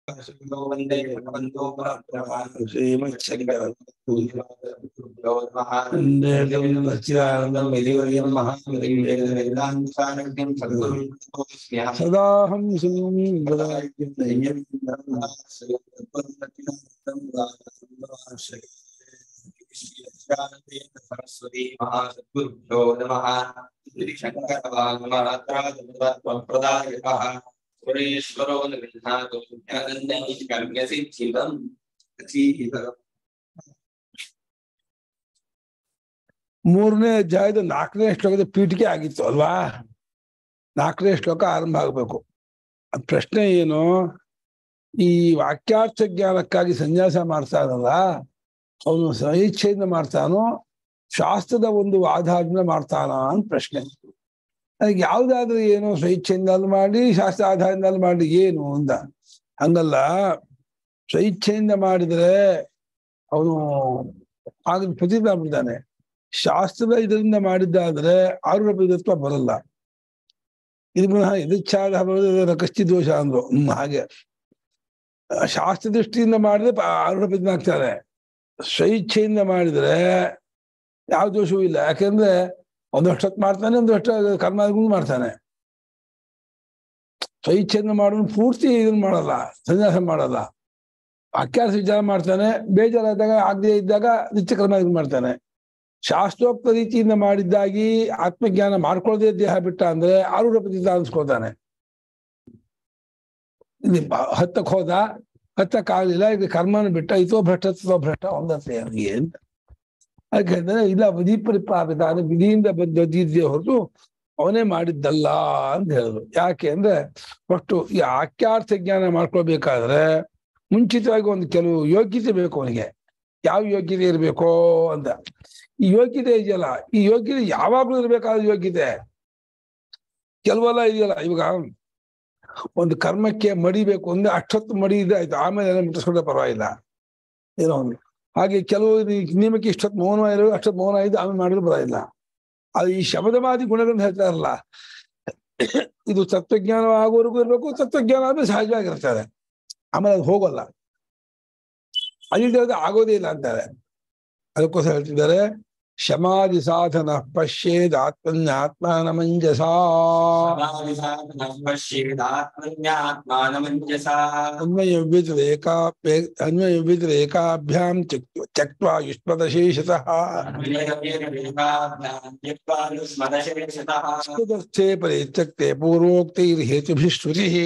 ವಂದೇ ಭಗವಂತೋ ಸದಾಹಂ ಸರಸ್ವತಿ ಮಹಾಸದ್ಗುರುಭ್ಯೋ ನಮಃ ಶ್ರೀ ಶಂಕರ ಪ್ರದಾಯಕಃ ಸುರೇಶ್ವರೋ ನಿರ್ಧಾತು ಜ್ಞಾನಂದೈ ಕರ್ಮ್ಯಸಿದ್ಧಿದಂ ಅತೀಹಿತಂ ಮೂರನೇ ಅಧ್ಯಾಯದ ನಾಲ್ಕನೇ ಶ್ಲೋಕದ ಪೀಠಿಕೆ ಆಗಿತ್ತು ಅಲ್ವಾ ನಾಲ್ಕನೇ ಶ್ಲೋಕ ಆರಂಭ ಆಗಬೇಕು ಅದ್ ಪ್ರಶ್ನೆ ಏನು ಈ ವಾಕ್ಯಾರ್ಥ ಜ್ಞಾನಕ್ಕಾಗಿ ಸನ್ಯಾಸ ಮಾಡ್ತಾನಲ್ಲ ಅವನು ಸ್ವಇಚ್ಛೆಯಿಂದ ಮಾಡ್ತಾನೋ ಶಾಸ್ತ್ರದ ಒಂದು ಆಧಾರದಿಂದ ಮಾಡ್ತಾನ ಅಂತ ಪ್ರಶ್ನೆ ಅದಕ್ಕೆ ಯಾವ್ದಾದ್ರೂ ಏನು ಸ್ವಇಚ್ಛೆಯಿಂದಲೂ ಮಾಡಿ ಶಾಸ್ತ್ರ ಆಧಾರದಿಂದಲೂ ಮಾಡಿ ಏನು ಅಂತ ಹಂಗಲ್ಲ ಸ್ವಇಚ್ಛೆಯಿಂದ ಮಾಡಿದ್ರೆ ಅವನು ಆಗ ಪ್ರತಿಜ್ಞೆ ಬಿಡ್ತಾನೆ ಶಾಸ್ತ್ರದ ಇದರಿಂದ ಮಾಡಿದ್ದಾದ್ರೆ ಆರೋಗ್ಯತ್ವ ಬರಲ್ಲ ಇದು ಪುನಃ ಯದಿಚ್ಛಾದ ಬರೋದು ಕಷ್ಟಿ ದೋಷ ಅಂದ್ರು ಹ್ಮ್ ಹಾಗೆ ಶಾಸ್ತ್ರ ದೃಷ್ಟಿಯಿಂದ ಮಾಡಿದ್ರೆ ಆರೋಗ್ಯ ಆಗ್ತಾರೆ ಸ್ವಇಚ್ಛೆಯಿಂದ ಮಾಡಿದ್ರೆ ಯಾವ ದೋಷವೂ ಇಲ್ಲ ಯಾಕೆಂದ್ರೆ ಒಂದಷ್ಟು ಮಾಡ್ತಾನೆ ಒಂದಷ್ಟು ಕರ್ಮಾದಿಗಳು ಮಾಡ್ತಾನೆ ಸ್ವಇಚ್ಛೆಯಿಂದ ಮಾಡೋನು ಪೂರ್ತಿ ಇದನ್ನ ಮಾಡಲ್ಲ ಸನ್ಯಾಸ ಮಾಡಲ್ಲ ವಾಕ್ಯಾರ್ಥ ವಿಚಾರ ಮಾಡ್ತಾನೆ ಬೇಜಾರಾದಾಗ ಆಗದೆ ಇದ್ದಾಗ ನಿತ್ಯ ಕರ್ಮಾದಿಗಳು ಮಾಡ್ತಾನೆ ಶಾಸ್ತ್ರೋಕ್ತ ರೀತಿಯಿಂದ ಮಾಡಿದ್ದಾಗಿ ಆತ್ಮಜ್ಞಾನ ಮಾಡ್ಕೊಳ್ಳದೆ ದೇಹ ಬಿಟ್ಟ ಅಂದ್ರೆ ಆರೂಢ ಪ್ರತಿತ ಅನ್ಸ್ಕೊಳ್ತಾನೆ ಇಲ್ಲಿ ಹತ್ತಕ್ಕೆ ಹೋದ ಹತ್ತಕ್ಕಾಗಲಿಲ್ಲ ಈಗ ಕರ್ಮನ ಬಿಟ್ಟ ಇತೋ ಭ್ರಷ್ಟ ತೋ ಭ್ರಷ್ಟ ಒಂದತ್ತೆ ಅವನಿಗೆ ಅಂತ ಯಾಕೆಂದ್ರೆ ಇಲ್ಲ ವಿಧಿ ಪರಿಪಾಪಿತ ಅಂದ್ರೆ ವಿಧಿಯಿಂದ ಬಂದಿದ್ದೇ ಹೊರತು ಅವನೇ ಮಾಡಿದ್ದಲ್ಲ ಅಂತ ಹೇಳಿದ್ರು ಯಾಕೆ ಅಂದ್ರೆ ಫಸ್ಟು ಈ ವಾಕ್ಯಾರ್ಥ ಜ್ಞಾನ ಮಾಡ್ಕೊಳ್ಬೇಕಾದ್ರೆ ಮುಂಚಿತವಾಗಿ ಒಂದು ಕೆಲವು ಯೋಗ್ಯತೆ ಬೇಕು ಅವನಿಗೆ ಯಾವ ಯೋಗ್ಯತೆ ಇರಬೇಕೋ ಅಂತ ಈ ಯೋಗ್ಯತೆ ಇದೆಯಲ್ಲ ಈ ಯೋಗ್ಯತೆ ಯಾವಾಗ್ಲೂ ಇರ್ಬೇಕಾದ ಯೋಗ್ಯತೆ ಕೆಲವೆಲ್ಲ ಇದೆಯಲ್ಲ ಇವಾಗ ಒಂದು ಕರ್ಮಕ್ಕೆ ಮಡಿಬೇಕು ಅಂದ್ರೆ ಅಷ್ಟೊತ್ತು ಮಡಿ ಇದೆ ಆಯ್ತು ಆಮೇಲೆ ಎಲ್ಲ ಮುಟ್ಟಿಸ್ಕೊಂಡ್ರೆ ಪರವಾಗಿಲ್ಲ ಏನೋ ಒಂದು ಹಾಗೆ ಕೆಲವು ನಿಯಮಕ್ಕೆ ಇಷ್ಟೊತ್ತು ಮೌನ ಇರೋ ಅಷ್ಟೊತ್ತು ಮೌನ ಇದ್ದು ಆಮೇಲೆ ಮಾಡಿದ್ರು ಬರೋದಿಲ್ಲ ಅದು ಈ ಶಬ್ದವಾದಿ ಗುಣಗಳನ್ನು ಹೇಳ್ತಾರಲ್ಲ ಇದು ತತ್ವಜ್ಞಾನ ಆಗೋವರೆಗೂ ಇರ್ಬೇಕು ತತ್ವಜ್ಞಾನ ಆದ್ಮೇಲೆ ಸಹಜವಾಗಿರ್ತಾರೆ ಆಮೇಲೆ ಅದು ಹೋಗಲ್ಲ ಅದಿಲ್ಲದೆ ಆಗೋದೇ ಇಲ್ಲ ಅಂತಾರೆ ಅದಕ್ಕೋಸ್ಕರ ಹೇಳ್ತಿದ್ದಾರೆ ಶಮಾಧಿ ಸಾಧನ ಪಶ್ಯೇದ್ ಆತ್ಮನ್ಯಾತ್ಮಾನಮಂಜಸ ಅನ್ವಯ ವ್ಯತಿರೇಕಾಪ್ಯ ಅನ್ವಯ ವ್ಯತಿರೇಕಾಭ್ಯಾಂ ತ್ಯಕ್ವಾ ಯುಷ್ಮದಶೇಷತಃ ತದರ್ಥೇ ಪರಿತ್ಯಕ್ತೆ ಪೂರ್ವೋಕ್ತೈರ್ ಹೇತುಭಿಃ ಶ್ರುತಿಃ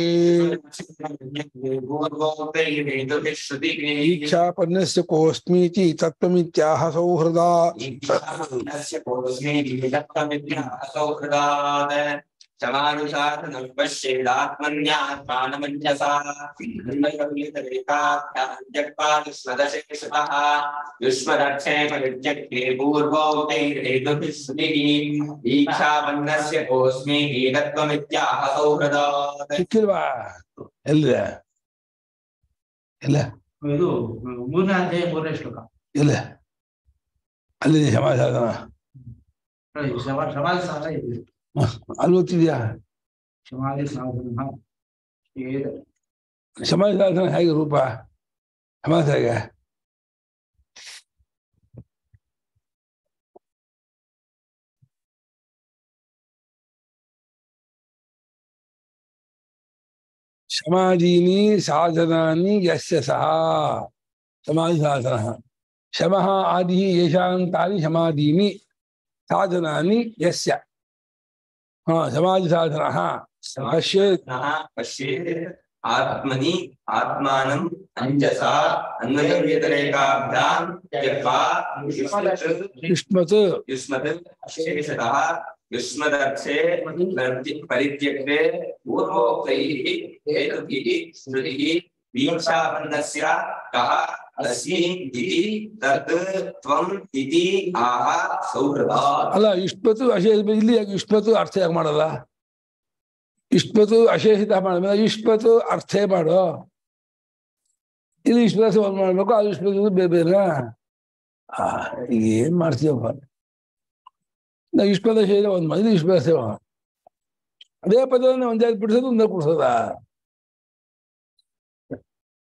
ಈಕ್ಷಾಪನ್ನಸ್ಯ ಕೋಸ್ಮೀತಿ ತತ್ವಮಿತ್ಯಾಹ ಸೌಹೃದಾ ಚಮಾನುಸಾಧನ ಪಶ್ಯೇದಾತ್ಮನ್ಯಾತ್ಮಾನಮಂಜಸಾ ಯುಷ್ಮದಶೇಷತಃ ಯುಷ್ಮದರ್ಥೇ ಪರಿತ್ಯಕ್ತೆ ಪೂರ್ವೋಕ್ತೈರ್ಹೇತುಭಿಃ ಶ್ರುತಿಃ ಈಕ್ಷಾಪನ್ನಸ್ಯ ಕೋಸ್ಮಿ ಏತತ್ವಮಿತ್ಯಾಹ ಸೌಹೃದಾತ್ ಸಿಕ್ಕಿಲ್ವಾ ಎಲ್ಲಿದೆ ಇಲ್ಲ ಇದು ಮೂರನೇ ಅಧ್ಯಾಯ ಮೂರನೇ ಶ್ಲೋಕ ಇಲ್ಲ ಅಲ್ಲಿ ಸಮಾಧಾನ ನೋಡಿ, ಸಮ- ಸಮಾಧಿ ಸಾಧನ ಇದೆ ಅಲ್ಲಿ ಓದ್ತಿದ್ಯಾ ಸಮಾಧಿ ಸಾಧನ ಏ- ಸಮಾಜ ಸಾಧನ ಹೇಗೆ ರೂಪ ಸಮಾಜ ಹೇಗೆ ಸಮಾಧೀನಿ ಸಾಧನಾನಿ ಯಸ್ಯ ಸಹ ಸಮಾಧಿ ಸಾಧನ ಶಮಃ ಆದಿ ಯಶಾಂತಾನಿ ಸಮಾಧೀನಿ ಸಾಧನಾನಿ ಯಸ್ಯ ಹಾ ಸಮಾಧಿ ಸಾಧನ ಪಶ್ಯೇತ್ ನಃ ಪಶ್ಯೇತ್ ಆತ್ಮನಿ ಆತ್ಮಾನಂ ಅಂಜಸಾ ಅನ್ವಯ ವ್ಯತಿರೇಕಾಭ್ಯಾಂ ತ್ಯಕ್ವಾ ಯುಷ್ಮತ್ ಯುಷ್ಮತ್ ಯುಷ್ಮತ್ ಅಶೇಷತಃ ಯುಷ್ಮದರ್ಥೆ ಪ್ರತಿ- ಪರಿತ್ಯಕ್ತೆ ಪೂರ್ವೋಕ್ತೈಃ ಹೇತುಭಿಃ ಸ್ಮೃತಿಃ ವೀಕ್ಷಾಪನ್ನಸ್ಯ ಕಃ ಅಸ್ಮಿ ಇತಿ ತತ್ ತ್ವಂ ಇತಿ ಆಹ ಸೌಹೃದಾತ್ ಅಲ್ಲ ಇಷ್ಪತ್ತು ಅಶೇಷ ಇಲ್ಲಿ ಯಾಕೆ ಇಷ್ಪತ್ತು ಅರ್ಥ ಯಾಕೆ ಮಾಡಲ್ಲ ಇಷ್ಪತ್ತು ಅಶೇಷಿತ ಮಾಡಲ್ಲ ಇಷ್ಪತ್ತು ಅರ್ಥ ಮಾಡೋ ಇಲ್ಲಿ ಇಷ್ಪತ ಒಂದ್ ಮಾಡ್ಬೇಕು ಅದು ಇಷ್ಪತ್ತು ಬೇರೆ ಬೇರೆ ಆ, ಈಗ ಏನ್ ಮಾಡ್ತೀವಪ್ಪ ನಾ ಇಷ್ಪದ ಶೈಲ ಒಂದ್ ಮಾಡಿ ಇಷ್ಪದ ಸೇವ ಅದೇ ಪದವನ್ನು ಒಂದೇ ಬಿಡಿಸೋದು ಒಂದೇ ಕೊಡ್ಸೋದ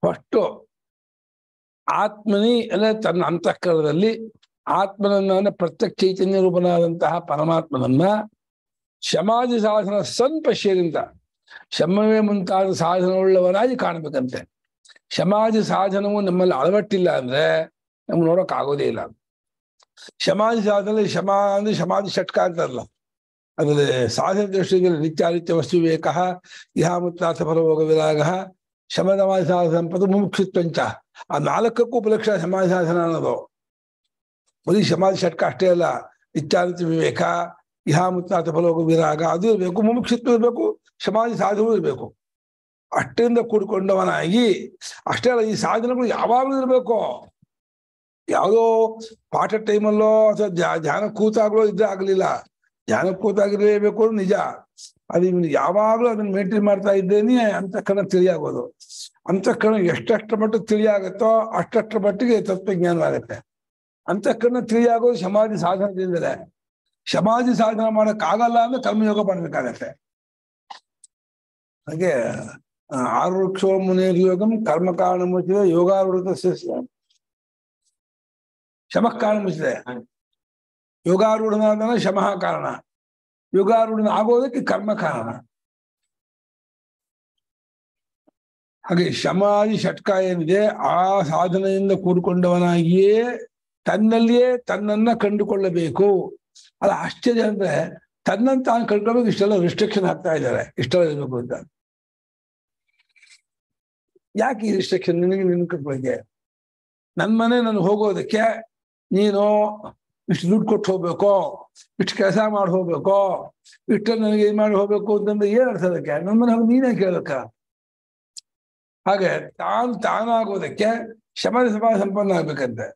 ಫಸ್ಟು ಆತ್ಮನಿ ಅಂದ್ರೆ ತನ್ನ ಅಂತಃಕರಣದಲ್ಲಿ ಆತ್ಮನನ್ನ ಅಂದ್ರೆ ಪ್ರತ್ಯಕ್ಷ ಚೈತನ್ಯ ರೂಪನಾದಂತಹ ಪರಮಾತ್ಮನನ್ನ ಸಮಾಜ ಸಾಧನ ಸಂಪಶ್ಯದಿಂದ ಶಮವೇ ಮುಂತಾದ ಸಾಧನವುಳ್ಳವನಾಗಿ ಕಾಣಬೇಕಂತೆ ಸಮಾಜ ಸಾಧನವು ನಮ್ಮಲ್ಲಿ ಅಳವಟ್ಟಿಲ್ಲ ಅಂದ್ರೆ ನಮ್ಗೆ ನೋಡಕ್ ಆಗೋದೇ ಇಲ್ಲ ಸಮಾಜ ಸಾಧನೆ ಶಮ ಅಂದ್ರೆ ಸಮಾಧಿ ಷಟ್ಕ ಅಂತಾರಲ್ಲ ಅದ್ರಲ್ಲಿ ಸಾಧನ ದೃಷ್ಟಿಗೆ ನಿತ್ಯಾನಿತ್ಯ ವಸ್ತು ವಿವೇಕ ಇಹ ಮುತ್ತಾಥ ಪರಭೋಗ ವಿರಾಗ ಶಮದಮಾಜ ಸಾಧನ ಸಂಪದ ಮುಮುಕ್ಷುತ್ವಂಚ ಆ ನಾಲ್ಕಕ್ಕೂ ಉಪಲಕ್ಷ ಸಮಾಜ ಸಾಧನ ಅನ್ನೋದು ಬರೀ ಸಮಾಜ ಷಟ್ಕ ಅಷ್ಟೇ ಅಲ್ಲ ನಿತ್ಯಾನಿತ್ಯ ವಿವೇಕ ಇಹ ಮುತ್ತಾಥ ಫಲೋಗ ವಿರಾಗ ಅದು ಇರಬೇಕು ಮುಮುಕ್ಷುತ್ವ ಇರಬೇಕು ಸಮಾಜ ಸಾಧನವೂ ಇರಬೇಕು ಅಷ್ಟರಿಂದ ಕೂಡಿಕೊಂಡವನಾಗಿ ಅಷ್ಟೇ ಅಲ್ಲ ಈ ಸಾಧನೆಗಳು ಯಾವಾಗಲೂ ಇರಬೇಕು ಯಾವುದೋ ಪಾಠ ಟೈಮಲ್ಲೋ ಅಥವಾ ಧ್ಯ- ಧ್ಯಾನ ಕೂತಾಗ್ಲೋ ಇದ್ರೆ ಆಗ್ಲಿಲ್ಲ ಧ್ಯಾನ ಕೂತಾಗಿರ್ಲೇಬೇಕು ಅನ್ನೋದು ನಿಜ ಅದು ಇವ್ನು ಯಾವಾಗಲೂ ಅದನ್ನ ಮೇಂಟೈನ್ ಮಾಡ್ತಾ ಇದ್ದೇನೆ ಅಂತಃಕರಣ ತಿಳಿಯಾಗೋದು ಅಂತಃಕರಣ ಎಷ್ಟೆಷ್ಟು ಮಟ್ಟಿಗೆ ತಿಳಿಯಾಗುತ್ತೋ ಅಷ್ಟಷ್ಟು ಮಟ್ಟಿಗೆ ತತ್ವಜ್ಞಾನವಾಗುತ್ತೆ ಅಂತಃಕರಣ ತಿಳಿಯಾಗೋದು ಸಮಾಧಿ ಸಾಧನದಿಂದಲೇ ಸಮಾಧಿ ಸಾಧನ ಮಾಡಕ್ ಆಗಲ್ಲ ಅಂದ್ರೆ ಕರ್ಮಯೋಗ ಮಾಡ್ಬೇಕಾಗತ್ತೆ ಹಾಗೆ ಆ, ಆರುಕ್ಷೋ ಮುನೇರ್ ಯೋಗಂ ಕರ್ಮ ಕಾರಣ ಮುಚ್ಚಿದೆ ಯೋಗಾವೃತ ಶಮಃ ಕಾರಣ ಮುಚ್ಚಿದೆ ಯೋಗಾರೂಢನಾದನ ಶಮಃ ಕಾರಣ ಯೋಗಾರೂಢನ ಆಗೋದಕ್ಕೆ ಕರ್ಮ ಕಾರಣ ಹಾಗೆ ಶಮಾದಿ ಷಟ್ಕ ಏನಿದೆ ಆ ಸಾಧನೆಯಿಂದ ಕೂಡಿಕೊಂಡವನಾಗಿಯೇ ತನ್ನಲ್ಲಿಯೇ ತನ್ನನ್ನ ಕಂಡುಕೊಳ್ಳಬೇಕು ಅಲ್ಲ ಆಶ್ಚರ್ಯ ಅಂದ್ರೆ ತನ್ನನ್ನು ತಾನು ಕಂಡುಕೊಳ್ಬೇಕು ಇಷ್ಟೆಲ್ಲ ರಿಸ್ಟ್ರಿಕ್ಷನ್ ಹಾಕ್ತಾ ಇದ್ದಾರೆ ಇಷ್ಟೆಲ್ಲ ಇರಬೇಕು ಅಂತ ಯಾಕೆ ಈ ರಿಸ್ಟ್ರಿಕ್ಷನ್ ನಿನಗೆ ನಿನ್ ಬಗ್ಗೆ ನನ್ ಮನೆ ನಾನು ಹೋಗೋದಕ್ಕೆ ನೀನು ಇಷ್ಟು ದುಡ್ಡು ಕೊಟ್ಟು ಹೋಗ್ಬೇಕು ಇಷ್ಟು ಕೆಲಸ ಮಾಡಿ ಹೋಗ್ಬೇಕು ಇಷ್ಟು ನನಗೆ ಇದು ಮಾಡಿ ಹೋಗ್ಬೇಕು ಅಂತಂದ್ರೆ ಏನ್ ಅರ್ಥ ಅದಕ್ಕೆ ನನ್ನ ಮನೆ ಹೋಗಿ ನೀನೇ ಕೇಳಕ್ಕ ಹಾಗೆ ತಾನು ತಾನಾಗೋದಕ್ಕೆ ಶಮ ಸಮ ಸಂಪನ್ನ ಆಗ್ಬೇಕಂತೆ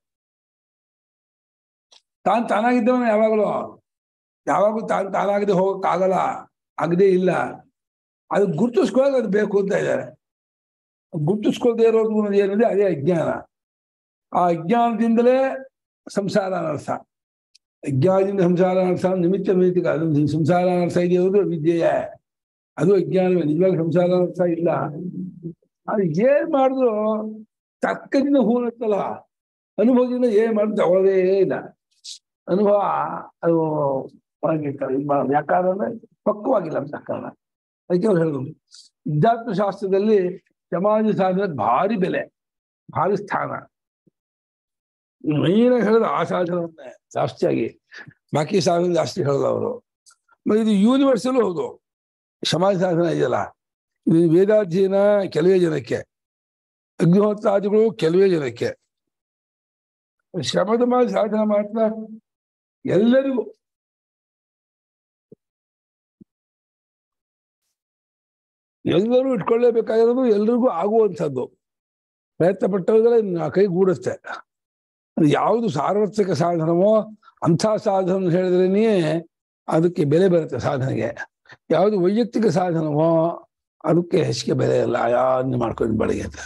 ತಾನು ತಾನಾಗಿದ್ದವನು ಯಾವಾಗಲೂ ಯಾವಾಗೂ ತಾನು ತಾನಾಗದೆ ಹೋಗಕ್ ಆಗಲ್ಲ ಆಗದೇ ಇಲ್ಲ ಅದು ಗುರ್ತಿಸ್ಕೊಳ್ಳೋಕೆ ಅದು ಬೇಕು ಅಂತ ಇದ್ದಾರೆ ಗುರ್ತಿಸ್ಕೊಳ್ದೇ ಇರೋದು ಅನ್ನೋದು ಏನಿದೆ ಅದೇ ಅಜ್ಞಾನ ಆ ಅಜ್ಞಾನದಿಂದಲೇ ಸಂಸಾರ ಅನರ್ಥ ಅಜ್ಞಾನದಿಂದ ಸಂಸಾರ ಅನರ್ಥ ನಿಮಿತ್ತ ನಿಮಿತ್ತ ಅದು ಸಂಸಾರ ಅನರ್ಥ ಇದೆಯೋದು ವಿದ್ಯೆಯೇ ಅದು ಅಜ್ಞಾನವೇ ನಿಜವಾಗಿ ಸಂಸಾರ ಅನರ್ಥ ಇಲ್ಲ ಅದು ಏನ್ ಮಾಡಿದ್ರು ತಕ್ಕದಿಂದ ಹೂನತ್ತಲ್ಲ ಅನುಭವದಿಂದ ಏನ್ ಮಾಡಿದ್ರು ತಗೊಳ್ಳೋದೇ ಇಲ್ಲ ಅನುಭವ ಅದು ಒಳಗಿರ್ತಾರೆ ವ್ಯಾಕಾರ ಅಂದ್ರೆ ಪಕ್ವವಾಗಿಲ್ಲ ಅಂತ ಕಾರಣ ಅದಕ್ಕೆ ಅವ್ರು ಹೇಳಿದ್ರು ವಿದ್ಯಾತ್ಮ ಶಾಸ್ತ್ರದಲ್ಲಿ ಸಮಾಜ ಸಾಧನೆ ಭಾರಿ ಬೆಲೆ ಭಾರಿ ಸ್ಥಾನ ಮೈನ ಹೇಳಿದ ಆ ಸಾಧನವನ್ನೇ ಜಾಸ್ತಿಯಾಗಿ ಬಾಕಿ ಸಾಧನೆ ಜಾಸ್ತಿ ಹೇಳಲ್ಲ ಅವರು ಮತ್ತೆ ಇದು ಯೂನಿವರ್ಸಲ್ಲೂ ಹೌದು ಸಮಾಜ ಸಾಧನ ಇದೆಯಲ್ಲ ಇದು ವೇದಾಧ್ಯಯನ ಕೆಲವೇ ಜನಕ್ಕೆ ಅಗ್ನಿಹೋತ್ರಾದಿಗಳು ಕೆಲವೇ ಜನಕ್ಕೆ ಶ್ರಮದ ಮೇಲೆ ಸಾಧನ ಮಾತ್ರ ಎಲ್ಲರಿಗೂ ಎಲ್ಲರೂ ಇಟ್ಕೊಳ್ಳೇಬೇಕಾಗಿರೋದು ಎಲ್ರಿಗೂ ಆಗುವಂಥದ್ದು ಪ್ರಯತ್ನ ಪಟ್ಟವರೆಲ್ಲ ಇನ್ನು ಆ ಕೈ ಗೂಡುತ್ತೆ ಅದು ಯಾವುದು ಸಾರ್ವತ್ರಿಕ ಸಾಧನವೋ ಅಂಥ ಸಾಧನ ಹೇಳಿದ್ರೇನೆ ಅದಕ್ಕೆ ಬೆಲೆ ಬರುತ್ತೆ ಸಾಧನೆಗೆ ಯಾವುದು ವೈಯಕ್ತಿಕ ಸಾಧನವೋ ಅದಕ್ಕೆ ಹೆಚ್ಚಿಗೆ ಬೆಲೆ ಇಲ್ಲ ಯಾರನ್ನ ಮಾಡ್ಕೊಂಡು ಬೆಳಗ್ಗೆ ಅಂತ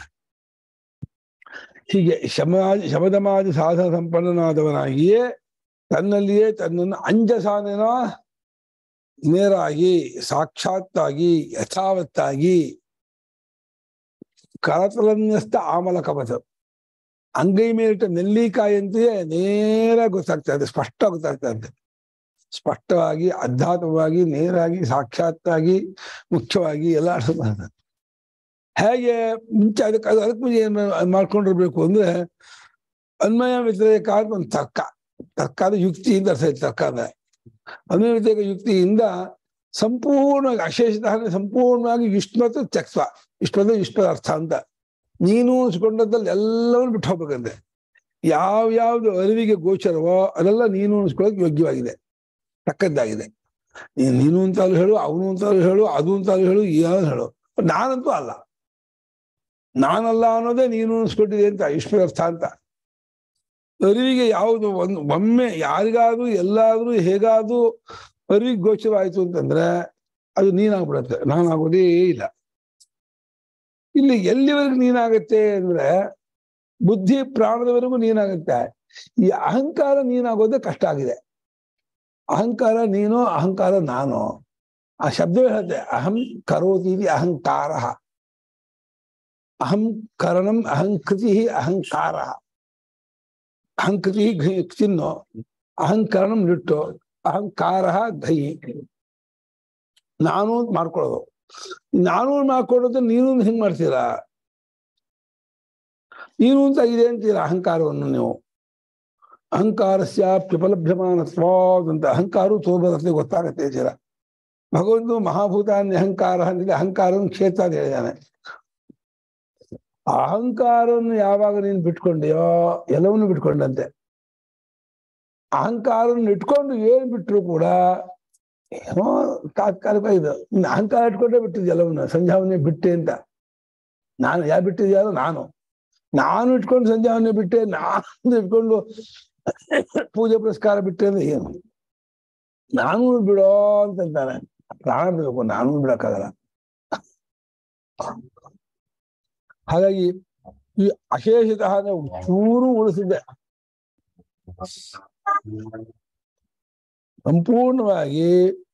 ಹೀಗೆ ಶಮಾದಿ ಶಮದಮಾದಿ ಸಾಧನ ಸಂಪನ್ನನಾದವನಾಗಿಯೇ ತನ್ನಲ್ಲಿಯೇ ತನ್ನನ್ನು ಅಂಜಸಾನೇನ ನೇರಾಗಿ ಸಾಕ್ಷಾತ್ತಾಗಿ ಯಥಾವತ್ತಾಗಿ ಕರತಲನ್ಯಸ್ತ ಆಮಲ ಕವಚ ಅಂಗೈ ಮೇಲಿಟ್ಟ ನೆಲ್ಲಿಕಾಯಿಯಂತೆಯೇ ನೇರ ಗೊತ್ತಾಗ್ತಾ ಇದೆ ಸ್ಪಷ್ಟ ಗೊತ್ತಾಗ್ತಾ ಇದೆ ಸ್ಪಷ್ಟವಾಗಿ ಅಧ್ಯಾತ್ಮವಾಗಿ ನೇರಾಗಿ ಸಾಕ್ಷಾತ್ತಾಗಿ ಮುಖ್ಯವಾಗಿ ಎಲ್ಲ ಅರ್ಥ ಮಾಡ್ತಾರೆ ಹೇಗೆ ಮುಂಚೆ ಅದಕ್ಕೆ ಅದು ಅದಕ್ಕೆ ಮುಂಚೆ ಏನ್ ಮಾಡ್ಕೊಂಡಿರ್ಬೇಕು ಅಂದ್ರೆ ಅನ್ವಯ ವ್ಯತಿರೇಕ ಅಂತ ಒಂದು ತರ್ಕ ತರ್ಕ ಅಂದ್ರೆ ಯುಕ್ತಿಯಿಂದ ಅರ್ಥ ಐತೆ ತರ್ಕ ಅಂದ್ರೆ ಅನ್ವಯ ವ್ಯತಿರೇಕ ಯುಕ್ತಿಯಿಂದ ಸಂಪೂರ್ಣವಾಗಿ ಅಶೇಷ ಸಂಪೂರ್ಣವಾಗಿ ವಿಷ್ಣುತ್ವ ತ್ಯಕ್ತ್ವ ವಿಷ್ಣುತ್ವ ವಿಷ್ಣು ಅರ್ಥ ಅಂತ ನೀನು ಅನ್ಸ್ಕೊಂಡದ್ದಲ್ಲಿ ಎಲ್ಲವನ್ನು ಬಿಟ್ಟು ಹೋಗ್ಬೇಕಂತೆ ಯಾವ ಯಾವ್ದು ಅರಿವಿಗೆ ಗೋಚರವೋ ಅದೆಲ್ಲ ನೀನು ಅನ್ಸ್ಕೊಳ್ಳೋಕೆ ಯೋಗ್ಯವಾಗಿದೆ ತಕ್ಕದ್ದಾಗಿದೆ ನೀನ್ ನೀನು ಅಂತಾದ್ರು ಹೇಳು ಅವನು ಅಂತಾದ್ರು ಹೇಳು ಅದು ಅಂತಾದ್ರು ಹೇಳು ಏನಾದ್ರು ಹೇಳು ನಾನಂತೂ ಅಲ್ಲ ನಾನಲ್ಲ ಅನ್ನೋದೇ ನೀನು ಅನ್ಸ್ಕೊಂಡಿದೆ ಅಂತ ಇಷ್ಟು ಅರ್ಥ ಅಂತ ಅರಿವಿಗೆ ಯಾವುದು ಒಂದು ಒಮ್ಮೆ ಯಾರಿಗಾದ್ರೂ ಎಲ್ಲಾದ್ರೂ ಹೇಗಾದ್ರೂ ಅರಿವಿಗೆ ಗೋಚರವಾಯ್ತು ಅಂತಂದ್ರೆ ಅದು ನೀನಾಗ್ಬಿಡತ್ತೆ ನಾನಾಗೋದೇ ಇಲ್ಲ ಇಲ್ಲಿ ಎಲ್ಲಿವರೆಗೂ ನೀನಾಗತ್ತೆ ಅಂದ್ರೆ ಬುದ್ಧಿ ಪ್ರಾಣದವರೆಗೂ ನೀನಾಗತ್ತೆ ಈ ಅಹಂಕಾರ ನೀನಾಗೋದೇ ಕಷ್ಟ ಆಗಿದೆ ಅಹಂಕಾರ ನೀನು ಅಹಂಕಾರ ನಾನು ಆ ಶಬ್ದವೇ ಹೇಳುತ್ತೆ ಅಹಂ ಕರೋತೀವಿ ಅಹಂಕಾರ ಅಹಂ ಕರಣಂ ಅಹಂಕೃತಿ ಅಹಂಕಾರ ಅಹಂಕೃತಿ ಚಿನ್ನು ಅಹಂಕರಣಂ ನಿಟ್ಟು ಅಹಂಕಾರ ಘೈ ನಾನು ಅಂತ ಮಾಡ್ಕೊಳ್ಳೋದು ನಾನು ಮಾಡ್ಕೊಳ್ಳೋದು ನೀನು ಹಿಂಗ್ ಮಾಡ್ತೀರಾ ನೀನು ಅಂತ ಇದೆ ಅಂತೀರಾ ಅಹಂಕಾರವನ್ನು ನೀವು ಅಹಂಕಾರಸ್ಯ ಪಿಪಲಭ್ಯಮಾನತ್ವಾದ್ ಅಂತ ಅಹಂಕಾರ ತೋರ್ಬರುತ್ತೆ ಗೊತ್ತಾಗತ್ತೆ ಜರ ಭಗವಂತು ಮಹಾಭೂತಾನ್ಯ ಅಹಂಕಾರ ಅಂತಿದೆ ಅಹಂಕಾರವನ್ನು ಕ್ಷೇತ್ರ ಅಂತ ಹೇಳಿದಾನೆ ಆ ಅಹಂಕಾರವನ್ನು ಯಾವಾಗ ನೀನು ಬಿಟ್ಕೊಂಡೆಯೋ ಎಲ್ಲವನ್ನು ಬಿಟ್ಕೊಂಡಂತೆ ಅಹಂಕಾರವನ್ನು ಇಟ್ಕೊಂಡು ಏನ್ ಬಿಟ್ರು ಕೂಡ ಏನೋ ತಾತ್ಕಾಲಿಕ ಇದು ಇನ್ನು ಅಹಂಕಾರ ಇಟ್ಕೊಂಡೇ ಬಿಟ್ಟಿದ್ದೆ ಎಲ್ಲವನ್ನ ಸಂಜಾವನೆ ಬಿಟ್ಟೆ ಅಂತ ನಾನು ಯಾ ಬಿಟ್ಟಿದ್ಯಾರೋ ನಾನು ನಾನು ಇಟ್ಕೊಂಡು ಸಂಜಾವನೆ ಬಿಟ್ಟೆ ನಾನು ಇಟ್ಕೊಂಡು ಪೂಜೆ ಪುರಸ್ಕಾರ ಬಿಟ್ಟೆ ಅಂದ್ರೆ ಏನು ನಾನು ಬಿಡೋ ಅಂತಂತಾನೆ ಪ್ರಾಣ ಬಿಡಬೇಕು ನಾನು ಬಿಡಕ್ಕಾಗಲ್ಲ ಹಾಗಾಗಿ ಈ ಅಶೇಷತಃ ಚೂರು ಉಳಿಸಿದ್ದೆ ಸಂಪೂರ್ಣವಾಗಿ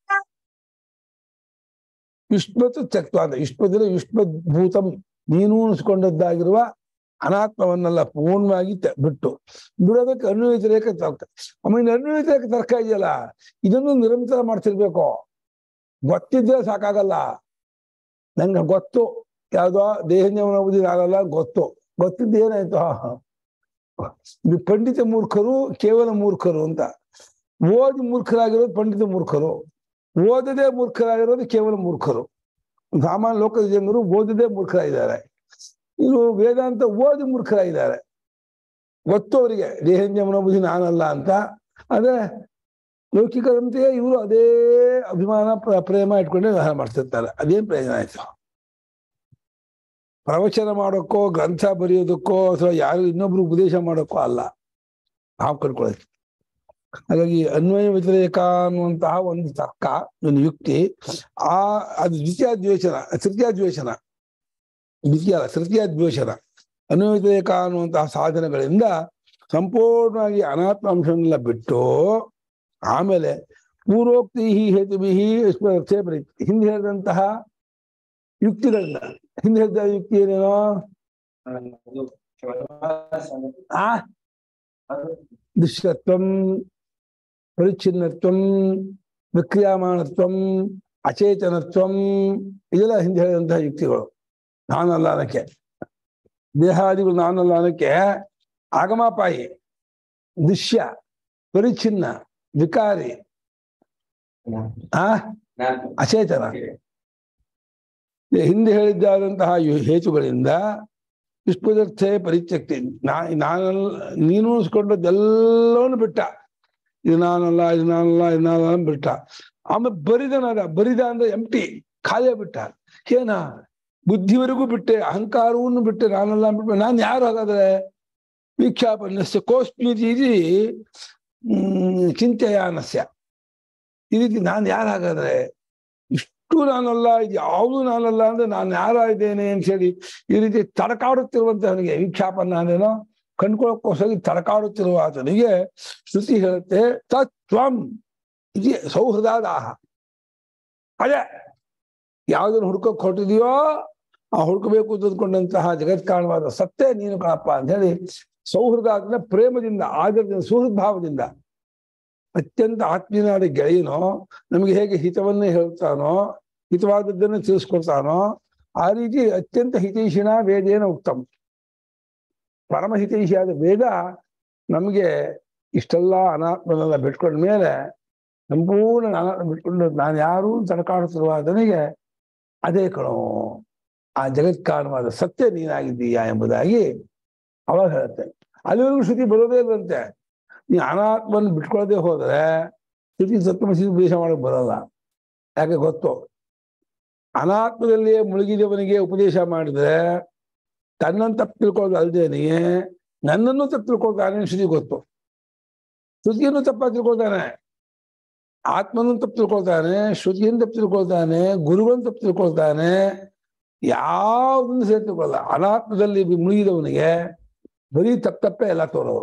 ಯುಷ್ಮತ್ ತ್ಯಕ್ವಾದ ಯುಷ್ಮದ್ರೆ ಯುಷ್ಮದ್ಭೂತಂ ನೀನು ಉಣಿಸ್ಕೊಂಡದ್ದಾಗಿರುವ ಅನಾತ್ಮವನ್ನೆಲ್ಲ ಪೂರ್ಣವಾಗಿ ತ- ಬಿಟ್ಟು ಬಿಡೋದಕ್ಕೆ ಅನ್ವಯಿತರೇಕ ತರ್ಕ ಆಮೇಲೆ ಅನ್ವಯಿತರೇಕ ತರ್ಕ ಇದೆಯಲ್ಲ ಇದನ್ನು ನಿರಂತರ ಮಾಡ್ತಿರ್ಬೇಕು ಗೊತ್ತಿದ್ರೆ ಸಾಕಾಗಲ್ಲ ನಂಗೆ ಗೊತ್ತು ಯಾವ್ದೋ ದೇಹನ್ಯವನ ಆಗಲ್ಲ ಗೊತ್ತು ಗೊತ್ತಿದ್ದು ಏನಾಯ್ತು ಹಾ, ಹಾ. ಇದು ಪಂಡಿತ ಮೂರ್ಖರು ಕೇವಲ ಮೂರ್ಖರು ಅಂತ ಓದಿ ಮೂರ್ಖರಾಗಿರೋದು ಪಂಡಿತ ಮೂರ್ಖರು ಓದದೇ ಮೂರ್ಖರಾಗಿರೋದು ಕೇವಲ ಮೂರ್ಖರು ಸಾಮಾನ್ಯ ಲೋಕದ ಜನರು ಓದದೇ ಮೂರ್ಖರಾಗಿದ್ದಾರೆ ಇನ್ನು ವೇದಾಂತ ಓದಿ ಮೂರ್ಖರಾಗಿದ್ದಾರೆ ಗೊತ್ತು ಅವರಿಗೆ ದೇಹಂಜಮನ ಬುದ್ಧಿ ನಾನಲ್ಲ ಅಂತ ಆದ್ರೆ ಲೌಕಿಕರಂತೆಯೇ ಇವರು ಅದೇ ಅಭಿಮಾನ ಪ್ರ- ಪ್ರೇಮ ಇಟ್ಕೊಂಡೆ ವ್ಯವಹಾರ ಮಾಡ್ತಿರ್ತಾರೆ ಅದೇನ್ ಪ್ರಯೋಜನ ಆಯ್ತು ಪ್ರವಚನ ಮಾಡೋಕ್ಕೋ ಗ್ರಂಥ ಬರೆಯೋದಕ್ಕೋ ಅಥವಾ ಯಾರು ಇನ್ನೊಬ್ರು ಉಪದೇಶ ಮಾಡೋಕ್ಕೋ ಅಲ್ಲ ನಾವು ಕಳ್ಕೊಳ್ಳೋದು ಹಾಗಾಗಿ ಅನ್ವಯ ವ್ಯತಿರೇಕ ಅನ್ನುವಂತಹ ಒಂದು ತರ್ಕ ಒಂದು ಯುಕ್ತಿ ಆ ಅದು ದ್ವಿತೀಯ ದ್ವೇಷನ ತೃತೀಯ ದ್ವೇಷನ ದ್ವಿತೀಯ ಅಲ್ಲ ತೃತೀಯ ದ್ವೇಷನ ಅನ್ವಯ ವ್ಯತಿರೇಕ ಅನ್ನುವಂತಹ ಸಾಧನಗಳಿಂದ ಸಂಪೂರ್ಣವಾಗಿ ಅನಾತ್ಮ ಅಂಶವನ್ನೆಲ್ಲ ಬಿಟ್ಟು ಆಮೇಲೆ ಪೂರ್ವೋಕ್ತಿ ಹೇತುಬಿಹಿ ಅರ್ಥೇ ಬರೀತಿ ಹಿಂದೆ ಹೇಳಿದಂತಹ ಯುಕ್ತಿಗಳಿಂದ ಹಿಂದೆ ಹೇಳಿದ ಯುಕ್ತಿ ಏನೇನೋ ಆ ದುಶ್ಯತ್ವಂ ಪರಿಚ್ಛಿನ್ನತ್ವಂ ವಿಕ್ರಿಯಾಮಾಣತ್ವಂ ಅಚೇತನತ್ವಂ ಇದೆಲ್ಲ ಹಿಂದೆ ಹೇಳಿದಂತಹ ಯುಕ್ತಿಗಳು ನಾನಲ್ಲ ಅನ್ನಕ್ಕೆ ದೇಹಾದಿಗಳು ನಾನಲ್ಲ ಅನ್ನಕ್ಕೆ ಆಗಮಾಪಾಯಿ ದೃಶ್ಯ ಪರಿಚ್ಛಿನ್ನ ವಿಕಾರಿ ಆ ಅಚೇತನ ಹಿಂದೆ ಹೇಳಿದ್ದಾದಂತಹ ಯು- ಹೇತುಗಳಿಂದ ವಿಶ್ವದರ್ಥೆ ಪರಿತ್ಯಕ್ತಿ ನಾ ನಾನಲ್ಲ ನೀನು ಉಳಿಸ್ಕೊಂಡದ್ದೆಲ್ಲವನ್ನು ಬಿಟ್ಟ ಇದು ನಾನಲ್ಲ ಇದು ನಾನಲ್ಲ ಇದು ನಾನಲ್ಲ ಅಂತ ಬಿಟ್ಟ ಆಮೇಲೆ ಬರಿದನಾದ ಬರಿದ ಅಂದ್ರೆ ಎಂಟಿ ಖಾಲಿ ಬಿಟ್ಟ ಏನ ಬುದ್ಧಿವರೆಗೂ ಬಿಟ್ಟೆ ಅಹಂಕಾರವನ್ನು ಬಿಟ್ಟೆ ನಾನಲ್ಲ ಬಿಟ್ಟೆ ನಾನು ಯಾರು ಹಾಗಾದ್ರೆ ವೀಕ್ಷಾಪನ್ಯಸ್ಯ ಕೋಸ್ಮಿತಿ ಹ್ಮ್ ಚಿಂತೆಯಾನಸ್ಯ ಈ ರೀತಿ ನಾನು ಯಾರು ಹಾಗಾದ್ರೆ ಇಷ್ಟು ನಾನಲ್ಲ ಇದು ಯಾವುದು ನಾನಲ್ಲ ಅಂದ್ರೆ ನಾನು ಯಾರಾಗಿದ್ದೇನೆ ಅಂತ ಹೇಳಿ ಈ ರೀತಿ ತಡಕಾಡುತ್ತಿರುವಂತವನಿಗೆ ವೀಕ್ಷಾಪನ್ನ ಅಂದೇನೋ ಕಂಡ್ಕೊಳ್ಳೋಕ್ಕೋಸ್ಕರ ತಡಕಾಡುತ್ತಿರುವ ಆತನಿಗೆ ಶ್ರುತಿ ಹೇಳುತ್ತೆ ತತ್ವಂ ಇದು ಸೌಹೃದಾದಾಹ ಅದೇ ಯಾವುದನ್ನು ಹುಡ್ಕೋಕ್ ಹೊರಟಿದೆಯೋ ಆ ಹುಡ್ಕಬೇಕು ಅಂತ ಅಂದ್ಕೊಂಡಂತಹ ಜಗತ್ಕಾರಣವಾದ ಸತ್ತೇ ನೀನು ಕಣಪ್ಪ ಅಂತ ಹೇಳಿ ಸೌಹೃದ ಅಂದ್ರೆ ಪ್ರೇಮದಿಂದ ಆದರದಿಂದ ಸುಹೃದ್ ಭಾವದಿಂದ ಅತ್ಯಂತ ಆತ್ಮೀಯನಾದ ಗೆಳೆಯನೋ ನಮಗೆ ಹೇಗೆ ಹಿತವನ್ನೇ ಹೇಳ್ತಾನೋ ಹಿತವಾದದ್ದನ್ನು ತಿಳಿಸ್ಕೊಡ್ತಾನೋ ಆ ರೀತಿ ಅತ್ಯಂತ ಹಿತೈಷಿಣ ವೇದೇನ ಉತ್ತಮ ಪರಮ ಹಿತೈಷಿಯಾದ ವೇದ ನಮಗೆ ಇಷ್ಟೆಲ್ಲ ಅನಾತ್ಮನೆಲ್ಲ ಬಿಟ್ಕೊಂಡ ಮೇಲೆ ಸಂಪೂರ್ಣ ಅನಾತ್ಮ ಬಿಟ್ಕೊಂಡು ನಾನು ಯಾರು ತಡಕಾಡುತ್ತಿರುವ ಅದನಿಗೆ ಅದೇ ಕಣೋ ಆ ಜಗತ್ಕಾರಣವಾದ ಸತ್ಯ ನೀನಾಗಿದ್ದೀಯಾ ಎಂಬುದಾಗಿ ಅವಾಗ ಹೇಳುತ್ತೆ ಅಲ್ಲಿವರೆಗೂ ಶ್ರುತಿ ಬರೋದೇ ಇಲ್ಲಂತೆ ನೀ ಅನಾತ್ಮನ್ನು ಬಿಟ್ಕೊಳ್ಳದೆ ಹೋದ್ರೆ ಶ್ರುತಿ ಸತ್ಯಮಸಿ ಉಪದೇಶ ಮಾಡಕ್ ಬರಲ್ಲ ಯಾಕೆ ಗೊತ್ತು ಅನಾತ್ಮದಲ್ಲಿಯೇ ಮುಳುಗಿದವನಿಗೆ ಉಪದೇಶ ಮಾಡಿದ್ರೆ ತನ್ನನ್ನು ತಪ್ಪು ತಿಳ್ಕೊಳ್ಳೋದು ಅಲ್ದೇನೆಯೇ ನನ್ನನ್ನು ತಪ್ಪು ತಿಳ್ಕೊಳ್ತಾನೆ ಶ್ರುತಿ ಗೊತ್ತು ಶ್ರುತಿಯನ್ನು ತಪ್ಪಾಗಿ ತಿಳ್ಕೊಳ್ತಾನೆ ಆತ್ಮನೂ ತಪ್ಪು ತಿಳ್ಕೊಳ್ತಾನೆ ಶ್ರುತಿಯನ್ನು ತಪ್ಪು ತಿಳ್ಕೊಳ್ತಾನೆ ಗುರುಗಳನ್ನು ತಪ್ಪು ತಿಳ್ಕೊಳ್ತಾನೆ ಯಾವುದನ್ನು ಸೇರಿ ತಿಳ್ಕೊಳ್ಳಲ್ಲ ಅನಾತ್ಮದಲ್ಲಿ ಮುಳುಗಿದವನಿಗೆ ಬರೀ ತಪ್ಪು ತಪ್ಪೇ ಎಲ್ಲ ತೋರೋರು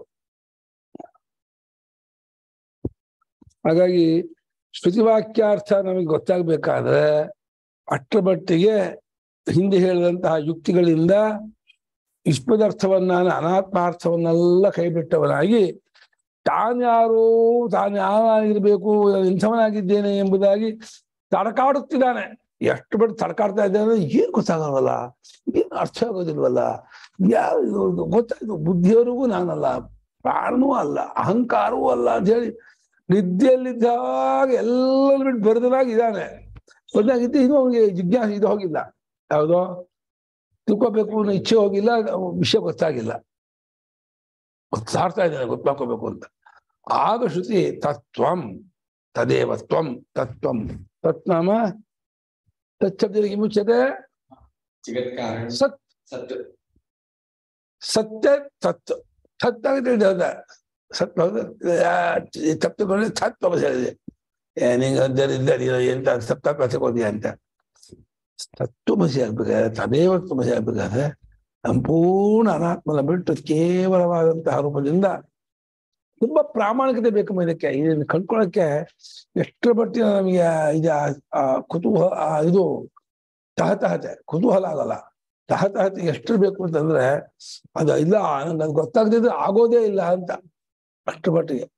ಹಾಗಾಗಿ ಶ್ರುತಿವಾಕ್ಯಾರ್ಥ ನಮಗೆ ಗೊತ್ತಾಗ್ಬೇಕಾದ್ರೆ ಅಷ್ಟರ ಮಟ್ಟಿಗೆ ಹಿಂದೆ ಹೇಳಿದಂತಹ ಯುಕ್ತಿಗಳಿಂದ ವಿಶ್ವದರ್ಥವನ್ನ ಅನಾತ್ಮಾರ್ಥವನ್ನೆಲ್ಲ ಕೈಬಿಟ್ಟವನಾಗಿ ತಾನ್ಯಾರು ತಾನು ಯಾವಾಗಿರ್ಬೇಕು ಇಂಥವನಾಗಿದ್ದೇನೆ ಎಂಬುದಾಗಿ ತಡಕಾಡುತ್ತಿದ್ದಾನೆ ಎಷ್ಟು ಬಿಟ್ಟು ತಡಕಾಡ್ತಾ ಇದ್ದಾನೆ ಅಂದ್ರೆ ಏನ್ ಗೊತ್ತಾಗಲ್ವಲ್ಲ ಏನ್ ಅರ್ಥ ಆಗೋದಿಲ್ವಲ್ಲ ಯಾವ ಇದು ಗೊತ್ತಾಯ್ತು ಬುದ್ಧಿಯವರಿಗೂ ನಾನಲ್ಲ ಪ್ರಾಣನೂ ಅಲ್ಲ ಅಹಂಕಾರವೂ ಅಲ್ಲ ಅಂತ ಹೇಳಿ ನಿದ್ದೆಯಲ್ಲಿದ್ದಾಗ ಎಲ್ಲ ಬಿಟ್ಟು ಬೆರೆದನಾಗಿ ಇದ್ದಾನೆ ಬಂದಾಗಿದ್ದು ಇನ್ನೂ ಅವನಿಗೆ ಜಿಜ್ಞಾಸೆ ಇದು ಹೋಗಿಲ್ಲ ಯಾವುದೋ ತಿಳ್ಕೊಬೇಕು ಅನ್ನೋ ಇಚ್ಛೆ ಹೋಗಿಲ್ಲ ವಿಷಯ ಗೊತ್ತಾಗಿಲ್ಲ ಗೊತ್ತಾಡ್ತಾ ಇದ್ದಾನೆ ಗೊತ್ತಾಕೋಬೇಕು ಅಂತ ಆಗ ಶ್ರುತಿ ತತ್ವಂ ತದೇವ ತ್ವಂ ತತ್ವಂ ತತ್ನಾಮ ತತ್ಶಬ್ದಕ್ಕೆ ಮುಚ್ಚದೆ ಜಗತ್ಕಾರಣ ಸತ್ ಸತ್ ಸತ್ಯ ತತ್ ಸತ್ ಆಗಿ ತಿಳಿದ ಸತ್ ತಪ್ಪುಕೊಂಡ್ರೆ ಸತ್ ವಾಪಸ್ ಹೇಳಿದೆ ನಿಂಗೆ ಎಂತ ಸಪ್ತ ತಗೋದಿಯ ಅಂತ ತತ್ವಮಸಿ ಆಗ್ಬೇಕಾದ್ರೆ ತದೇವ ತಮಸಿ ಆಗ್ಬೇಕಾದ್ರೆ ಸಂಪೂರ್ಣ ಅನಾತ್ಮನ ಬಿಟ್ಟು ಕೇವಲವಾದಂತಹ ರೂಪದಿಂದ ತುಂಬಾ ಪ್ರಾಮಾಣಿಕತೆ ಬೇಕು ಇದಕ್ಕೆ ಇದನ್ನು ಕಂಡ್ಕೊಳ್ಳೋಕೆ ಎಷ್ಟರ ಮಟ್ಟಿಗೆ ನಮಗೆ ಇದು ಆ ಕುತೂಹಲ ಆ ಇದು ತಹತಹತೆ ಕುತೂಹಲ ಆಗಲ್ಲ ತಹತಹತೆ ಎಷ್ಟು ಬೇಕು ಅಂತಂದ್ರೆ ಅದು ಇಲ್ಲ ನಂಗೆ ಅದು ಗೊತ್ತಾಗದಿದ್ರೆ ಆಗೋದೇ ಇಲ್ಲ ಅಂತ ಅಷ್ಟರ ಮಟ್ಟಿಗೆ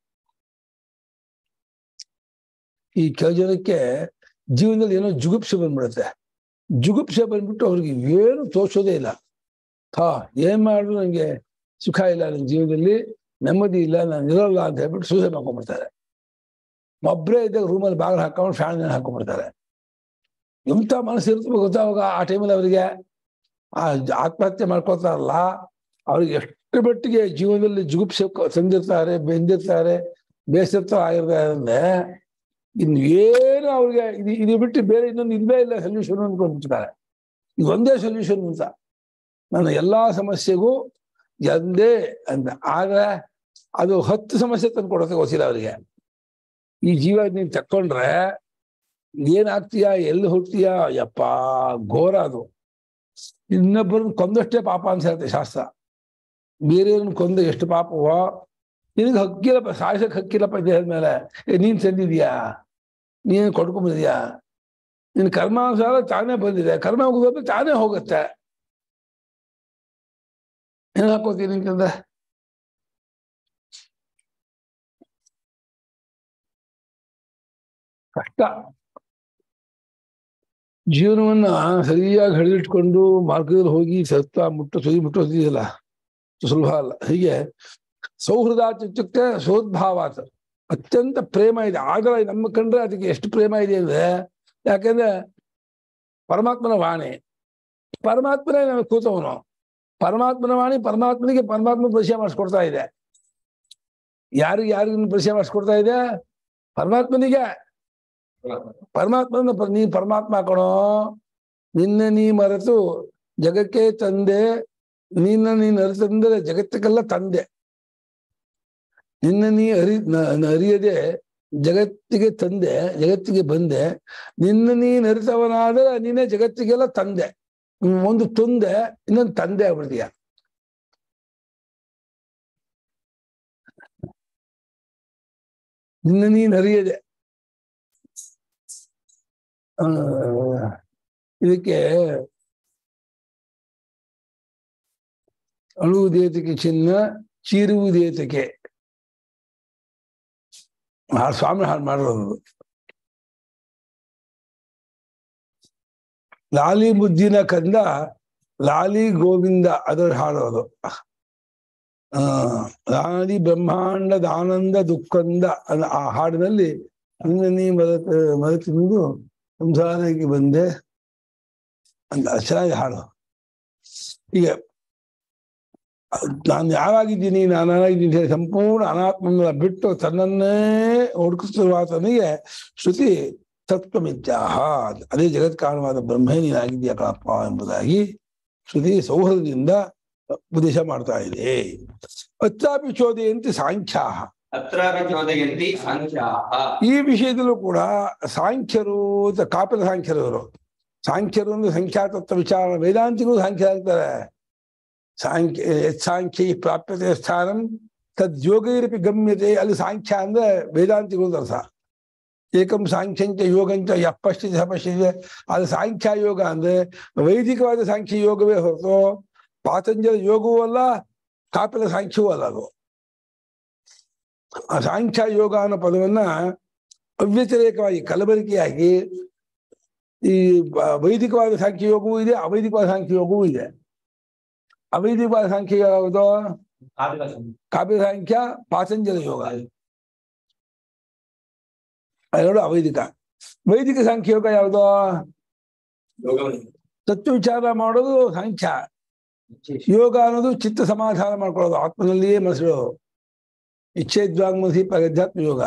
ಈ ಕೆಲವು ಜನಕ್ಕೆ ಜೀವನದಲ್ಲಿ ಏನೋ ಜುಗುಪ್ಸೆ ಬಂದ್ಬಿಡುತ್ತೆ ಜುಗುಪ್ಸೆ ಬಂದ್ಬಿಟ್ಟು ಅವ್ರಿಗೆ ಏನು ತೋರ್ಸೋದೇ ಇಲ್ಲ ಥಾ ಏನ್ ಮಾಡಿದ್ರು ನಂಗೆ ಸುಖ ಇಲ್ಲ ನನ್ನ ಜೀವನದಲ್ಲಿ ನೆಮ್ಮದಿ ಇಲ್ಲ ನಾನು ಇರೋಲ್ಲ ಅಂತ ಹೇಳ್ಬಿಟ್ಟು ಸೂಸೈಡ್ ಮಾಡ್ಕೊಂಡ್ಬಿಡ್ತಾರೆ ಒಬ್ಬರೇ ಇದ್ದಾಗ ರೂಮಲ್ಲಿ ಬಾಗಿಲು ಹಾಕೊಂಡು ಫ್ಯಾನ್ ಹಾಕೊಂಡ್ಬಿಡ್ತಾರೆ ಎಂಥ ಮನಸ್ಸು ಇರ್ತದೆ ಗೊತ್ತಾವಾಗ ಆ ಟೈಮಲ್ಲಿ ಅವರಿಗೆ ಆ ಆತ್ಮಹತ್ಯೆ ಮಾಡ್ಕೊತಾರಲ್ಲ ಅವ್ರಿಗೆ ಎಷ್ಟು ಮಟ್ಟಿಗೆ ಜೀವನದಲ್ಲಿ ಜುಗುಪ್ಸೆ ತಂದಿರ್ತಾರೆ ಬೆಂದಿರ್ತಾರೆ ಬೇಸತ್ತ ಆಗಿರ್ತಾರೆ ಅಂದ್ರೆ ಇನ್ನು ಏನು ಅವ್ರಿಗೆ ಇದು ಇದು ಬಿಟ್ಟು ಬೇರೆ ಇನ್ನೊಂದು ಇಲ್ವೇ ಇಲ್ಲ ಸೊಲ್ಯೂಷನ್ ಅಂದ್ಕೊಂಡ್ಬಿಡ್ತಾರೆ ಇದು ಒಂದೇ ಸೊಲ್ಯೂಷನ್ ಅಂತ ನನ್ನ ಎಲ್ಲಾ ಸಮಸ್ಯೆಗೂ ಎಂದೇ ಅಂತ ಆದ್ರೆ ಅದು ಹತ್ತು ಸಮಸ್ಯೆ ತಂದು ಕೊಡೋಕೆ ಗೊತ್ತಿಲ್ಲ ಅವರಿಗೆ ಈ ಜೀವ ನೀನ್ ತಕ್ಕೊಂಡ್ರೆ ಏನಾಗ್ತೀಯಾ ಎಲ್ಲಿ ಹುಟ್ತೀಯಾ ಯಪ್ಪ ಘೋರ ಅದು ಇನ್ನೊಬ್ಬರನ್ನ ಕೊಂದಷ್ಟೇ ಪಾಪ ಅಂತ ಹೇಳುತ್ತೆ ಶಾಸ್ತ್ರ ಬೇರೆಯವ್ರನ್ನ ಕೊಂದ ಎಷ್ಟು ಪಾಪವೋ ನಿನಗೆ ಹಕ್ಕಿಲ್ಲಪ್ಪ ಸಾಯಿಸಕ್ ಹಕ್ಕಿಲ್ಲಪ್ಪ ದೇಹದ ಮೇಲೆ ಏ ನೀನ್ ತಂದಿದ್ಯಾ ನೀನ್ ಕೊಡ್ಕೊಂಬಂದಿದ್ಯಾ ನಿನ್ ಕರ್ಮಾನುಸಾರ ತಾನೇ ಬಂದಿದೆ ಕರ್ಮ ಹೋಗೋದು ತಾನೇ ಹೋಗುತ್ತೆ ಏನ್ ಹಾಕೋತೀನಿ ಅಂತಂದ್ರೆ ಕಷ್ಟ ಜೀವನವನ್ನ ಸರಿಯಾಗಿ ಹಿಡಿದಿಟ್ಕೊಂಡು ಮಾರ್ಗದಲ್ಲಿ ಹೋಗಿ ಸತ್ತ ಮುಟ್ಟು ಸುದಿ ಮುಟ್ಟೋದಿದೆಯಲ್ಲ ಸುಲಭ ಅಲ್ಲ ಹೀಗೆ ಸೌಹೃದಾತ್ ಇತ್ಯುಕ್ತೆ ಸೋದ್ಭಾವಾತ್ ಅತ್ಯಂತ ಪ್ರೇಮ ಇದೆ ಆಗಲ್ಲ ನಮ್ಮ ಕಂಡ್ರೆ ಅದಕ್ಕೆ ಎಷ್ಟು ಪ್ರೇಮ ಇದೆ ಅಂದ್ರೆ ಯಾಕೆಂದ್ರೆ ಪರಮಾತ್ಮನ ವಾಣಿ ಪರಮಾತ್ಮನೇ ನಮಗೆ ಕೂತವನು ಪರಮಾತ್ಮನ ವಾಣಿ ಪರಮಾತ್ಮನಿಗೆ ಪರಮಾತ್ಮ ಪರಿಚಯ ಮಾಡಿಸ್ಕೊಡ್ತಾ ಇದೆ ಯಾರಿಗೆ ಯಾರಿಗೂ ಪರಿಚಯ ಮಾಡಿಸ್ಕೊಡ್ತಾ ಇದೆ ಪರಮಾತ್ಮನಿಗೆ ಪರಮಾತ್ಮನ ನೀ ಪರಮಾತ್ಮ ಕಣೋ ನಿನ್ನ ನೀ ಮರೆತು ಜಗಕ್ಕೆ ತಂದೆ ನಿನ್ನ ನೀನ್ ಅರಿತಂದ್ರೆ ಜಗತ್ತಕ್ಕೆಲ್ಲ ತಂದೆ ನಿನ್ನ ನೀ ಅರಿ ನ- ನ- ಅರಿಯದೆ ಜಗತ್ತಿಗೆ ತಂದೆ ಜಗತ್ತಿಗೆ ಬಂದೆ ನಿನ್ನ ನೀನ್ ಅರಿತವನಾದರೆ ನೀನೇ ಜಗತ್ತಿಗೆಲ್ಲ ತಂದೆ ಹ್ಮ್, ಒಂದು ತುಂದೆ ಇನ್ನೊಂದು ತಂದೆ ಆಗ್ಬಿಡ್ತೀಯ ನಿನ್ನ ನೀನ್ ಅರಿಯದೆ ಆ, ಇದಕ್ಕೆ ಅಳುವುದೇತಕ್ಕೆ ಚಿನ್ನ ಚೀರುವುದೇತಕ್ಕೆ ಆ ಸ್ವಾಮಿ ಹಾಡು ಮಾಡಿರೋದು ಲಾಲಿ ಮುದ್ದಿನ ಕಂದ ಲಾಲಿ ಗೋವಿಂದ ಅದರ ಹಾಡೋದು ಆ ಲಾಲಿ ಬ್ರಹ್ಮಾಂಡದ ಆನಂದ ದುಃಖಂದ ಅನ್ನೋ ಆ ಹಾಡಿನಲ್ಲಿ ನಿನ್ನ ನೀ ಮರೆತ ಮರೆತಿಂದು ಸಂಸಾರಕ್ಕೆ ಬಂದೆ ಅಂತ ಚೆನ್ನಾಗಿ ಹಾಡು ಈಗ ನಾನು ಯಾವಾಗಿದ್ದೀನಿ ನಾನಾಗಿದ್ದೀನಿ ಅಂತ ಹೇಳಿ ಸಂಪೂರ್ಣ ಅನಾತ್ಮನ ಬಿಟ್ಟು ತನ್ನನ್ನೇ ಹುಡುಕಿಸುವ ಆತನಿಗೆ ಶ್ರುತಿ ತತ್ವಮಿತ್ಯಾಹ ಅದೇ ಜಗತ್ ಕಾರಣವಾದ ಬ್ರಹ್ಮೇ ನೀನಾಗಿದ್ಯಾ ಕಣಪ್ಪ ಎಂಬುದಾಗಿ ಶ್ರುತಿ ಸೌಹೃದದಿಂದ ಉಪದೇಶ ಮಾಡ್ತಾ ಇದೆ ಅಚ್ಚಾಪಿ ಚೋದೆಯಂತೆ ಸಾಂಖ್ಯಾ ಅತ್ರಾಪಿ ಚೋದಯಂತಿ ಸಾಂಖ್ಯಾಹ ಈ ವಿಷಯದಲ್ಲೂ ಕೂಡ ಸಾಂಖ್ಯರು ಅಂತ ಕಾಪಿಲ ಸಾಂಖ್ಯರು ಇವರು ಸಾಂಖ್ಯರು ಅಂದ್ರೆ ಸಂಖ್ಯಾತತ್ವ ವಿಚಾರ ವೇದಾಂತಿಗಳು ಸಾಂಖ್ಯ ಆಗ್ತಾರೆ ಸಾಂಖ್ಯ ಸಾಂಖ್ಯ ಪ್ರಾಪ್ಯತೆ ಸ್ಥಾನಂ ತದ್ ಯೋಗೈರಪಿ ಗಮ್ಯತೆ ಅಲ್ಲಿ ಸಾಂಖ್ಯ ಅಂದ್ರೆ ವೇದಾಂತಿಗಳು ಅರ್ಥ ಏಕಂ ಸಾಂಖ್ಯಂಚ ಯೋಗಂಚ ಯಪ್ಪಶ್ಚಿತ ಸಪಶ್ಚಿತ ಅದು ಸಾಂಖ್ಯ ಯೋಗ ಅಂದ್ರೆ ವೈದಿಕವಾದ ಸಾಂಖ್ಯ ಯೋಗವೇ ಹೊರತು ಪಾತಂಜಲ ಯೋಗವೂ ಅಲ್ಲ ಕಾಪಿಲ ಸಾಂಖ್ಯವೂ ಅಲ್ಲ ಅದು ಆ ಸಾಂಖ್ಯ ಯೋಗ ಅನ್ನೋ ಪದವನ್ನ ಅವ್ಯತಿರೇಕವಾಗಿ ಕಲಬೆರಕೆಯಾಗಿ ಈ ಬ- ವೈದಿಕವಾದ ಸಾಂಖ್ಯ ಯೋಗವೂ ಇದೆ ಅವೈದಿಕವಾದ ಸಾಂಖ್ಯ ಯೋಗವೂ ಇದೆ ಅವೈದಿಕವಾದ ಸಾಂಖ್ಯ ಯಾವುದು ಕಾಪಿಲ ಸಂಧಿ. ಕಾವ್ಯ ಸಾಂಖ್ಯ ಪಾತಂಜಲ ಯೋಗ ಎರಡು ಅವೈದಿಕ ವೈದಿಕ ಸಾಂಖ್ಯ ಯೋಗ ಯಾವುದು ಯೋಗವನ್ನು ತತ್ವ ವಿಚಾರ ಮಾಡೋದು ಸಾಂಖ್ಯ ಯೋಗ ಅನ್ನೋದು ಚಿತ್ತ ಸಮಾಧಾನ ಮಾಡ್ಕೊಳ್ಳೋದು ಆತ್ಮನಲ್ಲಿಯೇ ಮನಸ್ಸು ಇಚ್ಛೇದ್ವಾಂಗ್ಮಸಿ ಪ್ರಗಧ್ಯಾತ್ಮ ಯೋಗ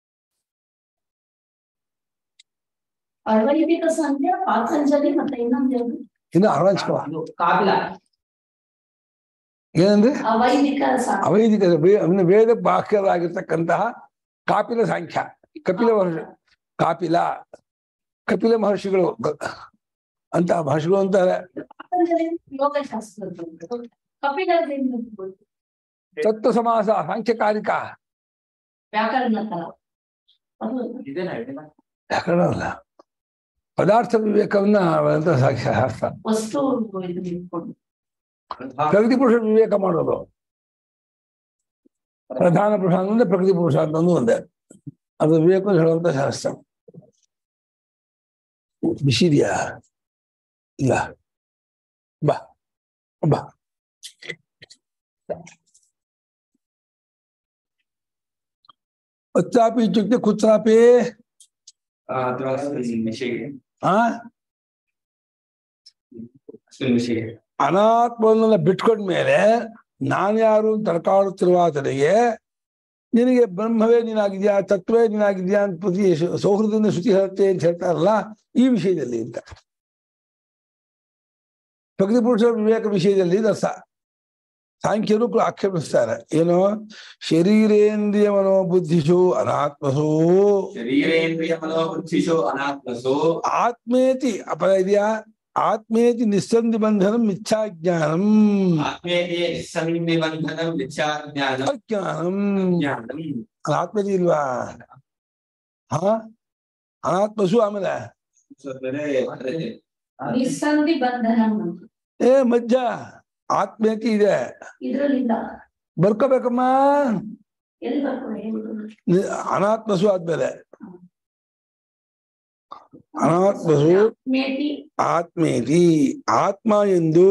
ಅವೈದಿಕ ಸಂಖ್ಯೆ ಪಾತಂಜಲಿ ಮತ್ತೆ ಇನ್ನೊಂದು ಯಾವ್ದು? ಇನ್ನು ಅರವಂಚಕವ ಇದು ಕಾಪಿಲ ಏನಂದ್ರೆ ಅವೈದಿಕ ಸಂಖ್ಯೆ ಅವೈದಿಕ ವೇ- ಅಂದ್ರೆ ವೇದ ಬಾಹ್ಯರಾಗಿರ್ತಕ್ಕಂತಹ ಕಾಪಿಲ ಸಾಂಖ್ಯ ಕಪಿಲ ಮಹರ್ಷಿ ಕಾಪಿಲ ಕಪಿಲ ಮಹರ್ಷಿಗಳು ಗ- ಅಂತ ಮಹರ್ಷಿಗಳು ಅಂತಾರೆ ಪಾತಂಜಲಿ ಯೋಗಶಾಸ್ತ್ರದ್ದು ಕಪಿಲದಿಂದ ತತ್ವ ಸಮಾಸ ಸಾಂಖ್ಯಕಾರಿಕ ವ್ಯಾಕರಣ ತರ ಅದು ಇದೇನಾ ಹೇಳಿಲ್ಲ ವ್ಯಾಕರಣ ಅಲ್ಲ ಪದಾರ್ಥ ವಿವೇಕವನ್ನ ಅವಂತ ಸಾಕ್ಷ್ಯ ಶಾಸ್ತ್ರ ವಸ್ತು ಇದು ಇಟ್ಕೊಂಡು ಪ್ರಗತಿ ಪುರುಷ ವಿವೇಕ ಮಾಡೋದು ಪ್ರಧಾನ ಪುರುಷ ಅಂದ್ರೆ ಪ್ರಗತಿ ಪುರುಷ ಅಂತಂದು ಒಂದೇ ಅದು ವಿವೇಕ ಹೇಳುವಂತ ಶಾಸ್ತ್ರ ಬಿಸಿದ್ಯಾ ಇಲ್ಲ ಬಾ ಬಾ ಅತ್ರಾಪಿ ಇತ್ಯುಕ್ತೆ ಕುತ್ರಾಪಿ ಅಥವಾ ಅಸ್ಮಿನ್ ವಿಷये ಆ ಅಸ್ಮಿನ್ ವಿಷये ಅನಾತ್ಮವನ್ನೆಲ್ಲ ಬಿಟ್ಕೊಂಡ್ಮೇಲೆ ನಾನ್ಯಾರು ತಡ್ಕಾಡುತ್ತಿರುವ ಆತನಿಗೆ ನಿನಗೆ ಬ್ರಹ್ಮವೇ ನೀನಾಗಿದ್ಯಾ ತತ್ವೇ ನೀನಾಗಿದ್ಯಾ ಅಂತ ಪ್ರತಿ ಸೌ- ಸೌಹೃದದಿಂದ ಶ್ರುತಿ ಹೇಳುತ್ತೆ ಅಂತ ಹೇಳ್ತಾರಲ್ಲ ಈ ವಿಷಯದಲ್ಲಿ ಅಂತ ಪ್ರಗತಿ ಪುರುಷರ ವಿವೇಕ ವಿಷಯದಲ್ಲಿ ದಸ ಸಾಂಖ್ಯರು ಕೂಡ ಆಕ್ಷೇಪಿಸ್ತಾರೆ ಏನು ಶರೀರೇಂದ್ರಿಯ ಮನೋಬುದ್ಧಿಷು ಅನಾತ್ಮಸು ಶರೀರೇಂದ್ರಿಯ ಮನೋಬುದ್ಧಿಷು ಅನಾತ್ಮಸು ಆತ್ಮೇತಿ ಅಪರ ಇದೆಯಾ ಆತ್ಮೇತಿ ನಿಸ್ಸಂಧಿ ಬಂಧನಂ ಮಿಥ್ಯಾಜ್ಞಾನಂ ಆತ್ಮೇಯೇ ನಿಸ್ಸಂನಿಬಂಧನಂ ಮಿಥ್ಯಾಜ್ಞಾನಂ ಅಜ್ಞಾನಂ ಜ್ಞಾನಂ ಅನಾತ್ಮತಿ ಇಲ್ವಾ ಹಾ ಅನಾತ್ಮಸು ಆಮೇಲೆ ಅಂದರೆ ಅಂದ್ರೆ ನಿಸ್ಸಂಧಿ ಬಂಧನ ಏ ಮಜ್ಜ ಆತ್ಮೇತಿ ಇದೆ ಇದ್ರಲ್ಲಿಲ್ಲ ಬರ್ಕೋಬೇಕಮ್ಮ ಎಲ್ಲಿ ಬರ್ಕೊಂಡು ಹೇಳುದು ನಿ- ಅನಾತ್ಮಸು ಆದ್ಮೇಲೆ ಅನಾತ್ಮಸು ಮೇಟಿ ಆತ್ಮೇತಿ ಆತ್ಮ ಎಂದು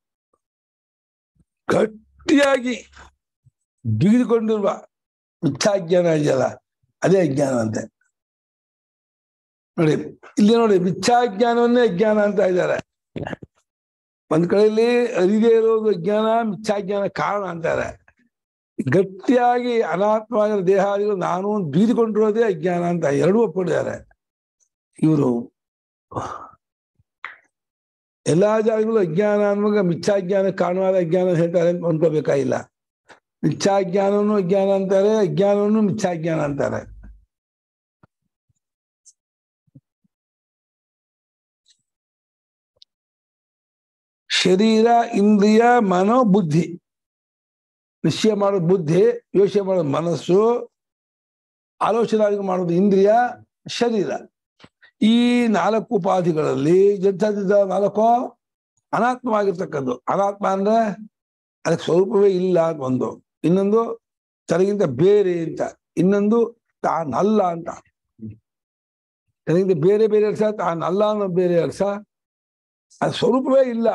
ಗಟ್ಟಿಯಾಗಿ ಬಿಗಿದುಕೊಂಡಿರುವ ಮಿಥ್ಯಾಜ್ಞಾನ ಇದೆಯಲ್ಲ ಅದೇ ಅಜ್ಞಾನ ಅಂತೆ ನೋಡಿ ಇಲ್ಲಿ ನೋಡಿ ಮಿಥ್ಯಾಜ್ಞಾನವನ್ನೇ ಅಜ್ಞಾನ ಅಂತ ಇದ್ದಾರೆ ಒಂದ್ ಕಡೆಯಲ್ಲಿ ಅರಿದೇ ಇರೋದು ಅಜ್ಞಾನ ಮಿಥ್ಯಾಜ್ಞಾನ ಕಾರಣ ಅಂತಾರೆ ಗಟ್ಟಿಯಾಗಿ ಅನಾತ್ಮವಾಗಿರೋ ದೇಹಾದಿಗಳು ನಾನು ಬೀದಿಕೊಂಡಿರೋದೇ ಅಜ್ಞಾನ ಅಂತ ಎರಡೂ ಒಪ್ಕೊಂಡಿದ್ದಾರೆ ಇವರು ಎಲ್ಲಾ ಜಾಗಗಳು ಅಜ್ಞಾನ ಅನ್ನುವಾಗ ಮಿಥ್ಯಾಜ್ಞಾನ ಕಾರಣವಾದ ಅಜ್ಞಾನ ಹೇಳ್ತಾರೆ ಅಂತ ಅನ್ಕೋಬೇಕಾಗಿಲ್ಲ ಮಿಥ್ಯಾಜ್ಞಾನವನ್ನು ಅಜ್ಞಾನ ಅಂತಾರೆ ಅಜ್ಞಾನವನ್ನು ಮಿಥ್ಯಾಜ್ಞಾನ ಅಂತಾರೆ ಶರೀರ ಇಂದ್ರಿಯ ಮನೋ ಬುದ್ಧಿ ನಿಶ್ಚಯ ಮಾಡೋದು ಬುದ್ಧಿ ಯೋಚನೆ ಮಾಡೋದು ಮನಸ್ಸು ಆಲೋಚನೆ ಮಾಡೋದು ಇಂದ್ರಿಯ ಶರೀರ ಈ ನಾಲ್ಕು ಉಪಾಧಿಗಳಲ್ಲಿ ಎಂಥದ್ದಿದ್ದ ನಾಲ್ಕು ಅನಾತ್ಮವಾಗಿರ್ತಕ್ಕದ್ದು ಅನಾತ್ಮ ಅಂದ್ರೆ ಅದಕ್ಕೆ ಸ್ವರೂಪವೇ ಇಲ್ಲ ಅಂತ ಒಂದು ಇನ್ನೊಂದು ತನಗಿಂತ ಬೇರೆ ಅಂತ ಇನ್ನೊಂದು ತಾನಲ್ಲ ಅಂತ ತನಗಿಂತ ಬೇರೆ ಬೇರೆ ಅರ್ಥ ತಾನಲ್ಲ ಅನ್ನೋ ಬೇರೆ ಅರ್ಥ ಅದು ಸ್ವರೂಪವೇ ಇಲ್ಲ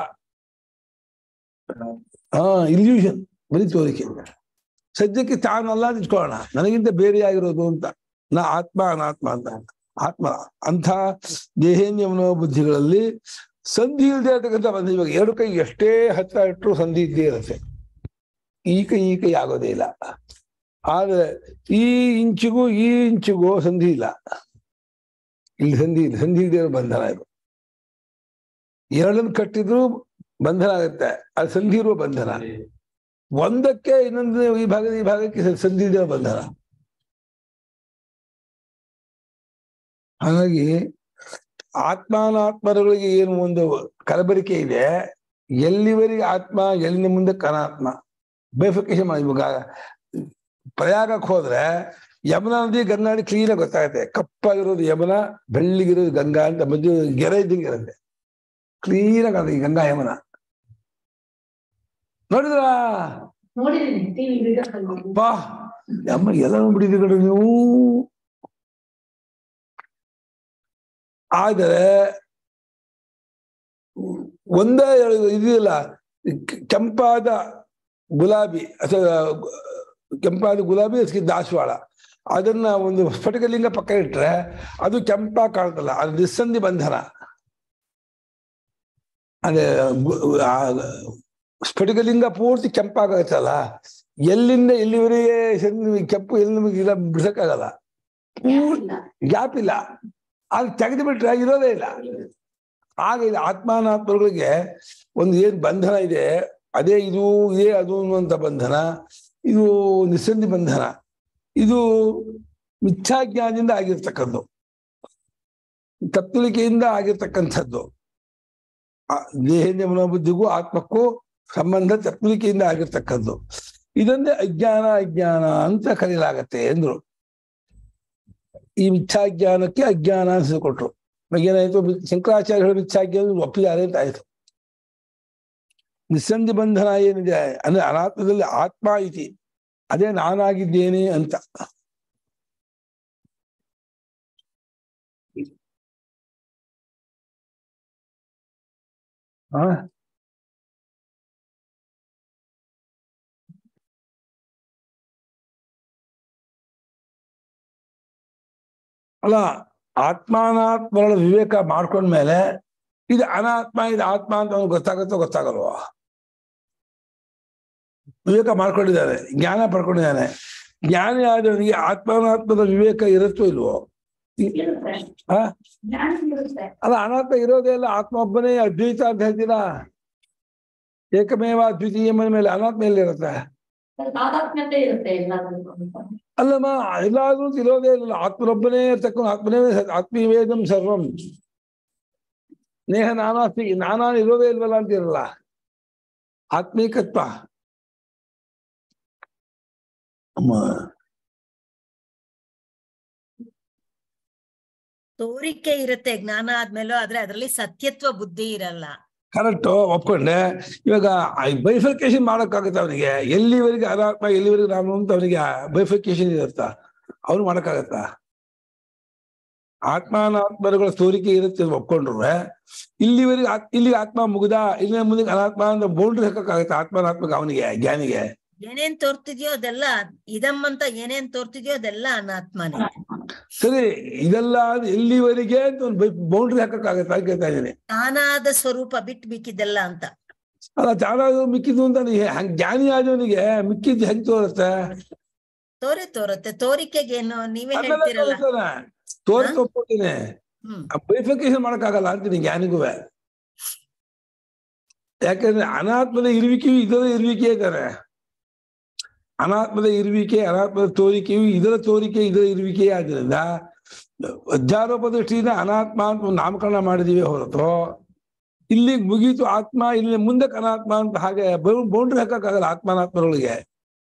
ಹಾ ಇಲ್ಯೂಷನ್ ಬರೀ ತೋರಿಕೆ ಸದ್ಯಕ್ಕೆ ತಾನಲ್ಲ ಅಂತ ಇಟ್ಕೊಳ್ಳೋಣ ನನಗಿಂತ ಬೇರೆ ಆಗಿರೋದು ಅಂತ ನಾ ಆತ್ಮ ಅನಾತ್ಮ ಅಂತ ಆತ್ಮ ಅಂಥ ದೇಹೇಂದ್ರಿಯ ಮನೋಬುದ್ಧಿಗಳಲ್ಲಿ ಸಂಧಿ ಇಲ್ಲದೆ ಇರತಕ್ಕಂಥ ಬಂಧ ಇವಾಗ ಎರಡು ಕೈ ಎಷ್ಟೇ ಹತ್ರ ಇಟ್ಟರು ಸಂಧಿ ಇದ್ದೇ ಇರುತ್ತೆ ಈ ಕೈ ಈ ಕೈ ಆಗೋದೇ ಇಲ್ಲ ಆದ್ರೆ ಈ ಇಂಚಿಗೂ ಈ ಇಂಚಿಗೂ ಸಂಧಿ ಇಲ್ಲ ಇಲ್ಲಿ ಸಂಧಿ ಇಲ್ಲ ಸಂಧಿ ಇಲ್ಲದೆ ಇರೋ ಬಂಧನ ಇದು ಎರಡನ್ನು ಕಟ್ಟಿದ್ರು ಬಂಧನ ಆಗುತ್ತೆ ಅದು ಸಂಧಿ ಇರುವ ಬಂಧನ ಒಂದಕ್ಕೆ ಇನ್ನೊಂದು ಈ ಭಾಗದ ಈ ಭಾಗಕ್ಕೆ ಸಂಧಿ ಇಲ್ಲದೆ ಇರೋ ಬಂಧನ ಹಾಗಾಗಿ ಆತ್ಮಾನಾತ್ಮರುಗಳಿಗೆ ಏನು ಒಂದು ಕಲಬೆರಿಕೆ ಇದೆ ಎಲ್ಲಿವರೆಗೆ ಆತ್ಮ ಎಲ್ಲಿ ಮುಂದೆ ಅನಾತ್ಮ ಬೈಫಿಕೇಶನ್ ಮಾಡಿ ಇವಾಗ ಪ್ರಯಾಗಕ್ಕೆ ಹೋದ್ರೆ ಯಮುನಾ ನದಿ ಗಂಗಾ ನದಿ ಕ್ಲೀನ್ ಗೊತ್ತಾಗುತ್ತೆ ಕಪ್ಪಾಗಿರೋದು ಯಮುನಾ ಬೆಳ್ಳಿಗಿರೋದು ಗಂಗಾ ಅಂತ ಮಧ್ಯೆ ಗೆರೆ ಇದ್ದಂಗೆ ಇರುತ್ತೆ ಕ್ಲೀನ್ ಆಗಿ ಗಂಗಾ ಯಮುನಾ ನೋಡಿದ್ರಾ ನೋಡಿದೀನಿ ಟಿವಿ ವಿಡಿಯೋದಲ್ಲಿ ಬಾ ಯಮ್ಮ ಎಲ್ಲ ನೋಡ್ಬಿಟ್ಟಿದ್ದೀರಿ ಕಡೆ ನೀವು ಆದರೆ ಒಂದೇ ಎರಡು ಇದೆಯಲ್ಲ ಕೆ- ಕೆಂಪಾದ ಗುಲಾಬಿ ಅಥವಾ ಕೆಂಪಾದ ಗುಲಾಬಿ ಅದಕ್ಕೆ ದಾಸವಾಳ ಅದನ್ನ ಒಂದು ಸ್ಫಟಿಕಲಿಂಗ ಪಕ್ಕ ಇಟ್ರೆ ಅದು ಕೆಂಪ ಕಾಣ್ತಲ್ಲ ಅದು ನಿಸ್ಸಂಧಿ ಬಂಧನ ಅದೇ ಗು- ಆ ಸ್ಫಟಿಕಲಿಂಗ ಪೂರ್ತಿ ಕೆಂಪಾಗತ್ತಲ್ಲ ಎಲ್ಲಿಂದ ಎಲ್ಲಿವರೆಗೆ ಸಣ್ಣ ಕೆಂಪು ಎಲ್ಲಿ ನಮಗೆ ಇಲ್ಲ ಬಿಡ್ಸಕ್ಕಾಗಲ್ಲ ಇಲ್ಲ. ಗ್ಯಾಪ್ ಇಲ್ಲ ಅದು ತೆಗೆದು ಬಿಟ್ರೆ ಇರೋದೇ ಇಲ್ಲ ಆಗ ಇದು ಆತ್ಮಾನಾತ್ಮಗಳಿಗೆ ಒಂದು ಏನ್ ಬಂಧನ ಇದೆ ಅದೇ ಇದು ಇದೇ ಅದು ಅನ್ನುವಂಥ ಬಂಧನ ಇದು ನಿಸ್ಸಂಧಿ ಬಂಧನ ಇದು ಮಿಥ್ಯಾಜ್ಞಾನದಿಂದ ಆಗಿರ್ತಕ್ಕದ್ದು ತಪ್ಪಲಿಕೆಯಿಂದ ಆಗಿರ್ತಕ್ಕಂಥದ್ದು ಆ ದೇಹದ ಮನೋಬುದ್ಧಿಗೂ ಆತ್ಮಕ್ಕೂ ಸಂಬಂಧ ತಪ್ಪಲಿಕೆಯಿಂದ ಆಗಿರ್ತಕ್ಕದ್ದು ಇದನ್ನೇ ಅಜ್ಞಾನ ಅಜ್ಞಾನ ಅಂತ ಕರೆಯಲಾಗತ್ತೆ ಎಂದ್ರು ಈ ಮಿಥ್ಯಾಜ್ಞಾನಕ್ಕೆ ಅಜ್ಞಾನ ಅಂತ ಕೊಟ್ರು ಏನಾಯ್ತು ಶಂಕರಾಚಾರ್ಯಗಳು ಮಿಥ್ಯಾಜ್ಞಾನ ಒಪ್ಪಿದ್ದಾರೆ ಅಂತ ಆಯ್ತು ನಿಸ್ಸಂಧಿ ಬಂಧನ ಏನಿದೆ ಅಂದ್ರೆ ಅನಾತ್ಮದಲ್ಲಿ ಆತ್ಮ ಐತಿ ಅದೇ ನಾನಾಗಿದ್ದೇನೆ ಅಂತ ಆ ಅಲ್ಲ ಆತ್ಮಾನಾತ್ಮಗಳ ವಿವೇಕ ಮಾಡ್ಕೊಂಡ್ಮೇಲೆ ಇದು ಅನಾತ್ಮ ಇದು ಆತ್ಮ ಅಂತ ಅವ್ನಿಗೆ ಗೊತ್ತಾಗುತ್ತೋ ಗೊತ್ತಾಗಲ್ವಾ ವಿವೇಕ ಮಾಡ್ಕೊಂಡಿದ್ದಾನೆ ಜ್ಞಾನ ಪಡ್ಕೊಂಡಿದ್ದಾನೆ ಜ್ಞಾನಿ ಆದವನಿಗೆ ಆತ್ಮಾನಾತ್ಮದ ವಿವೇಕ ಇರುತ್ತೋ ಇಲ್ವೋ ಇರುತ್ತೆ ಆ ಜ್ಞಾನ ಇರುತ್ತೆ ಅಲ್ಲ ಅನಾತ್ಮ ಇರೋದೇ ಇಲ್ಲ ಆತ್ಮ ಒಬ್ಬನೇ ಅದ್ವೈತ ಅಂತ ಹೇಳ್ತೀರಾ ಏಕಮೇವ ದ್ವಿತೀಯ ಮೇಲೆ ಅನಾತ್ಮ ಎಲ್ಲಿರುತ್ತೆ ತಾದಾತ್ಮ್ಯತೆ ಇರುತ್ತೆ ಎಲ್ಲದಕ್ಕೂ ಅಂತ. ಅಲ್ಲಮ್ಮ ಎಲ್ಲಾದ್ರೂ ಇರೋದೇ ಇಲ್ಲ ಆತ್ಮನೊಬ್ಬನೇ ಇರ್ತಕ್ಕ ಆತ್ಮನೇ ಸ- ಆತ್ಮೀಯವೇದಂ ಸರ್ವಂ ನೇಹ ನಾನಾಸ್ತಿ ನಾನಾ ಇರೋದೇ ಇಲ್ವಲ್ಲ ಅಂತಿರಲ್ಲ ಆತ್ಮೀಕತ್ವ ಅಮ್ಮ ತೋರಿಕೆ ಇರುತ್ತೆ ಜ್ಞಾನ ಆದ್ಮೇಲೂ ಆದ್ರೆ ಅದರಲ್ಲಿ ಸತ್ಯತ್ವ ಬುದ್ಧಿ ಇರಲ್ಲ ಕರೆಕ್ಟ್ ಒಪ್ಕೊಂಡೆ ಇವಾಗ ಬೈಫಿಕೇಶನ್ ಮಾಡಕ್ಕಾಗತ್ತೆ ಅವನಿಗೆ ಎಲ್ಲಿವರೆಗೆ ಅನಾತ್ಮ ಎಲ್ಲಿವರೆಗೆ ನಾನು ಅಂತ ಅವನಿಗೆ ಬೈಫಿಕೇಶನ್ ಇರುತ್ತಾ ಅವ್ನು ಮಾಡಕ್ಕಾಗತ್ತಾ ಆತ್ಮಾನಾತ್ಮಗಳ ತೋರಿಕೆ ಇರುತ್ತೆ ಅಂತ ಒಪ್ಕೊಂಡ್ರು ಇಲ್ಲಿವರೆಗೆ ಆತ್- ಇಲ್ಲಿ ಆತ್ಮ ಮುಗ್ದ ಇಲ್ಲಿ ಮುಂದೆ ಅನಾತ್ಮ ಅಂತ ಬೌಂಡ್ರಿ ಹಾಕಕ್ಕಾಗತ್ತೆ ಆತ್ಮಾನಾತ್ಮಕ ಅವನಿಗೆ ಜ್ಞಾನಿಗೆ ಏನೇನ್ ತೋರ್ತಿದ್ಯೋ ಅದೆಲ್ಲ ಇದಮ್ ಅಂತ ಏನೇನ್ ತೋರ್ತಿದ್ಯೋ ಅದೆಲ್ಲ ಅನಾತ್ಮನೇ ಸರಿ ಇದೆಲ್ಲ ಎಲ್ಲಿವರೆಗೆ ಅಂತ ಒಂದು ಬೌಂಡ್ರಿ ಹಾಕಕ್ಕಾಗತ್ತೆ ಅಂತ ಕೇಳ್ತಾ ಇದ್ದೀನಿ ತಾನಾದ ಸ್ವರೂಪ ಬಿಟ್ಟು ಬಿಕ್ಕಿದ್ದೆಲ್ಲ ಅಂತ ಅಲ್ಲ ತಾನಾದ್ರು ಮಿಕ್ಕಿದ್ದು ಅಂತ ನೀ ಹಂಗ್ ಜ್ಞಾನಿ ಆದವನಿಗೆ ಮಿಕ್ಕಿದ್ದು ಹೆಂಗ್ ತೋರುತ್ತೆ ತೋರಿ ತೋರುತ್ತೆ ತೋರಿಕೆಗೇನು ನೀವೇ ಅದೆಲ್ಲ ಹೇಳ್ತಿರಲ್ಲ ತೋರಿಸ್ತಾನೆ ತೋರಿಸಿ ಒಪ್ಕೊತೀನಿ ಹ್ಮ್ ಬೈಫಿಕೇಶನ್ ಮಾಡಕ್ಕಾಗಲ್ಲ ಅಂತೀನಿ ಜ್ಞಾನಿಗೂ ಯಾಕಂದ್ರೆ ಅನಾತ್ಮದ ಇರುವಿಕೆಯು ಇದರ ಇರುವಿಕೆ ಇದ್ದಾರೆ ಅನಾತ್ಮದ ಇರುವಿಕೆ ಅನಾತ್ಮದ ತೋರಿಕೆಯು ಇದರ ತೋರಿಕೆ ಇದರ ಇರುವಿಕೆ ಆದ್ದರಿಂದ ಅಧ್ಯಾರೋಪ ದೃಷ್ಟಿಯಿಂದ ಅನಾತ್ಮ ಅಂತ ಒಂದು ನಾಮಕರಣ ಮಾಡಿದೀವಿ ಹೊರತು ಇಲ್ಲಿ ಮುಗೀತು ಆತ್ಮ ಇಲ್ಲಿ ಮುಂದಕ್ಕೆ ಅನಾತ್ಮ ಅಂತ ಹಾಗೆ ಬೌಂಡ್ರಿ ಹಾಕಕ್ಕಾಗಲ್ಲ ಆತ್ಮಾನಾತ್ಮಗಳಿಗೆ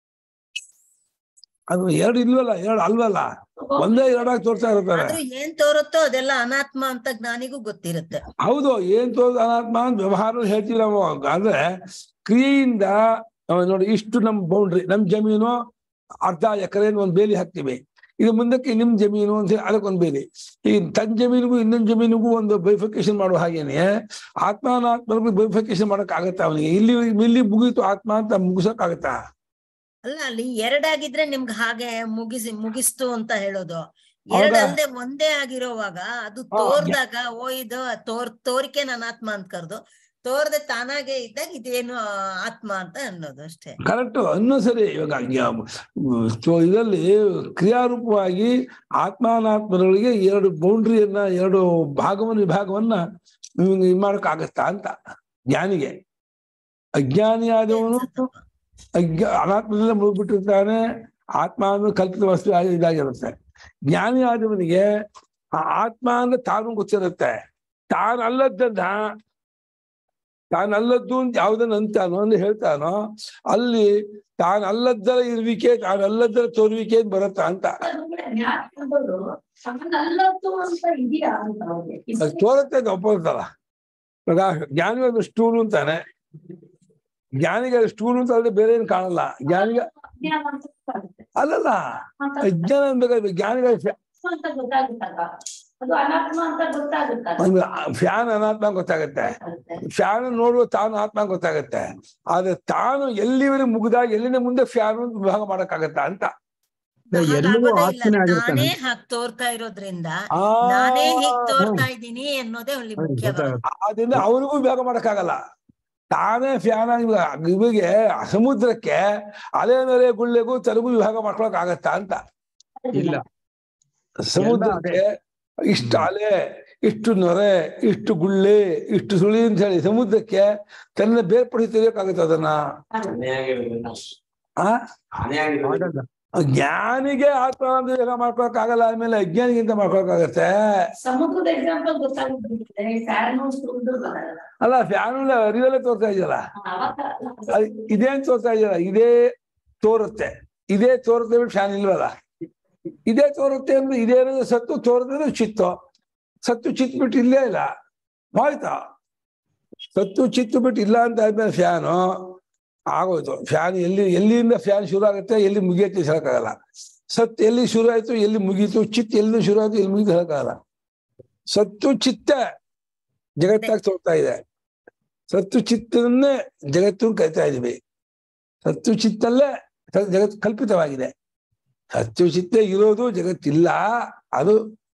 ಅದು ಎರಡು ಇಲ್ವಲ್ಲ ಎರಡು ಅಲ್ವಲ್ಲ ಒಂದೇ ಎರಡಾಗಿ ತೋರ್ತಾ ಇರ್ತಾರೆ ಆದ್ರೂ ಏನ್ ತೋರುತ್ತೋ ಅದೆಲ್ಲ ಅನಾತ್ಮ ಅಂತ ಜ್ಞಾನಿಗೂ ಗೊತ್ತಿರುತ್ತೆ ಹೌದು ಏನ್ ತೋರ್ ಅನಾತ್ಮ ಅಂತ ವ್ಯವಹಾರ ಹೇಳ್ತೀವಿ ನಾವು ಅಂದ್ರೆ ಕ್ರಿಯೆಯಿಂದ ನಾವು ನೋಡಿ ಇಷ್ಟು ನಮ್ ಬೌಂಡ್ರಿ ನಮ್ ಜಮೀನು ಅರ್ಧ ಎಕರೆ ಒಂದ್ ಬೇಲಿ ಹಾಕ್ತೀವಿ ಇದು ಮುಂದಕ್ಕೆ ನಿಮ್ ಜಮೀನು ಅಂತ ಹೇಳಿ ಅದಕ್ಕೊಂದ್ ಬೇಲಿ ಈ ತನ್ನ ಜಮೀನಿಗೂ ಇನ್ನೊಂದ್ ಜಮೀನಿಗೂ ಒಂದು ಬೈಫಿಕೇಶನ್ ಮಾಡುವ ಹಾಗೇನೆ ಆತ್ಮಾನಾತ್ಮನಿಗೂ ಬೈಫಿಕೇಶನ್ ಮಾಡಕ್ ಆಗತ್ತಾ ಅವನಿಗೆ ಇಲ್ಲಿ ಇಲ್ಲಿ ಮುಗೀತು ಆತ್ಮ ಅಂತ ಮುಗಿಸಕ್ ಆಗತ್ತಾ ಅಲ್ಲ ಅಲ್ಲಿ ಎರಡಾಗಿದ್ರೆ ನಿಮ್ಗೆ ಹಾಗೆ ಮುಗಿಸಿ ಮುಗಿಸ್ತು ಅಂತ ಹೇಳೋದು ಹೌದಾ? ಎರಡಲ್ದೆ ಒಂದೇ ಆಗಿರೋವಾಗ ಅದು ಹಾ, ತೋರ್ದಾಗ ಓ ಇದು ತೋರ್ ತೋರಿಕೆ ನನ್ನ ಆತ್ಮ ಅಂತ ಕರ್ದು ತೋರ್ದೆ ತಾನಾಗೆ ಇದ್ದಾಗ ಇದೇನು ಆ, ಆತ್ಮ ಅಂತ ಅನ್ನೋದು ಅಷ್ಟೇ ಕರೆಕ್ಟ್ ಅನ್ನೋ ಸರಿ ಇವಾಗ ಯ- ಸೊ ಇದರಲ್ಲಿ ಕ್ರಿಯಾರೂಪವಾಗಿ ಆತ್ಮಾನಾತ್ಮಗಳಿಗೆ ಎರಡು ಬೌಂಡ್ರಿಯನ್ನ ಎರಡು ಭಾಗವನ್ನ ವಿಭಾಗವನ್ನ ಇವ್ನು ಇದ್ ಮಾಡಕ್ ಆಗತ್ತಾ ಅಂತ ಜ್ಞಾನಿಗೆ ಅಜ್ಞಾನಿ ಆದವನು ಅಜ್ಞ ಅನಾತ್ಮದಲ್ಲೇ ಮುಳುಗ್ಬಿಟ್ಟಿರ್ತಾನೆ ಆತ್ಮ ಅಂದ್ರೆ ಕಲ್ಪಿತ ವಸ್ತು ಆಗಿ ಇದಾಗಿರುತ್ತೆ ಜ್ಞಾನಿ ಆದವನಿಗೆ ಆ ಆತ್ಮ ಅಂದ್ರೆ ತಾನು ಗೊತ್ತಿರುತ್ತೆ ತಾನಲ್ಲದನ್ನ ತಾನಲ್ಲದ್ದು ಅಂತ ಯಾವ್ದನ್ನ ಅಂತಾನೋ ಅಂದ್ರೆ ಹೇಳ್ತಾನೋ ಅಲ್ಲಿ ತಾನಲ್ಲದ್ದರ ಇರುವಿಕೆ ತಾನಲ್ಲದ್ದರ ತೋರುವಿಕೆ ಅಂತ ಬರುತ್ತಾ ಅಂತ ಗುರುಗಳೇ, ಜ್ಞಾನ ಅನ್ನೋದು ಅವನಲ್ಲದ್ದು ಅಂತ ಇದೆಯಾ ಅಂತ ಅವ್ರಿಗೆ. ಅದು ತೋರುತ್ತೆ ಅಂತ ಒಪ್ಪುತ್ತಲ್ಲ ಇವಾಗ ಜ್ಞಾನಿಗೆ ಸ್ಟೂಲ್ ಅಂತಾನೆ ಜ್ಞಾನಿಗೆ ಸ್ಟೂಲ್ ಅಂತ ಅಲ್ಲದೆ ಬೇರೆ ಏನು ಕಾಣಲ್ಲ ಜ್ಞಾನಿಗೆ ಅಜ್ಞಾನ ಅಂತ ಗೊತ್ತಾಗುತ್ತೆ. ಅಲ್ಲಲ್ಲ ಅಂತ ಅಜ್ಞಾನ ಅನ್ಬೇಕಾದ್ರೆ ಜ್ಞಾನಿಗೆ ಅಂತ ಗೊತ್ತಾಗುತ್ತಲ್ಲ ಅದು ಅನಾತ್ಮ ಅಂತ ಗೊತ್ತಾಗುತ್ತಲ್ಲ ಫ್ಯಾನ್ ಅನಾತ್ಮ ಗೊತ್ತಾಗತ್ತೆ ಫ್ಯಾನ್ ನೋಡುವ ತಾನು ಆತ್ಮ ಗೊತ್ತಾಗತ್ತೆ ಆದ್ರೆ ತಾನು ಎಲ್ಲಿವರೆಗೆ ಮುಗಿದಾಗ ಎಲ್ಲಿನ ಮುಂದೆ ಫ್ಯಾನ್ ವಿಭಾಗ ಮಾಡಕ್ಕಾಗತ್ತಾ ಅಂತ ಎಲ್ಲವೂ ಹಾಗಾಗೋದೇ ಇಲ್ಲ. ಆತ್ಮನೇ ಆಗಿರ್ತಾನೆ. ನಾನೇ ಹಾಗೆ ತೋರ್ತಾ ಇರೋದ್ರಿಂದ ಆ, ನಾನೇ ಹೀಗ್ ತೋರ್ತಾ ಇದ್ದೀನಿ ಅನ್ನೋದೇ ಅಲ್ಲಿ ಹೌದು, ಮುಖ್ಯ ಗೊತ್ತಾಗುತ್ತೆ. ಅದರಿಂದ ಅವನಿಗೂ ವಿಭಾಗ ಮಾಡಕ್ಕಾಗಲ್ಲ ತಾನೇ ಫ್ಯಾನ್ ಆಗಿ ಇವಿಗೆ ಸಮುದ್ರಕ್ಕೆ ಅಲೆ ನೊರೆ ಗುಳ್ಳೆಗೂ ತನಗೂ ವಿಭಾಗ ಮಾಡ್ಕೊಳಕ್ ಆಗತ್ತಾ ಅಂತ ಇಲ್ಲ ಸಮುದ್ರಕ್ಕೆ ಇಷ್ಟು ಅಲೆ ಇಷ್ಟು ನೊರೆ ಇಷ್ಟು ಗುಳ್ಳೆ ಇಷ್ಟು ಸುಳಿ ಅಂತ ಹೇಳಿ ಸಮುದ್ರಕ್ಕೆ ತನ್ನ ಬೇರ್ಪಡಿಸಿ ತೆಗಿಯೋಕ್ಕಾಗತ್ತೆ ಅದನ್ನ ಆ ಆಗಲ್ಲ ಜ್ಞಾನಿಗೆ ಆತ್ಮ ಅಂತ ವಿಭಾಗ ಮಾಡ್ಕೊಳಕ್ ಆಗಲ್ಲ ಆದ್ಮೇಲೆ ಅಜ್ಞಾನಿಗಿಂತ ಮಾಡ್ಕೊಳಕ್ಕಾಗತ್ತೆ ಸಮುದ್ರದ ಎಕ್ಸಾಂಪಲ್ ಗೊತ್ತಾಗುತ್ತೆ ಫ್ಯಾನು ಸುಳ್ಳು ಬರಲ್ಲ ಅಲ್ಲ ಫ್ಯಾನ್ ಅರಿವಲ್ಲೇ ತೋರ್ತಾ ಇದೆಯಲ್ಲ ಅವಾಗ ಅದ್ ಇದೇನ್ ತೋರ್ತಾ ಇದೆಯಲ್ಲ ಇದೇ ತೋರುತ್ತೆ ಇದೇ ತೋರುತ್ತೆ ಬಿಟ್ಟು ಫ್ಯಾನ್ ಇಲ್ವಲ್ಲ ಇದೇ ತೋರುತ್ತೆ ಅಂದ್ರೆ ಇದೇನಂದ್ರೆ ಸತ್ತು ತೋರುತ್ತೆ ಚಿತ್ತು ಸತ್ತು ಚಿತ್ ಬಿಟ್ಟು ಇಲ್ಲೇ ಇಲ್ಲ ಆಯ್ತಾ ಸತ್ತು ಚಿತ್ತು ಬಿಟ್ಟು ಇಲ್ಲ ಅಂತ ಆದ್ಮೇಲೆ ಫ್ಯಾನು ಆಗೋಯ್ತು ಫ್ಯಾನ್ ಎಲ್ಲಿ ಎಲ್ಲಿಂದ ಫ್ಯಾನ್ ಶುರು ಆಗುತ್ತೆ ಎಲ್ಲಿ ಮುಗಿಯುತ್ತೆ ಹೇಳಕ್ಕಾಗಲ್ಲ ಸತ್ ಎಲ್ಲಿ ಶುರು ಆಯ್ತು ಎಲ್ಲಿ ಮುಗೀತು ಚಿತ್ ಎಲ್ಲಿ ಶುರು ಆಯ್ತು ಎಲ್ಲಿ ಮುಗಿತು ಹೇಳಕ್ಕಾಗಲ್ಲ ಸತ್ತು ಚಿತ್ತ ಜಗತ್ತಾಗಿ ತೋರ್ತಾ ಇದೆ ಸತ್ತು ಚಿತ್ತನ್ನೇ ಜಗತ್ತು ಕರಿತಾ ಇದೀವಿ ಸತ್ತು ಚಿತ್ತಲ್ಲೇ ಸ- ಜಗತ್ತು ಕಲ್ಪಿತವಾಗಿದೆ ಸತ್ತು ಚಿತ್ತ ಇರೋದು ಜಗತ್ತಿಲ್ಲ ಅದು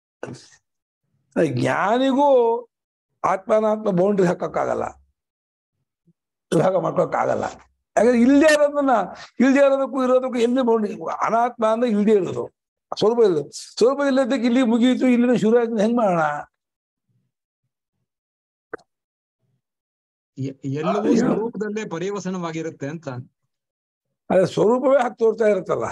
ಜ್ಞಾನಿಗೂ ಆತ್ಮನಾತ್ಮ ಬೌಂಡ್ರಿ ಹಾಕಕ್ಕಾಗಲ್ಲ ವಿಭಾಗ ಮಾಡ್ಕೊಳಕ್ಕಾಗಲ್ಲ ಯಾಕಂದ್ರೆ ಇಲ್ಲದೆ ಇರೋದನ್ನ ಇಲ್ಲದೆ ಇರೋದಕ್ಕೂ ಇರೋದಕ್ಕೂ ಎಲ್ಲಿ ಬೌಂಡ್ರಿ ಅನಾತ್ಮ ಅಂದ್ರೆ ಇಲ್ಲದೆ ಇರೋದು ಸ್ವಲ್ಪ ಇರೋದು ಸ್ವಲ್ಪ ಇಲ್ಲದಕ್ಕೆ ಇಲ್ಲಿ ಮುಗಿಯಿತು ಇಲ್ಲಿಂದ ಶುರು ಆಯ್ತು ಹೆಂಗ್ ಮಾಡೋಣ ಎ- ಎಲ್ಲವೂ ಆ, ಸ್ವರೂಪದಲ್ಲೇ ಪರಿವಸನವಾಗಿರುತ್ತೆ ಅಂತ ಅದೇ ಸ್ವರೂಪವೇ ಹಾಕಿ ತೋರ್ತಾ ಇರುತ್ತಲ್ಲ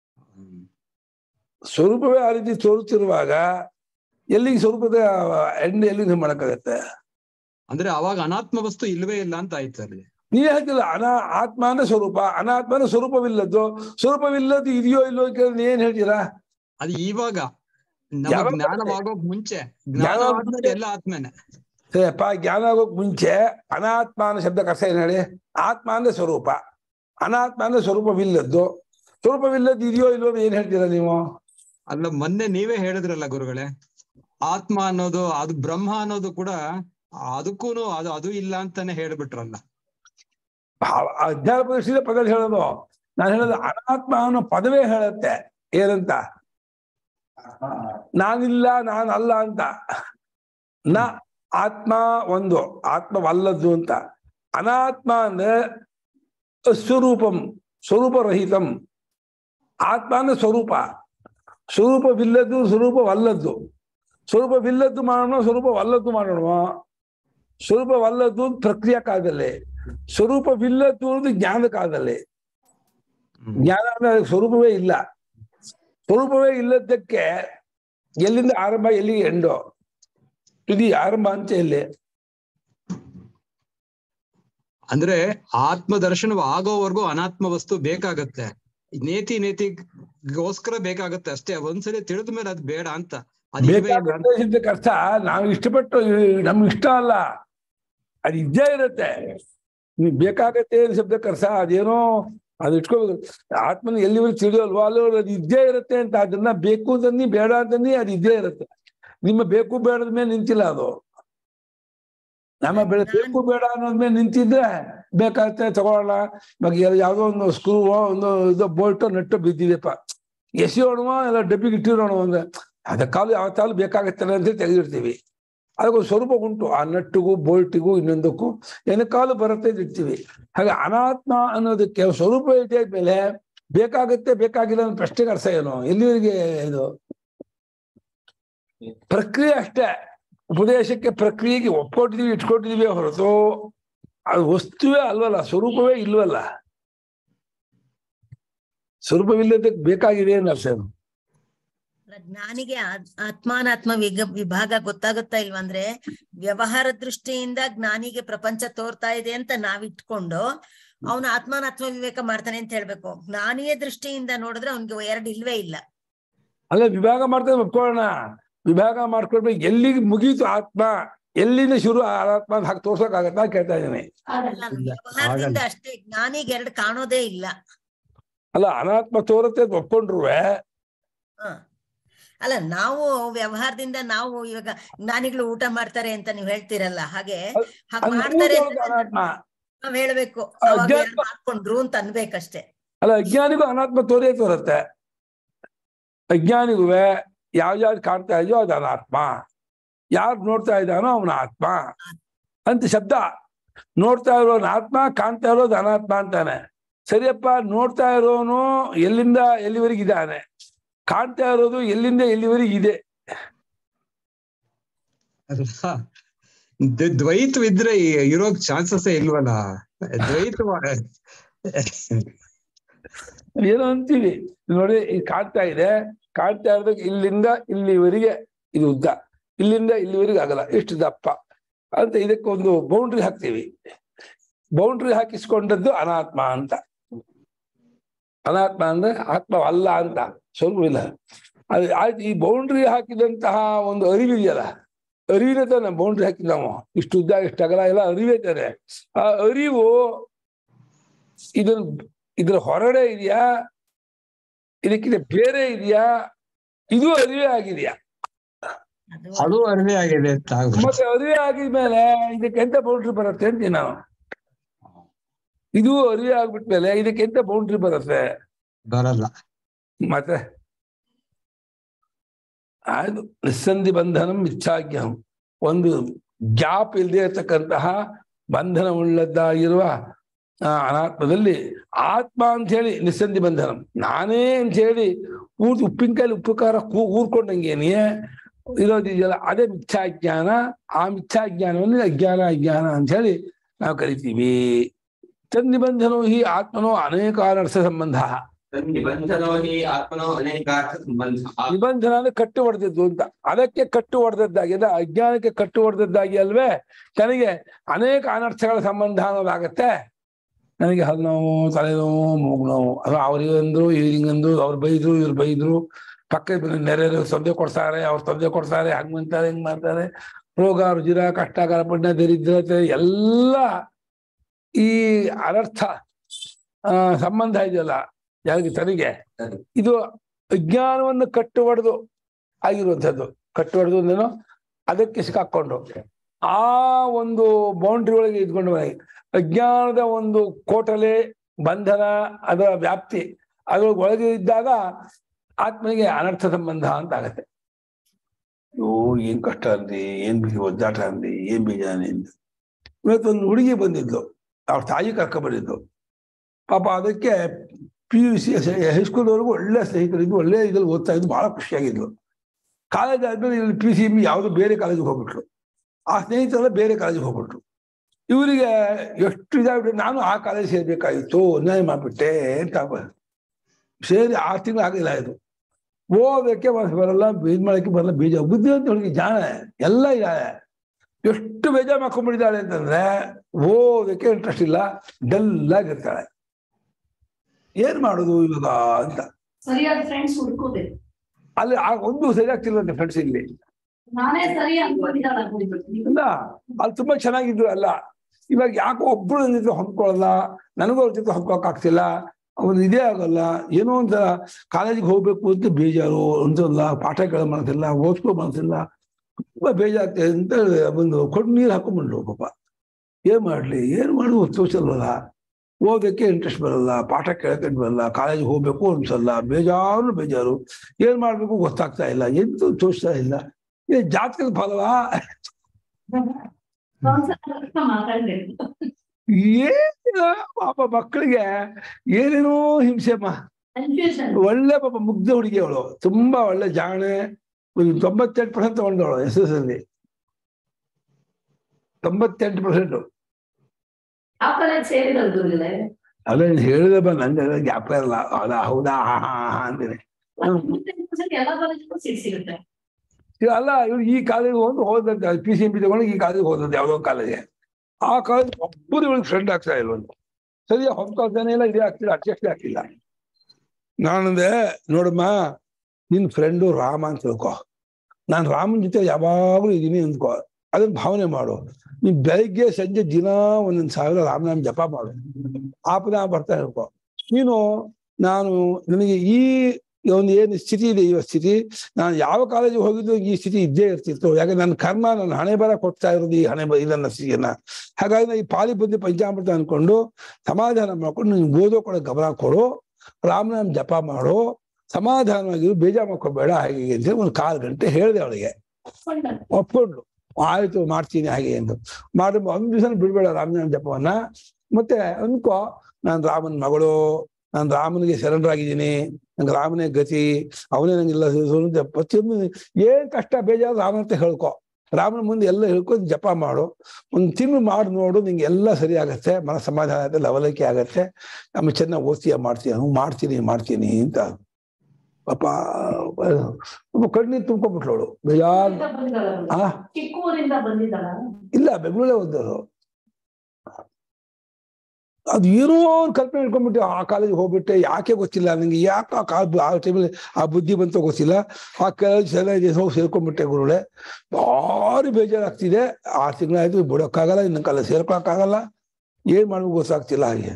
ಸ್ವರೂಪವೇ ಆ ರೀತಿ ತೋರುತ್ತಿರುವಾಗ ಎಲ್ಲಿಗೆ ಸ್ವರೂಪದ ಎಂಡ್ ಎಲ್ಲಿಗೆ ಮಾಡಕ್ಕಾಗತ್ತೆ ಅಂದ್ರೆ ಅವಾಗ ಅನಾತ್ಮ ವಸ್ತು ಇಲ್ವೇ ಇಲ್ಲ ಅಂತ ಆಯ್ತು ಅಲ್ಲಿ ನೀವೇ ಹೇಳ್ತಿಲ್ಲ ಅನಾ ಆತ್ಮನ ಸ್ವರೂಪ ಅನಾತ್ಮನ ಸ್ವರೂಪವಿಲ್ಲದ್ದು ಸ್ವರೂಪವಿಲ್ಲದ್ದು ಇದೆಯೋ ಇಲ್ಲೋ ಕೇಳಿದ್ರೆ ಏನ್ ಹೇಳ್ತೀರಾ ಅದು ಇವಾಗ ನಮ್ಮ ಯಾವಾಗ ಜ್ಞಾನವಾಗೋಕ್ ಮುಂಚೆ ಜ್ಞಾನ ಜ್ಞಾನ ಆದ್ಮೇಲೆ- ಆದ್ಮೇಲೆ ಎಲ್ಲ ಆತ್ಮನೆ ಸರಿಯಪ್ಪ ಜ್ಞಾನ ಆಗೋಕ್ ಮುಂಚೆ ಅನಾತ್ಮ ಅನ್ನೋ ಶಬ್ದಕ್ಕೆ ಅರ್ಥ ಏನ್ ಹೇಳಿ ಆತ್ಮ ಅಂದ್ರೆ ಸ್ವರೂಪ ಅನಾತ್ಮ ಅಂದ್ರೆ ಸ್ವರೂಪವಿಲ್ಲದ್ದು ಸ್ವರೂಪವಿಲ್ಲದ್ದು ಇದೆಯೋ ಇಲ್ಲೋ ಅಂತ ಏನ್ ಹೇಳ್ತೀರಾ ನೀವು ಅಲ್ಲ ಮೊನ್ನೆ ನೀವೇ ಹೇಳಿದ್ರಲ್ಲ ಗುರುಗಳೇ ಆತ್ಮ ಅನ್ನೋದು ಅದು ಬ್ರಹ್ಮ ಅನ್ನೋದು ಕೂಡ ಅದಕ್ಕೂನು ಅದು ಅದು ಇಲ್ಲ ಅಂತಾನೆ ಹೇಳ್ಬಿಟ್ರಲ್ಲ ಆ- ಅಜ್ಞಾನ ಪ್ರದರ್ಶಿತ ಪದ ಹೇಳೋದು ನಾನು ಹೇಳೋದು ಅನಾತ್ಮ ಅನ್ನೋ ಪದವೇ ಹೇಳುತ್ತೆ ಏನಂತ ನಾನಿಲ್ಲ ನಾನಲ್ಲ ಅಂತ ನ ಆತ್ಮ ಒಂದು ಆತ್ಮವಲ್ಲದ್ದು ಅಂತ ಅನಾತ್ಮ ಅಂದ್ರೆ ಸ್ವರೂಪಂ ಸ್ವರೂಪರಹಿತಂ ಆತ್ಮ ಅಂದ್ರೆ ಸ್ವರೂಪ ಸ್ವರೂಪವಿಲ್ಲದ್ದು ಸ್ವರೂಪವಲ್ಲದ್ದು ಸ್ವರೂಪವಿಲ್ಲದ್ದು ಮಾಡೋಣ ಸ್ವರೂಪವಲ್ಲದ್ದು ಮಾಡೋಣ ಸ್ವರೂಪವಲ್ಲದ್ದು ಪ್ರಕ್ರಿಯಾ ಕಾಲದಲ್ಲಿ ಸ್ವರೂಪವಿಲ್ಲದ್ದು ಅನ್ನೋದು ಜ್ಞಾನ ಕಾಲದಲ್ಲಿ ಹ್ಮ್. ಜ್ಞಾನ ಅಂದ್ರೆ ಅದಕ್ಕೆ ಸ್ವರೂಪವೇ ಇಲ್ಲ ಸ್ವರೂಪವೇ ಇಲ್ಲದಕ್ಕೆ ಎಲ್ಲಿಂದ ಆರಂಭ ಎಲ್ಲಿ ಎಂಡೋ ಇದು ಆರಂಭ ಅಂತ ಎಲ್ಲಿ ಅಂದ್ರೆ ಆತ್ಮ ದರ್ಶನ ಆಗೋವರೆಗೂ ಅನಾತ್ಮ ವಸ್ತು ಬೇಕಾಗತ್ತೆ ನೇತಿ ನೇತಿಗೋಸ್ಕರ ಬೇಕಾಗತ್ತೆ ಅಷ್ಟೇ ಒಂದ್ಸರಿ ತಿಳಿದ ಮೇಲೆ ಅದು ಬೇಡ ಅಂತ ಅದು ಇಲ್ವೇ ಇಲ್ಲ ಅಂತ. ಬೇಕಾಗುತ್ತೆ ಶಬ್ದಕ್ಕೆ ಅರ್ಥ ನಾವು ಇಷ್ಟಪಟ್ಟು ನಮ್ಗೆ ಇಷ್ಟ ಅಲ್ಲ ಅದು ಇದ್ದೇ ಇರುತ್ತೆ ನೀವು ಬೇಕಾಗತ್ತೆ ಅನ್ನೋ ಶಬ್ದಕ್ಕೆ ಅರ್ಥ ಅದೇನೋ ಅದು ಇಟ್ಕೋಬೇಕು ಆತ್ಮನ ಎಲ್ಲಿವರೆಗೆ ತಿಳಿಯೋಲ್ವೋ ಅಲ್ಲಿವರೆಗೆ ಅದು ಇದ್ದೇ ಇರುತ್ತೆ ಅಂತ ಅದನ್ನ ಬೇಕು ಅಂತಂದು ಬೇಡ ಅಂತಂದು ಅದು ಇದ್ದೇ ಇರುತ್ತೆ ನಿಮ್ಮ ಬೇಕು ಬೇಡದ ಮೇಲೆ ನಿಂತಿಲ್ಲ ಅದು ನಮ್ಮ ಬೆಳೆ ಬೇಕು ಬೇಡ ಅನ್ನೋದ್ಮೇಲೆ ನಿಂತಿದ್ರೆ ಬೇಕಾಗುತ್ತೆ ತಗೊಳ್ಳೋಣ ಇವಾಗ ಯಾ- ಯಾವ್ದೋ ಒಂದು ಸ್ಕ್ರೂ ಒಂದು ಇದು ಬೋಲ್ಟು ನಟ್ಟು ಬಿದ್ದಿದೆಪ್ಪ ಎಸೆಯೋಣ ಇಲ್ಲ ಡಬ್ಬಿಗೆ ಇಟ್ಟಿರೋಣ ಅಂದ್ರೆ ಅದ ಕಾಲು ಯಾವ ಕಾಲು ಬೇಕಾಗತ್ತಲ್ಲ ಅಂತ ತೆಗೆದಿರ್ತೀವಿ ಅದಕ್ಕೊಂದು ಸ್ವರೂಪ ಉಂಟು ಆ ನಟ್ಟಿಗೂ ಬೋಲ್ಟಿಗೂ ಇನ್ನೊಂದಕ್ಕೂ ಏನ ಕಾಲು ಬರುತ್ತೆ ಅಂತ ಇಡ್ತೀವಿ ಹಾಗೆ ಅನಾತ್ಮ ಅನ್ನೋದಕ್ಕೆ ಸ್ವರೂಪ ಇದೆ ಮೇಲೆ ಬೇಕಾಗತ್ತೆ ಬೇಕಾಗಿಲ್ಲ ಅನ್ನೋ ಪ್ರಶ್ನೆಗೆ ಅರ್ಥ ಏನು ಎಲ್ಲಿವರೆಗೆ ಇದು ಪ್ರಕ್ರಿಯೆ ಅಷ್ಟೇ ಉಪದೇಶಕ್ಕೆ ಪ್ರಕ್ರಿಯೆಗೆ ಒಪ್ಕೊಟ್ಟಿದೀವಿ ಇಟ್ಕೊಟ್ಟಿದೀವಿ ಹೊರತು ಅದು ವಸ್ತುವೇ ಅಲ್ವಲ್ಲ ಸ್ವರೂಪವೇ ಇಲ್ವಲ್ಲ ಸ್ವರೂಪವಿಲ್ಲದಕ್ಕೆ ಬೇಕಾಗಿದೆ ಅನ್ನೋ ಅರ್ಥ ಏನು ಜ್ಞಾನಿಗೆ ಆತ್- ಆತ್ಮಾನಾತ್ಮ ವಿಗ ವಿಭಾಗ ಗೊತ್ತಾಗುತ್ತಾ ಇಲ್ವಂದ್ರೆ ವ್ಯವಹಾರ ದೃಷ್ಟಿಯಿಂದ ಜ್ಞಾನಿಗೆ ಪ್ರಪಂಚ ತೋರ್ತಾ ಇದೆ ಅಂತ ನಾವ್ ಇಟ್ಕೊಂಡು ಅವನು ಆತ್ಮಾನಾತ್ಮ ವಿವೇಕ ಮಾಡ್ತಾನೆ ಅಂತ ಹೇಳ್ಬೇಕು ಜ್ಞಾನಿಯ ದೃಷ್ಟಿಯಿಂದ ನೋಡಿದ್ರೆ ಅವ್ನಿಗೆ ಎರಡು ಇಲ್ವೇ ಇಲ್ಲ ಅಲ್ಲ ವಿಭಾಗ ಮಾಡ್ತಾರೆ ಒಪ್ಕೊಳ್ಳೋಣ ವಿಭಾಗ ಮಾಡ್ಕೊಳ್ಬೇಕು ಎಲ್ಲಿಗೆ ಮುಗೀತು ಆತ್ಮ ಎಲ್ಲಿಂದ ಶುರು ಆತ್ಮ ಅಂತ ಹಾಕಿ ತೋರ್ಸೋಕಾಗತ್ತಾ ಕೇಳ್ತಾ ಇದ್ದೀನಿ ಅಲ್ಲ ವ್ಯವಹಾರದಿಂದ ಅಷ್ಟೇ ಜ್ಞಾನಿಗೆ ಎರಡು ಕಾಣೋದೇ ಇಲ್ಲ ಅಲ್ಲ ಅನಾತ್ಮ ತೋರುತ್ತೆ ಅಂತ ಒಪ್ಕೊಂಡ್ರುವೆ ಹ ಅಲ್ಲ ನಾವು ವ್ಯವಹಾರದಿಂದ ನಾವು ಇವಾಗ ಜ್ಞಾನಿಗಳು ಊಟ ಮಾಡ್ತಾರೆ ಅಂತ ನೀವ್ ಹೇಳ್ತೀರಲ್ಲ ಹಾಗೆ ಹಾಗೆ ಅದು ಮಾಡ್ತಾರೆ ಊಟ ಮಾಡೋದು ಅನಾತ್ಮ ನಾವ್ ಹೇಳ್ಬೇಕು ಅಜ್ಞಾನ- ಅವಾಗ ಯಾರ್ ಮಾಡ್ಕೊಂಡ್ರು ಅಂತ ಅನ್ಬೇಕಷ್ಟೇ ಅಲ್ಲ ಅಜ್ಞಾನಿಗೂ ಅನಾತ್ಮ ತೋರೇ ತೋರುತ್ತೆ ಅಜ್ಞಾನಿಗೂ ಯಾವ ಯಾವ್ದು ಕಾಣ್ತಾ ಇದೆಯೋ ಅದು ಅನಾತ್ಮ ಯಾರು ನೋಡ್ತಾ ಇದ್ದಾನೋ ಅವನ ಆತ್ಮ ಅಂತ ಶಬ್ದ ನೋಡ್ತಾ ಇರೋನು ಆತ್ಮ ಕಾಣ್ತಾ ಇರೋದು ಅನಾತ್ಮ ಅಂತಾನೆ ಸರಿಯಪ್ಪ ನೋಡ್ತಾ ಇರೋನು ಎಲ್ಲಿಂದ ಎಲ್ಲಿವರೆಗೆ ಇದ್ದಾನೆ ಕಾಣ್ತಾ ಇರೋದು ಎಲ್ಲಿಂದ ಎಲ್ಲಿವರೆಗೆ ಇದೆ ಅಲ್ಲ ದ- ದ್ವೈತವಿದ್ರೆ ಈ- ಇರೋಕ್ ಚಾನ್ಸಸ್ ಇಲ್ವಲ್ಲ ದ್ವೈತ ಏನೋ ಅಂತೀವಿ ನೋಡಿ ಇದು ಕಾಣ್ತಾ ಇದೆ ಕಾಣ್ತಾ ಇರೋದಕ್ಕೆ ಇಲ್ಲಿಂದ ಇಲ್ಲಿವರೆಗೆ ಇದು ಉದ್ದ ಇಲ್ಲಿಂದ ಇಲ್ಲಿವರೆಗೆ ಆಗಲ್ಲ ಎಷ್ಟು ದಪ್ಪ ಅಂತ ಇದಕ್ಕೊಂದು ಬೌಂಡ್ರಿ ಹಾಕ್ತೀವಿ ಬೌಂಡ್ರಿ ಹಾಕಿಸ್ಕೊಂಡದ್ದು ಅನಾತ್ಮ ಅಂತ ಅನಾತ್ಮ ಅಂದ್ರೆ ಆತ್ಮವಲ್ಲ ಅಂತ ಸ್ವಲ್ಪ ಇಲ್ಲ ಅದು ಆಯ್ತು ಈ ಬೌಂಡ್ರಿ ಹಾಕಿದಂತಹ ಒಂದು ಅರಿವಿದೆಯಲ್ಲ ಅರಿವಿನ ತಾನೆ ಬೌಂಡ್ರಿ ಹಾಕಿದ್ ನಾವು ಇಷ್ಟು ಉದ್ದ ಇಷ್ಟು ಅಗಲ ಎಲ್ಲ ಅರಿವೇ ತಾನೆ ಆ ಅರಿವು ಇದನ್ ಇದ್ರ ಹೊರಗಡೆ ಇದೆಯಾ ಇದಕ್ಕಿಂತ ಬೇರೆ ಇದೆಯಾ ಇದು ಅರಿವೇ ಆಗಿದೆಯಾ ಅದು ಅದು ಅರಿವೆ ಆಗಿದೆ ಅಂತ ಆಗ್ಬಿಡುತ್ತೆ. ಮತ್ತೆ ಅರಿವೇ ಆಗಿದ್ಮೇಲೆ ಇದಕ್ಕೆ ಎಂತ ಬೌಂಡ್ರಿ ಬರುತ್ತೆ ಅಂತೀನಿ ನಾನು ಇದು ಅರಿವೇ ಆಗ್ಬಿಟ್ಮೇಲೆ ಇದಕ್ಕೆ ಎಂತ ಬೌಂಡ್ರಿ ಬರುತ್ತೆ ಬರಲ್ಲ ಮತ್ತೆ ಆಯ್ತು ನಿಸ್ಸಂಧಿ ಬಂಧನಂ ಇಚ್ಛಾಜ್ಞಂ ಒಂದು ಗ್ಯಾಪ್ ಇಲ್ಲದೆ ಇರತಕ್ಕಂತಹ ಬಂಧನ ಉಳ್ಳದ್ದಾಗಿರುವ ಆ ಅನಾತ್ಮದಲ್ಲಿ ಆತ್ಮ ಅಂತ ಹೇಳಿ ನಿಸ್ಸಂಧಿ ಬಂಧನಂ ನಾನೇ ಅಂತ ಹೇಳಿ ಪೂರ್ತಿ ಉಪ್ಪಿನಕಾಯಿ ಉಪ್ಪು ಖಾರ ಕೂ ಊರ್ಕೊಂಡಂಗೇನೆ ಇರೋದಿದೆಯಲ್ಲ ಅದೇ ಮಿಥ್ಯಾಜ್ಞಾನ ಆ ಮಿಥ್ಯಾಜ್ಞಾನವನ್ನು ಅಜ್ಞಾನ ಅಜ್ಞಾನ ಅಂತ ಹೇಳಿ ನಾವು ಕರಿತೀವಿ ತನ್ನಿಬಂಧನೋ ಹಿ ಆತ್ಮನೋ ಅನೇಕಾನರ್ಥ ಸಂಬಂಧ ನಿಬಂಧನೋ ಹಿ ಆತ್ಮನೋ ಅನೇಕಾರ್ಥ ಸಂಬಂಧ ನಿಬಂಧನ ಅಂದ್ರೆ ಕಟ್ಟು ಹೊಡೆದದ್ದು ಅಂತ ಅದಕ್ಕೆ ಕಟ್ಟು ಹೊಡೆದದ್ದಾಗಿ ಅಂದ್ರೆ ಅಜ್ಞಾನಕ್ಕೆ ಕಟ್ಟು ಹೊಡೆದದ್ದಾಗಿ ಅಲ್ವೇ ತನಗೆ ಅನೇಕ ಅನರ್ಥಗಳ ಸಂಬಂಧ ಅನ್ನೋದಾಗತ್ತೆ ನನಗೆ ಹಲ್ಲು ನೋವು ತಲೆನೋವು ಮೂಗು ನೋವು ಅದು ಅವ್ರಿಗೆ ಅಂದ್ರು ಇವ್ರಿಂಗಂದ್ರು ಅವ್ರು ಬೈದ್ರು ಇವ್ರು ಬೈದ್ರು ಪಕ್ಕದ ನೆರೆಯರು ತೊಂದರೆ ಕೊಡ್ತಾರೆ ಅವ್ರು ತೊಂದರೆ ಕೊಡ್ತಾರೆ ಹಂಗ್ ಮಾಡ್ತಾರೆ ಹಿಂಗ್ ಮಾಡ್ತಾರೆ ರೋಗ ರುಜಿರ ಕಷ್ಟ ಕಾರ್ಪಣ್ಯ ದರಿದ್ರತೆ ಎಲ್ಲ ಈ ಅನರ್ಥ ಆ ಸಂಬಂಧ ಇದೆಯಲ್ಲ ಯಾರಿಗೆ ತನಗೆ ಇದು ಅಜ್ಞಾನವನ್ನು ಕಟ್ಟು ಹೊಡೆದು ಆಗಿರುವಂಥದ್ದು ಕಟ್ಟು ಹೊಡೆದು ಅಂದ್ರೇನು ಅದಕ್ಕೆ ಸಿಕ್ಕಾಕೊಂಡು ಆ ಒಂದು ಬೌಂಡ್ರಿ ಒಳಗೆ ಇದ್ಕೊಂಡು ಮನೆಗೆ ಅಜ್ಞಾನದ ಒಂದು ಕೋಟಲೆ ಬಂಧನ ಅದರ ವ್ಯಾಪ್ತಿ ಅದ್ರ ಒಳಗೆ ಇದ್ದಾಗ ಆತ್ಮನಿಗೆ ಅನರ್ಥ ಸಂಬಂಧ ಅಂತ ಆಗತ್ತೆ ಓ ಏನ್ ಕಷ್ಟ ಅಂದಿ ಏನ್ ಬೀಜ ಒದ್ದಾಟ ಅಂದಿ ಏನ್ ಬೀಜ ಅಂತ ಇವತ್ತೊಂದು ಹುಡುಗಿ ಬಂದಿದ್ಲು ಅವ್ರ ತಾಯಿ ಕರ್ಕ ಬಂದಿದ್ದು ಪಾಪ ಅದಕ್ಕೆ ಪಿ ಯು ಸಿ ಹೈಸ್ಕೂಲ್ವರೆಗೂ ಒಳ್ಳೆ ಸ್ನೇಹಿತರಿದ್ದು ಒಳ್ಳೆ ಇದ್ರಲ್ಲಿ ಓದ್ತಾ ಇದ್ದು ಬಹಳ ಖುಷಿಯಾಗಿದ್ಲು ಕಾಲೇಜ್ ಆದ್ಮೇಲೆ ಇಲ್ಲಿ ಪಿ ಸಿ ಬಿ ಯಾವುದು ಬೇರೆ ಕಾಲೇಜಿಗೆ ಹೋಗ್ಬಿಟ್ರು ಆ ಸ್ನೇಹಿತರೆಲ್ಲ ಬೇರೆ ಕಾಲೇಜಿಗೆ ಹೋಗ್ಬಿಟ್ರು ಇವರಿಗೆ ಎಷ್ಟು ಇದಾಗ್ಬಿಟ್ಟು ನಾನು ಆ ಕಾಲೇಜ್ ಸೇರ್ಬೇಕಾಗಿತ್ತು ಅನ್ಯಾಯ ಮಾಡ್ಬಿಟ್ಟೆ ಅಂತ ಆಗ್ಬ- ಸೇರಿ ಆರು ತಿಂಗಳು ಆಗಿಲ್ಲ ಇದು ಓದಕ್ಕೆ ಮನಸ್ಸು ಬರಲ್ಲ ಇದು ಮಾಡಕ್ಕೆ ಬರಲ್ಲ ಬೀಜ ಬುದ್ಧಿ ಅಂತ ಹುಡುಗಿ ಜಾಣ ಎಲ್ಲ ಇದ್ದಾಳೆ ಎಷ್ಟು ಬೇಜಾರು ಮಾಡ್ಕೊಂಡ್ಬಿಟ್ಟಿದ್ದಾಳೆ ಅಂತಂದ್ರೆ ಓದಕ್ಕೆ ಇಂಟ್ರೆಸ್ಟ್ ಇಲ್ಲ ಡಲ್ ಆಗಿರ್ತಾಳೆ ಏನ್ ಮಾಡೋದು ಇವಾಗ ಅಂತ ಸರಿಯಾದ ಫ್ರೆಂಡ್ಸ್ ಹುಡ್ಕೋಬೇಕು ಅಲ್ಲಿ ಆ ಒಂದು ಸರಿಯಾಗ್ತಿಲ್ವಂತೆ ಫ್ರೆಂಡ್ಸ್ ಇಲ್ಲಿ ನಾನೇ ಸರಿ ಅನ್ಕೊಂಡಿದ್ದಾಳೆ ಇಲ್ಲ ಅಲ್ಲಿ ತುಂಬಾ ಚೆನ್ನಾಗಿದ್ರು ಅಲ್ಲ ಇವಾಗ ಯಾಕೋ ಒಬ್ರು ನನ್ನ ಜೊತೆ ಹೊಂದ್ಕೊಳ್ಳಲ್ಲ ನನಗೂ ಅವ್ರ ಜೊತೆ ಹೊಂದ್ಕೊಳಕ್ ಆಗ್ತಿಲ್ಲ ಒಂದು ಇದೇ ಆಗಲ್ಲ ಏನೋ ಒಂಥರ ಕಾಲೇಜಿಗೆ ಹೋಗ್ಬೇಕು ಅಂತ ಬೇಜಾರು ಅನ್ಸಲ್ಲ ಪಾಠ ಕೇಳೋ ಮನಸ್ಸಿಲ್ಲ ಓದ್ಕೋ ಮನಸ್ಸಿಲ್ಲ ತುಂಬಾ ಬೇಜಾಗ್ತದೆ ಅಂತ ಒಂದು ಕೊಟ್ಟು ನೀರು ಹಾಕೊಂಡ್ಬಂದ್ರು ಪಾಪ ಏನ್ ಮಾಡ್ಲಿ ಏನ್ ಮಾಡುದು ತೋಚಲ್ವಲ್ಲ ಓದಕ್ಕೆ ಇಂಟ್ರೆಸ್ಟ್ ಬರಲ್ಲ ಪಾಠ ಕೇಳಕ್ಕೆ ಬರಲ್ಲ ಕಾಲೇಜಿಗೆ ಹೋಗ್ಬೇಕು ಅನ್ಸಲ್ಲ ಬೇಜಾರು ಬೇಜಾರು ಏನ್ ಮಾಡ್ಬೇಕು ಗೊತ್ತಾಗ್ತಾ ಇಲ್ಲ ಎಂತೂ ತೋಚ್ತಾ ಇಲ್ಲ ಇದು ಜಾತಕದ ಫಲವಾ ಮಾತಾಡ್ಬೇಕು ಏನಿಲ್ಲ ಪಾಪ ಮಕ್ಕಳಿಗೆ ಏನೇನೋ ಹಿಂಸೆಮ್ಮ ಕನ್ಫ್ಯೂಷನ್ ಒಳ್ಳೆ ಪಾಪ ಮುಗ್ಧ ಹುಡುಗಿ ಅವಳು ತುಂಬಾ ಒಳ್ಳೆ ಜಾಣೆ ಒಂದು ತೊಂಬತ್ತೆಂಟು ಪರ್ಸೆಂಟ್ ತಗೊಂಡವಳು ಎಸ್ ಎಸ್ ಅಲ್ಲಿ ತೊಂಬತ್ತೆಂಟು ಪರ್ಸೆಂಟ್ ಯಾವ ಕಾಲೇಜ್ ಸೇರಿರೋದು ಗುರುಗಳೇ ಅದೇ ಹೇಳಿದೆ ಬಾ ನಂಗೆ ಜ್ಞಾಪಕ ಇರಲ್ಲ ಹೌದಾ ಹೌದಾ ಹಾ ಹಾ ಹಾ ಅಂತೀನಿ ಎಲ್ಲ ಕಾಲೇಜಿಗೂ ಸೀಟ್ ಸಿಗುತ್ತೆ ಈಗ ಅಲ್ಲ ಇವ್ರು ಈ ಕಾಲೇಜಿಗೆ ಹೋಗಿ ಹೋದಂತೆ ಪಿ ಸಿ ಎಂ ಪಿ ತಗೊಂಡು ಈ ಕಾಲೇಜಿಗೆ ಹೋದಂತೆ ಯಾವುದೋ ಒಂದು ಕಾಲೇಜಿಗೆ ಆ ಕಾಲೇಜ್ ಒಬ್ಬರು ಇವಳಿಗೆ ಫ್ರೆಂಡ್ ಆಗ್ತಾ ಇಲ್ವಂತೆ ಸರಿ ಹೊಂದ್ಕೊಳ್ತಾನೆ ಇಲ್ಲ ಇದೇ ಆಗ್ತಿಲ್ಲ ಅಡ್ಜಸ್ಟ್ ಆಗ್ತಿಲ್ಲ ನಾನಂದೆ ನೋಡಮ್ಮ ನಿನ್ ಫ್ರೆಂಡು ರಾಮ ಅಂತ ತಿಳ್ಕೊ ನಾನು ರಾಮನ ಜೊತೆ ಯಾವಾಗಲೂ ಇದ್ದೀನಿ ಅಂದ್ಕೋ ಅದನ್ನ ಭಾವನೆ ಮಾಡು ನೀನ್ ಬೆಳಿಗ್ಗೆ ಸಂಜೆ ದಿನ ಒಂದೊಂದು ಸಾವಿರ ರಾಮನಾಮ ಜಪ ಮಾಡು ಆಪದ ಬರ್ತಾ ಹೇಳ್ಕೊ ನೀನು ನಾನು ನನಗೆ ಈ ಒಂದು ಏನು ಸ್ಥಿತಿ ಇದೆ ಈ ಸ್ಥಿತಿ ನಾನು ಯಾವ ಕಾಲೇಜಿಗೆ ಹೋಗಿದ್ದು ಈ ಸ್ಥಿತಿ ಇದ್ದೇ ಇರ್ತಿತ್ತು ಯಾಕಂದ್ರೆ ನನ್ನ ಕರ್ಮ ನನ್ನ ಹಣೆ ಬರ ಕೊಡ್ತಾ ಇರೋದು ಈ ಹಣೆ ಬ ಇದನ್ನ ಸ್ಥಿತಿಯನ್ನ ಹಾಗಾಗಿ ನಾ ಈ ಪಾಲಿ ಬುದ್ಧಿ ಪಂಚಾಮೃತ ಅನ್ಕೊಂಡು ಸಮಾಧಾನ ಮಾಡ್ಕೊಂಡು ನೀನು ಓದೋ ಕಡೆ ಗಮನ ಕೊಡು ರಾಮನಾಮ ಜಪ ಮಾಡು ಸಮಾಧಾನವಾಗಿರು ಬೇಜಾರ್ ಮಾಡ್ಕೋಬೇಡ ಹಾಗೆ ಹೀಗೆ ಅಂತ ಒಂದು ಕಾಲು ಗಂಟೆ ಹೇಳಿದೆ ಅವಳಿಗೆ ಒಪ್ಕೊಂಡ್ಲು ಆಯ್ತು ಮಾಡ್ತೀನಿ ಹಾಗೆ ಎಂದು ಮಾಡಿ ಒಂದು ದಿವಸ ಬಿಡ್ಬೇಡ ರಾಮನಾಮ ಜಪವನ್ನ ಮತ್ತೆ ಅನ್ಕೋ ನಾನು ರಾಮನ ಮಗಳು ನಾನು ರಾಮನಿಗೆ ಸರೆಂಡರ್ ಆಗಿದ್ದೀನಿ ನಂಗೆ ರಾಮನೇ ಗತಿ ಅವನೇ ನಂಗೆಲ್ಲ ಸುರಿದ ಪ್ರತಿಯೊಂದು ಏನ್ ಕಷ್ಟ ಬೇಜಾರು ರಾಮನ ಹತ್ರ ಹೇಳ್ಕೊ ರಾಮನ ಮುಂದೆ ಎಲ್ಲ ಹೇಳ್ಕೊಂಡು ಜಪ ಮಾಡು ಒಂದು ತಿಂಗಳು ಮಾಡಿ ನೋಡು ನಿಂಗೆ ಎಲ್ಲ ಸರಿ ಆಗತ್ತೆ ಮನ ಸಮಾಧಾನ ಆಗುತ್ತೆ ಲವಲೈಕೆ ಆಗತ್ತೆ ಆಮೇಲೆ ಚೆನ್ನಾಗಿ ಓದ್ತೀಯ ಮಾಡ್ತೀಯ ಹ್ಞೂ ಮಾಡ್ತೀನಿ ಮಾಡ್ತೀನಿ ಅಂತ ಪಾಪ ಒಬ್ಬ ಕಣ್ಣೀರು ತುಂಬ್ಕೊಂಡ್ಬಿಟ್ಲವಳು ಬೇಜಾರು ಆ ಚಿಕ್ಕೂರಿಂದ ಬಂದಿದ್ದಾಳ ಇಲ್ಲ ಬೆಂಗಳೂರೇ ಓದೋರು ಅದು ಏನೋ ಒಂದು ಕಲ್ಪನೆ ಇಟ್ಕೊಂಡ್ಬಿಟ್ಟು ಆ ಕಾಲೇಜಿಗೆ ಹೋಗ್ಬಿಟ್ಟೆ ಯಾಕೆ ಗೊತ್ತಿಲ್ಲ ನನಗೆ ಯಾಕೆ ಆ ಕಾಲ ಆ ಟೈಮಲ್ಲಿ ಆ ಬುದ್ಧಿ ಬಂತ ಗೊತ್ತಿಲ್ಲ ಆ ಕಾಲೇಜ್ ಚೆನ್ನಾಗಿ ಹೋಗಿ ಸೇರ್ಕೊಂಡ್ಬಿಟ್ಟೆ ಗುರುಳೆ ಭಾರಿ ಬೇಜಾರಾಗ್ತಿದೆ ಆರು ತಿಂಗಳಾಯ್ತು ಬಿಡೋಕ್ಕಾಗಲ್ಲ ಇನ್ನು ಕಾಲ ಸೇರ್ಕೊಳಕ್ಕಾಗಲ್ಲ ಏನ್ ಮಾಡ್ಬೇಕು ಗೊತ್ತಾಗ್ತಿಲ್ಲ ಹಾಗೆ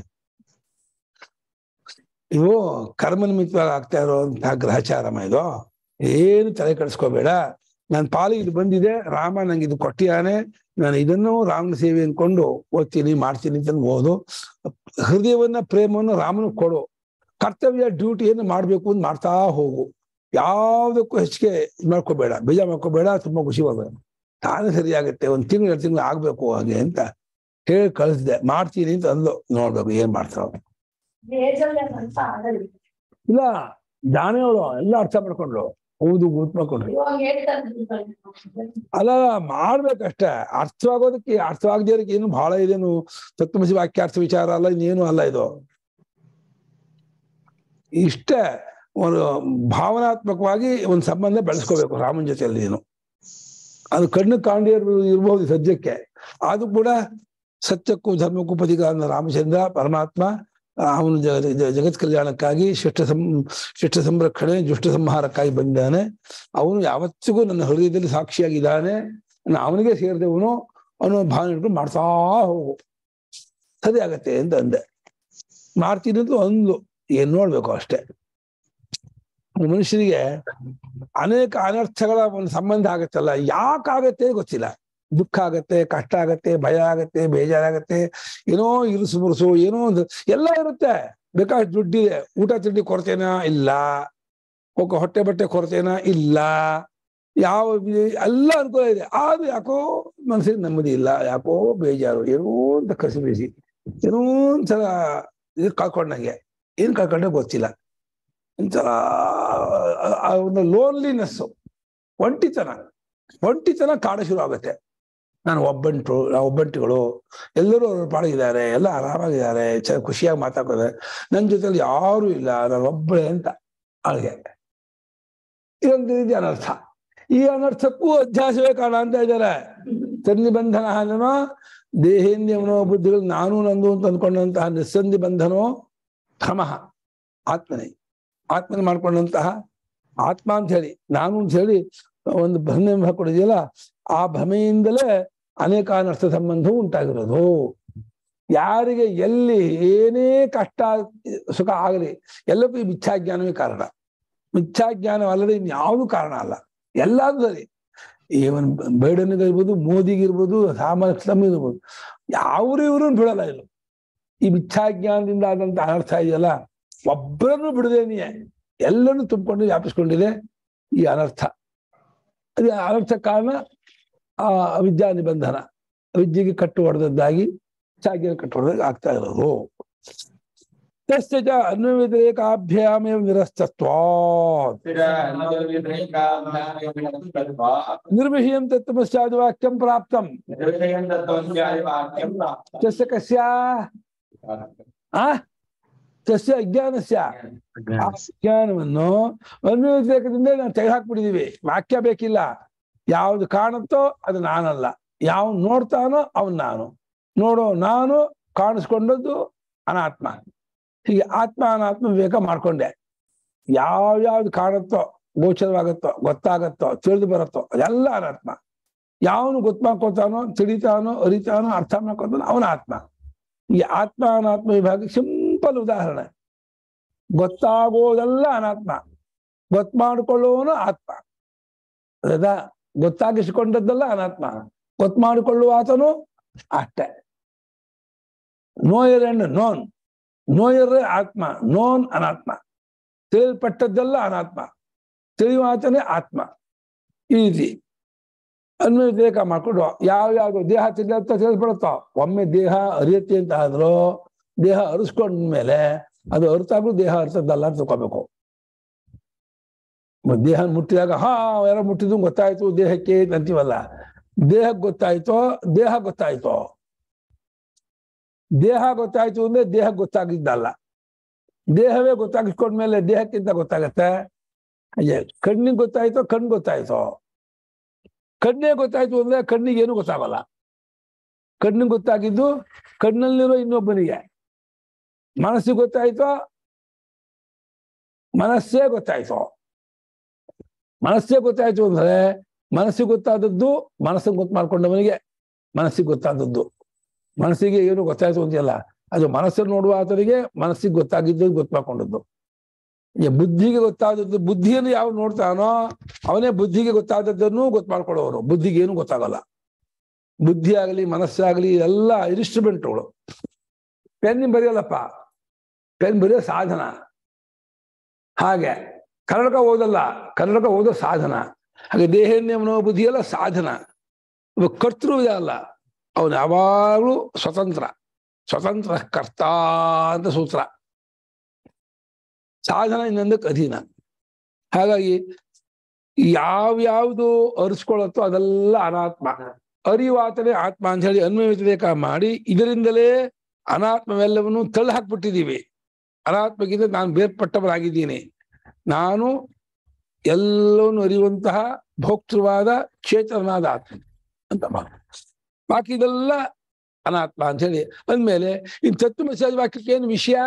ಇವು ಕರ್ಮ ನಿಮಿತ್ತವಾಗಿ ಆಗ್ತಾ ಇರೋಂತಹ ಗ್ರಹಚಾರಮ ಇದು ಏನು ತಲೆ ಕೆಡಿಸ್ಕೋಬೇಡ ನನ್ನ ಪಾಲಿಗೆ ಇದು ಬಂದಿದೆ ರಾಮ ನಂಗೆ ಇದು ಕೊಟ್ಟಿಯಾನೆ ನಾನು ಇದನ್ನು ರಾಮನ ಸೇವೆ ಅನ್ಕೊಂಡು ಓದ್ತೀನಿ ಮಾಡ್ತೀನಿ ಅಂತ ಓದು ಹೃದಯವನ್ನ ಪ್ರೇಮವನ್ನು ರಾಮನ ಕೊಡು ಕರ್ತವ್ಯ ಡ್ಯೂಟಿಯನ್ನು ಮಾಡ್ಬೇಕು ಅಂತ ಮಾಡ್ತಾ ಹೋಗು ಯಾವ್ದಕ್ಕೂ ಹೆಚ್ಚಿಗೆ ಇದ್ ಮಾಡ್ಕೋಬೇಡ ಬೇಜಾರ್ ಮಾಡ್ಕೋಬೇಡ ತುಂಬಾ ಖುಷಿ ಬರ್ಬೇಡ ತಾನೇ ಸರಿ ಆಗುತ್ತೆ ಒಂದ್ ತಿಂಗಳು ಎರಡು ತಿಂಗಳು ಆಗ್ಬೇಕು ಹಾಗೆ ಅಂತ ಹೇಳಿ ಕಳಿಸ್ದೆ ಮಾಡ್ತೀನಿ ಅಂತ ಅಂದ್ಲು ನೋಡ್ಬೇಕು ಏನ್ ಮಾಡ್ತಾವ ಏಜಲ್ಲಿ ಅಂತ ಆಗಲ್ಲ ಇಲ್ಲ ಜಾನೆ ಅವಳು ಎಲ್ಲ ಅರ್ಥ ಮಾಡ್ಕೊಂಡ್ಳು ಹೌದು ಗುರ್ತು ಮಾಡ್ಕೊಂಡ್ರು ಇವಾಗ ಹೇಳ್ತಾರೆ ಅಲ್ಲ ಮಾಡ್ಬೇಕಷ್ಟೇ ಅರ್ಥವಾಗೋದಕ್ಕೆ ಅರ್ಥವಾಗದೇ ಏನು ಬಹಳ ಇದೇನು ತತ್ವಮಸಿ ವಾಕ್ಯಾರ್ಥ ವಿಚಾರ ಅಲ್ಲ ಇನ್ನೇನು ಅಲ್ಲ ಇದು ಇಷ್ಟೇ ಒಂದು ಭಾವನಾತ್ಮಕವಾಗಿ ಒಂದು ಸಂಬಂಧ ಬೆಳೆಸ್ಕೋಬೇಕು ರಾಮನ ಜೊತೆಯಲ್ಲಿ ನೀನು ಅದು ಕಣ್ಣು ಕಾಣದೇ ಇರ್ಬೋದು ಸದ್ಯಕ್ಕೆ ಅದು ಕೂಡ ಸತ್ಯಕ್ಕೂ ಧರ್ಮಕ್ಕೂ ಪತಿಗಾರನ ರಾಮಚಂದ್ರ ಪರಮಾತ್ಮ ಅವನು ಜಗ ಜ- ಜಗತ್ ಕಲ್ಯಾಣಕ್ಕಾಗಿ ಶಿಷ್ಟ ಸಂ ಶಿಷ್ಟ ಸಂರಕ್ಷಣೆ ದುಷ್ಟ ಸಂಹಾರಕ್ಕಾಗಿ ಬಂದಿದ್ದಾನೆ ಅವನು ಯಾವತ್ತಿಗೂ ನನ್ನ ಹೃದಯದಲ್ಲಿ ಸಾಕ್ಷಿಯಾಗಿದ್ದಾನೆ ನಾನು ಅವನಿಗೆ ಸೇರಿದವನು ಅವನು ಭಾವನೆ ಇಟ್ಕೊಂಡು ಮಾಡ್ತಾ ಹೋಗು ಸರಿ ಆಗತ್ತೆ ಅಂತ ಅಂದೆ ಮಾಡ್ತೀನಿ ಅಂತ ಅಂದ್ಲು ಏನ್ ನೋಡ್ಬೇಕು ಅಷ್ಟೇ ಮನುಷ್ಯನಿಗೆ ಅನೇಕ ಅನರ್ಥಗಳ ಒಂದು ಸಂಬಂಧ ಆಗತ್ತಲ್ಲ ಯಾಕಾಗತ್ತೆ ಗೊತ್ತಿಲ್ಲ ದುಃಖ ಆಗತ್ತೆ ಕಷ್ಟ ಆಗತ್ತೆ ಭಯ ಆಗತ್ತೆ ಬೇಜಾರಾಗತ್ತೆ ಏನೋ ಇರುಸು ಮುರುಸು ಏನೋ ಒಂದು ಎಲ್ಲ ಇರುತ್ತೆ ಬೇಕಾದಷ್ಟು ದುಡ್ಡಿದೆ ಊಟ ತಿಂಡಿ ಕೊರತೆನಾ ಇಲ್ಲ ಹೋಗ ಹೊಟ್ಟೆ ಬಟ್ಟೆ ಕೊರತೆನಾ ಇಲ್ಲ ಯಾವ ವಿ- ಎಲ್ಲ ಅನುಕೂಲ ಇದೆ ಆದ್ರೂ ಯಾಕೋ ಮನಸ್ಸಿಗೆ ನೆಮ್ಮದಿ ಇಲ್ಲ ಯಾಕೋ ಬೇಜಾರು ಏನೋ ಅಂತ ಕಸಿ ಬೇಸಿ ಏನೋ ಒಂಥರ ಇದು ಕಳ್ಕೊಂಡಂಗೆ ಏನ್ ಕಳ್ಕೊಂಡೆ ಗೊತ್ತಿಲ್ಲ ಒಂಥರ ಆ- ಆ ಒಂದು ಲೋನ್ಲಿನೆಸ್ ಒಂಟಿತನ ಒಂಟಿತನ ಕಾಡ ಶುರು ಆಗುತ್ತೆ ನಾನು ಒಬ್ಬಂಟು ನಾವು ಒಬ್ಬಂಟಿಗಳು ಎಲ್ಲರೂ ಅವ್ರ ಪಾಡಿಗಿದ್ದಾರೆ ಎಲ್ಲ ಆರಾಮಾಗಿದ್ದಾರೆ ಚ ಖುಷಿಯಾಗಿ ಮಾತಾಡ್ತಾರೆ ನನ್ನ ಜೊತೆಲಿ ಯಾರು ಇಲ್ಲ ನಾನು ಒಬ್ಬಳೆ ಅಂತ ಅವಳಿಗೆ ಇದೊಂದು ರೀತಿ ಅನರ್ಥ ಈ ಅನರ್ಥಕ್ಕೂ ಅಧ್ಯಾಸವೇ ಕಾರಣ ಅಂತ ಇದ್ದಾರೆ ತನ್ನಿ ಬಂಧನ ಅನ್ನೋ ದೇಹೇಂದ್ಯವನೋ ಬುದ್ಧಿಗಳು ನಾನು ನಂದು ಅಂತ ಅಂದ್ಕೊಂಡಂತಹ ನಿಸ್ಸಂಧಿ ಬಂಧನೋ ಭ್ರಮಃ ಆತ್ಮನೇ ಆತ್ಮನೆ ಮಾಡ್ಕೊಂಡಂತಹ ಆತ್ಮ ಅಂತ ಹೇಳಿ ನಾನು ಅಂತ ಹೇಳಿ ಒಂದು ಭ್ರಮೆ ಹಾಕೊಂಡಿದೆಯಲ್ಲ ಆ ಭ್ರಮೆಯಿಂದಲೇ ಅನೇಕ ಅನರ್ಥ ಸಂಬಂಧವು ಉಂಟಾಗಿರೋದು ಯಾರಿಗೆ ಎಲ್ಲಿ ಏನೇ ಕಷ್ಟ ಸುಖ ಆಗಲಿ ಎಲ್ಲಕ್ಕೂ ಈ ಮಿಥ್ಯಾಜ್ಞಾನವೇ ಕಾರಣ ಮಿಥ್ಯಾಜ್ಞಾನವಲ್ಲದೆ ಇನ್ಯಾವುದು ಕಾರಣ ಅಲ್ಲ ಎಲ್ಲಾದ್ರೂ ಸರಿ ಇವನ್ ಬೈಡನ್ಗಿರ್ಬೋದು ಮೋದಿಗಿರ್ಬೋದು ಸಾಮಾನ್ಯ ಇರ್ಬೋದು ಯಾವ್ರು ಇವರು ಬಿಡಲ್ಲ ಇಲ್ಲ ಈ ಮಿಥ್ಯಾಜ್ಞಾನದಿಂದ ಆದಂತ ಅನರ್ಥ ಇದೆಯಲ್ಲ ಒಬ್ಬರನ್ನು ಬಿಡದೇನೆಯೇ ಎಲ್ಲರನ್ನು ತುಂಬಿಕೊಂಡು ವ್ಯಾಪಿಸ್ಕೊಂಡಿದೆ ಈ ಅನರ್ಥ ಅದು ಅನರ್ಥ ಕಾರಣ ಆ ಅವಿದ್ಯಾ ನಿಬಂಧನ ಅವಿದ್ಯೆಗೆ ಕಟ್ಟು ಹೊಡೆದದ್ದಾಗಿ ಚಾಗಿನ ಕಟ್ಟು ಹೊಡೆದಾಗ ಆಗ್ತಾ ಇರೋದು ತಸ್ಯ ಚ ಅನ್ವವ್ಯತಿರೇಕಾಭ್ಯಾಮೇವ ನಿರಸ್ತತ್ವಾತ್ ನಿರ್ವಿಷಯಂ ತತ್ವಮಸ್ಯಾದಿ ವಾಕ್ಯಂ ಪ್ರಾಪ್ತಂ ತಸ್ಯ ಕಸ್ಯ ಆ ತಸ್ಯ ಅಜ್ಞಾನಸ್ಯ ಆ ಅಜ್ಞಾನವನ್ನು ಅನ್ವಯದಿಂದ ನಾವು ತೆಗೆದುಹಾಕ್ಬಿಟ್ಟಿದೀವಿ ವಾಕ್ಯ ಬೇಕಿಲ್ಲ ಯಾವ್ದು ಕಾಣುತ್ತೋ ಅದು ನಾನಲ್ಲ ಯಾವ ನೋಡ್ತಾನೋ ಅವನ್ ನಾನು ನೋಡೋ ನಾನು ಕಾಣಿಸ್ಕೊಂಡದ್ದು ಅನಾತ್ಮ ಹೀಗೆ ಆತ್ಮ ಅನಾತ್ಮ ವಿವೇಕ ಮಾಡ್ಕೊಂಡೆ ಯಾವ್ಯಾವ್ದು ಕಾಣುತ್ತೋ ಗೋಚರವಾಗುತ್ತೋ ಗೊತ್ತಾಗತ್ತೋ ತಿಳಿದು ಬರುತ್ತೋ ಅದೆಲ್ಲ ಅನಾತ್ಮ ಯಾವನು ಗೊತ್ತು ಮಾಡ್ಕೊತಾನೋ ತಿಳಿತಾನೋ ಅರಿತಾನೋ ಅರ್ಥ ಮಾಡ್ಕೊತಾನೋ ಅವನ ಆತ್ಮ ಈ ಆತ್ಮ ಅನಾತ್ಮ ವಿಭಾಗ ಸಿಂಪಲ್ ಉದಾಹರಣೆ ಗೊತ್ತಾಗೋದೆಲ್ಲ ಅನಾತ್ಮ ಗೊತ್ತು ಮಾಡಿಕೊಳ್ಳುವವನು ಆತ್ಮ ಅದ ಗೊತ್ತಾಗಿಸಿಕೊಂಡದ್ದೆಲ್ಲ ಅನಾತ್ಮ ಗೊತ್ತು ಮಾಡಿಕೊಳ್ಳುವ ಆತನು ಅಷ್ಟೇ ನೋಯರ್ ಅಂಡ್ ನೋನ್ ನೋಯರ್ ಆತ್ಮ ನೋನ್ ಅನಾತ್ಮ ತಿಳಿಯಲ್ಪಟ್ಟದ್ದೆಲ್ಲ ಅನಾತ್ಮ ತಿಳಿಯುವ ಆತನೇ ಆತ್ಮ ಈ ರೀತಿ ಅನ್ವಯ ವಿವೇಕ ಮಾಡ್ಕೊಂಡು ಯಾವ ಯಾವ್ದು ದೇಹ ತಿಳಿಯತ್ತ ತಿಳಿಸ್ಬಿಡುತ್ತೋ ಒಮ್ಮೆ ದೇಹ ಅರಿಯತ್ತೆ ಅಂತ ಆದ್ರೂ ದೇಹ ಅರಿಸ್ಕೊಂಡ್ಮೇಲೆ ಅದು ಅರ್ಥಾಗ್ಲೂ ದೇಹ ಅರ್ಥದ್ದಲ್ಲ ಅಂತ ತಿಳ್ಕೊಬೇಕು ಮ- ದೇಹ ಮುಟ್ಟಿದಾಗ ಹಾ ಯಾರೋ ಮುಟ್ಟಿದ್ದು ಗೊತ್ತಾಯ್ತು ದೇಹಕ್ಕೆ ಅಂತೀವಲ್ಲ ದೇಹಕ್ಕೆ ಗೊತ್ತಾಯ್ತೋ ದೇಹ ಗೊತ್ತಾಯ್ತೋ ದೇಹ ಗೊತ್ತಾಯ್ತು ಅಂದ್ರೆ ದೇಹ ಗೊತ್ತಾಗಿದ್ದಲ್ಲ ದೇಹವೇ ಗೊತ್ತಾಗಿಸ್ಕೊಂಡ್ಮೇಲೆ ದೇಹಕ್ಕಿಂತ ಗೊತ್ತಾಗತ್ತೆ ಅಯ್ಯ ಕಣ್ಣಿಗೆ ಗೊತ್ತಾಯ್ತೋ ಕಣ್ಣು ಗೊತ್ತಾಯ್ತೋ ಕಣ್ಣೇ ಗೊತ್ತಾಯ್ತು ಅಂದ್ರೆ ಕಣ್ಣಿಗೆ ಏನು ಗೊತ್ತಾಗಲ್ಲ ಕಣ್ಣಿಗೆ ಗೊತ್ತಾಗಿದ್ದು ಕಣ್ಣಲ್ಲಿರೋ ಇನ್ನೊಬ್ಬನಿಗೆ ಮನಸ್ಸಿಗೆ ಗೊತ್ತಾಯ್ತೋ ಮನಸ್ಸೇ ಗೊತ್ತಾಯ್ತೋ ಮನಸ್ಸೇ ಗೊತ್ತಾಯ್ತು ಅಂದ್ರೆ ಮನಸ್ಸಿಗೆ ಗೊತ್ತಾದದ್ದು ಮನಸ್ಸನ್ನು ಗೊತ್ತು ಮಾಡ್ಕೊಂಡವನಿಗೆ ಮನಸ್ಸಿಗೆ ಗೊತ್ತಾದದ್ದು ಮನಸ್ಸಿಗೆ ಏನು ಗೊತ್ತಾಯ್ತು ಅಂತಿಲ್ಲ ಅದು ಮನಸ್ಸನ್ನು ನೋಡುವ ಆತನಿಗೆ ಮನಸ್ಸಿಗೆ ಗೊತ್ತಾಗಿದ್ದು ಗೊತ್ತು ಮಾಡ್ಕೊಂಡದ್ದು ಈ ಬುದ್ಧಿಗೆ ಗೊತ್ತಾದದ್ದು ಬುದ್ಧಿಯನ್ನು ಯಾವ ನೋಡ್ತಾನೋ ಅವನೇ ಬುದ್ಧಿಗೆ ಗೊತ್ತಾದದ್ದನ್ನು ಗೊತ್ತು ಮಾಡ್ಕೊಳ್ಳೋರು ಬುದ್ಧಿಗೆ ಏನು ಗೊತ್ತಾಗಲ್ಲ ಬುದ್ಧಿ ಆಗಲಿ ಮನಸ್ಸಾಗಲಿ ಎಲ್ಲ ಇನ್ಸ್ಟ್ರೂಮೆಂಟ್ಗಳು ಪೆನ್ ಬರೆಯಲ್ಲಪ್ಪ ಪೆನ್ ಬರೆಯೋ ಸಾಧನ ಹಾಗೆ ಕನ್ನಡಕ ಓದಲ್ಲ ಕನ್ನಡಕ ಓದೋ ಸಾಧನ ಹಾಗೆ ದೇಹನ್ಯ ಮನೋಬುದ್ಧಿ ಎಲ್ಲ ಸಾಧನ ಇವ ಕರ್ತೃ ಅಲ್ಲ ಅವನು ಯಾವಾಗಲೂ ಸ್ವತಂತ್ರ ಸ್ವತಂತ್ರ ಕರ್ತ ಅಂತ ಸೂತ್ರ ಸಾಧನ ಇನ್ನೊಂದಕ್ಕೆ ಅಧೀನ ಹಾಗಾಗಿ ಯಾವ್ಯಾವ್ದು ಅರಿಸ್ಕೊಳ್ಳುತ್ತೋ ಅದೆಲ್ಲ ಅನಾತ್ಮ ಅರಿವಾತನೇ ಆತ್ಮ ಅಂತ ಹೇಳಿ ಅನ್ವಯ ವ್ಯತಿರೇಕ ಮಾಡಿ ಇದರಿಂದಲೇ ಅನಾತ್ಮವೆಲ್ಲವನ್ನು ತಳ್ಳಿ ಹಾಕ್ಬಿಟ್ಟಿದ್ದೀವಿ ಅನಾತ್ಮಕ್ಕಿಂತ ನಾನು ಬೇರ್ಪಟ್ಟವನಾಗಿದ್ದೀನಿ ನಾನು ಎಲ್ಲವನ್ನು ಅರಿಯುವಂತಹ ಭೋಕ್ತೃವಾದ ಚೇತನನಾದ ಆತ್ಮ ಅಂತ ಭಾವ. ಬಾಕಿ ಇದೆಲ್ಲ ಅನಾತ್ಮ ಅಂತ ಹೇಳಿ ಅಂದ್ಮೇಲೆ ಇನ್ ತತ್ವಮಸಿ ವಾಕ್ಯಕ್ಕೆ ಏನು ವಿಷಯ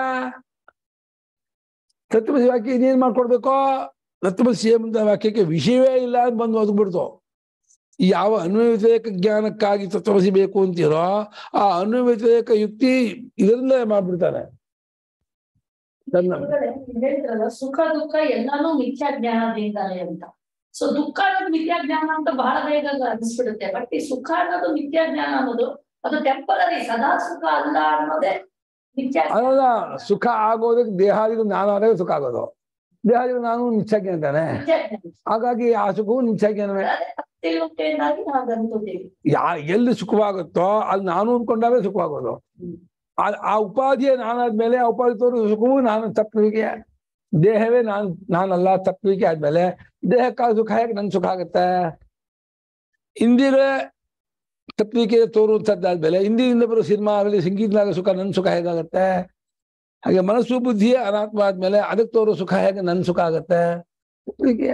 ತತ್ವಮಸಿ ವಾಕ್ಯ ಇನ್ನೇನ್ ಮಾಡ್ಕೊಡ್ಬೇಕೋ ತತ್ವಮಸಿ ಎಂಬ ವಾಕ್ಯಕ್ಕೆ ವಿಷಯವೇ ಇಲ್ಲ ಅಂತ ಬಂದು ಒದಗ್ಬಿಡ್ತು ಈ ಯಾವ ಅನ್ವಯ ವ್ಯತಿರೇಕ ಜ್ಞಾನಕ್ಕಾಗಿ ತತ್ವಮಸಿ ಬೇಕು ಅಂತೀರೋ ಆ ಅನ್ವಯ ವ್ಯತಿರೇಕ ಯುಕ್ತಿ ಇದರಿಂದ ಮಾಡ್ಬಿಡ್ತಾನೆ ತನ್ನ ಗುರುಗಳೇ, ನೀವ್ ಹೇಳ್ತಿರಲ್ಲ ಸುಖ ದುಃಖ ಎಲ್ಲಾನು ಮಿಥ್ಯಾ ಜ್ಞಾನದಿಂದಾನೆ ಅಂತ ಸೊ ದುಃಖ ಅನ್ನೋದು ಮಿಥ್ಯಾ ಜ್ಞಾನ ಅಂತ ಬಹಳ ಬೇಗ ಅನಿಸ್ಬಿಡುತ್ತೆ ಬಟ್ ಈ ಸುಖ ಅನ್ನೋದು ಮಿಥ್ಯಾ ಜ್ಞಾನ ಅನ್ನೋದು ಅದು ಟೆಂಪರರಿ ಸದಾ ಸುಖ ಅಲ್ಲ ಅನ್ನೋದೇ ಮಿಥ್ಯಾ ಜ್ಞಾನ. ಅಲ್ಲ ಸುಖ ಆಗೋದಕ್ಕೆ ದೇಹಾದಿಗಳು ನಾನು ಆದಾಗ ಸುಖ ಆಗೋದು ದೇಹಾದಿಗಳು ನಾನು ನಿಶ್ಚಯ ಅಂತಾನೆ ಮಿಥ್ಯಾ ಜ್ಞಾನ. ಹಾಗಾಗಿ ಆ ಸುಖವು ನಿಶ್ಚಯನವೇ ಅದೇ ತಿಳುವಳಿಕೆಯಿಂದಾಗಿ ನಾವು ಅನ್ಕೋತೀವಿ ಯಾ ಎಲ್ಲಿ ಸುಖವಾಗುತ್ತೋ ಅಲ್ಲಿ ನಾನು ಅಂದ್ಕೊಂಡಾಗ ಸುಖವಾಗೋದು ಆ ಆ ಉಪಾಧಿಯೇ ನಾನಾದ್ಮೇಲೆ ಆ ಉಪಾಧಿ ತೋರಿದ ಸುಖವು ನಾನು ತಪ್ಪುವಿಕೆ ದೇಹವೇ ನಾನ್ ನಾನಲ್ಲ ತಪ್ಪುವಿಕೆ ಆದ್ಮೇಲೆ ದೇಹಕ್ಕಾಗ ಸುಖ ಹೇಗೆ ನನ್ ಸುಖ ಆಗುತ್ತೆ ಇಂದಿರೇ ತಪ್ಪುವಿಕೆ ತೋರುವಂಥದ್ದಾದ್ಮೇಲೆ ಹಿಂದಿನಿಂದ ಬರೋ ಸಿನಿಮಾ ಆಗಲಿ ಸಂಗೀತನಾಗ ಸುಖ ನನ್ ಸುಖ ಹೇಗಾಗತ್ತೆ ಹಾಗೆ ಮನಸ್ಸು ಬುದ್ಧಿಯೇ ಅನಾತ್ಮ ಆದ್ಮೇಲೆ ಅದಕ್ಕೆ ತೋರೋ ಸುಖ ಹೇಗೆ ನನ್ ಸುಖ ಆಗತ್ತೆ ತಪ್ಪುವಿಕೆಯ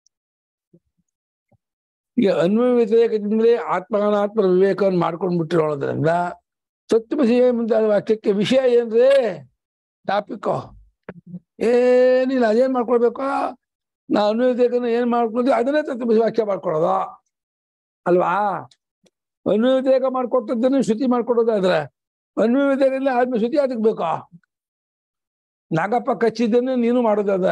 ಈಗ ಅನ್ವಯ ವ್ಯತಿರೇಕದಿಂದಲೇ ಆತ್ಮನಾತ್ಮ ವಿವೇಕವನ್ನು ಮಾಡ್ಕೊಂಡು ಬಿಟ್ಟಿರೋದ್ರಿಂದ ಸತ್ಯಮಸಿ ಮುಂತಾದ ವಾಕ್ಯಕ್ಕೆ ವಿಷಯ ಏನ್ರಿ ಟಾಪಿಕ್ ಏನಿಲ್ಲ ಅದೇನ್ ಮಾಡ್ಕೊಳ್ಬೇಕು ನಾ ಅನ್ವಯ ವ್ಯತಿರೇಕನ ಏನ್ ಮಾಡ್ಕೊಂಡ್ವಿ ಅದನ್ನೇ ತತ್ವಮಸಿ ವಾಕ್ಯ ಮಾಡ್ಕೊಳ್ಳೋದು ಅಲ್ವಾ ಅನ್ವಯ ವ್ಯತಿರೇಕ ಮಾಡ್ಕೊಟ್ಟದ್ದನ್ನು ಶ್ರುತಿ ಮಾಡ್ಕೊಡೋದಾದ್ರೆ ಅನ್ವಯ ವ್ಯತಿರೇಕದಿಂದ ಆದ್ಮೇಲೆ ಶ್ರುತಿ ಅದಕ್ಕೆ ಬೇಕು ನಾಗಪ್ಪ ಕಚ್ಚಿದ್ದನ್ನು ನೀನು ಮಾಡೋದದ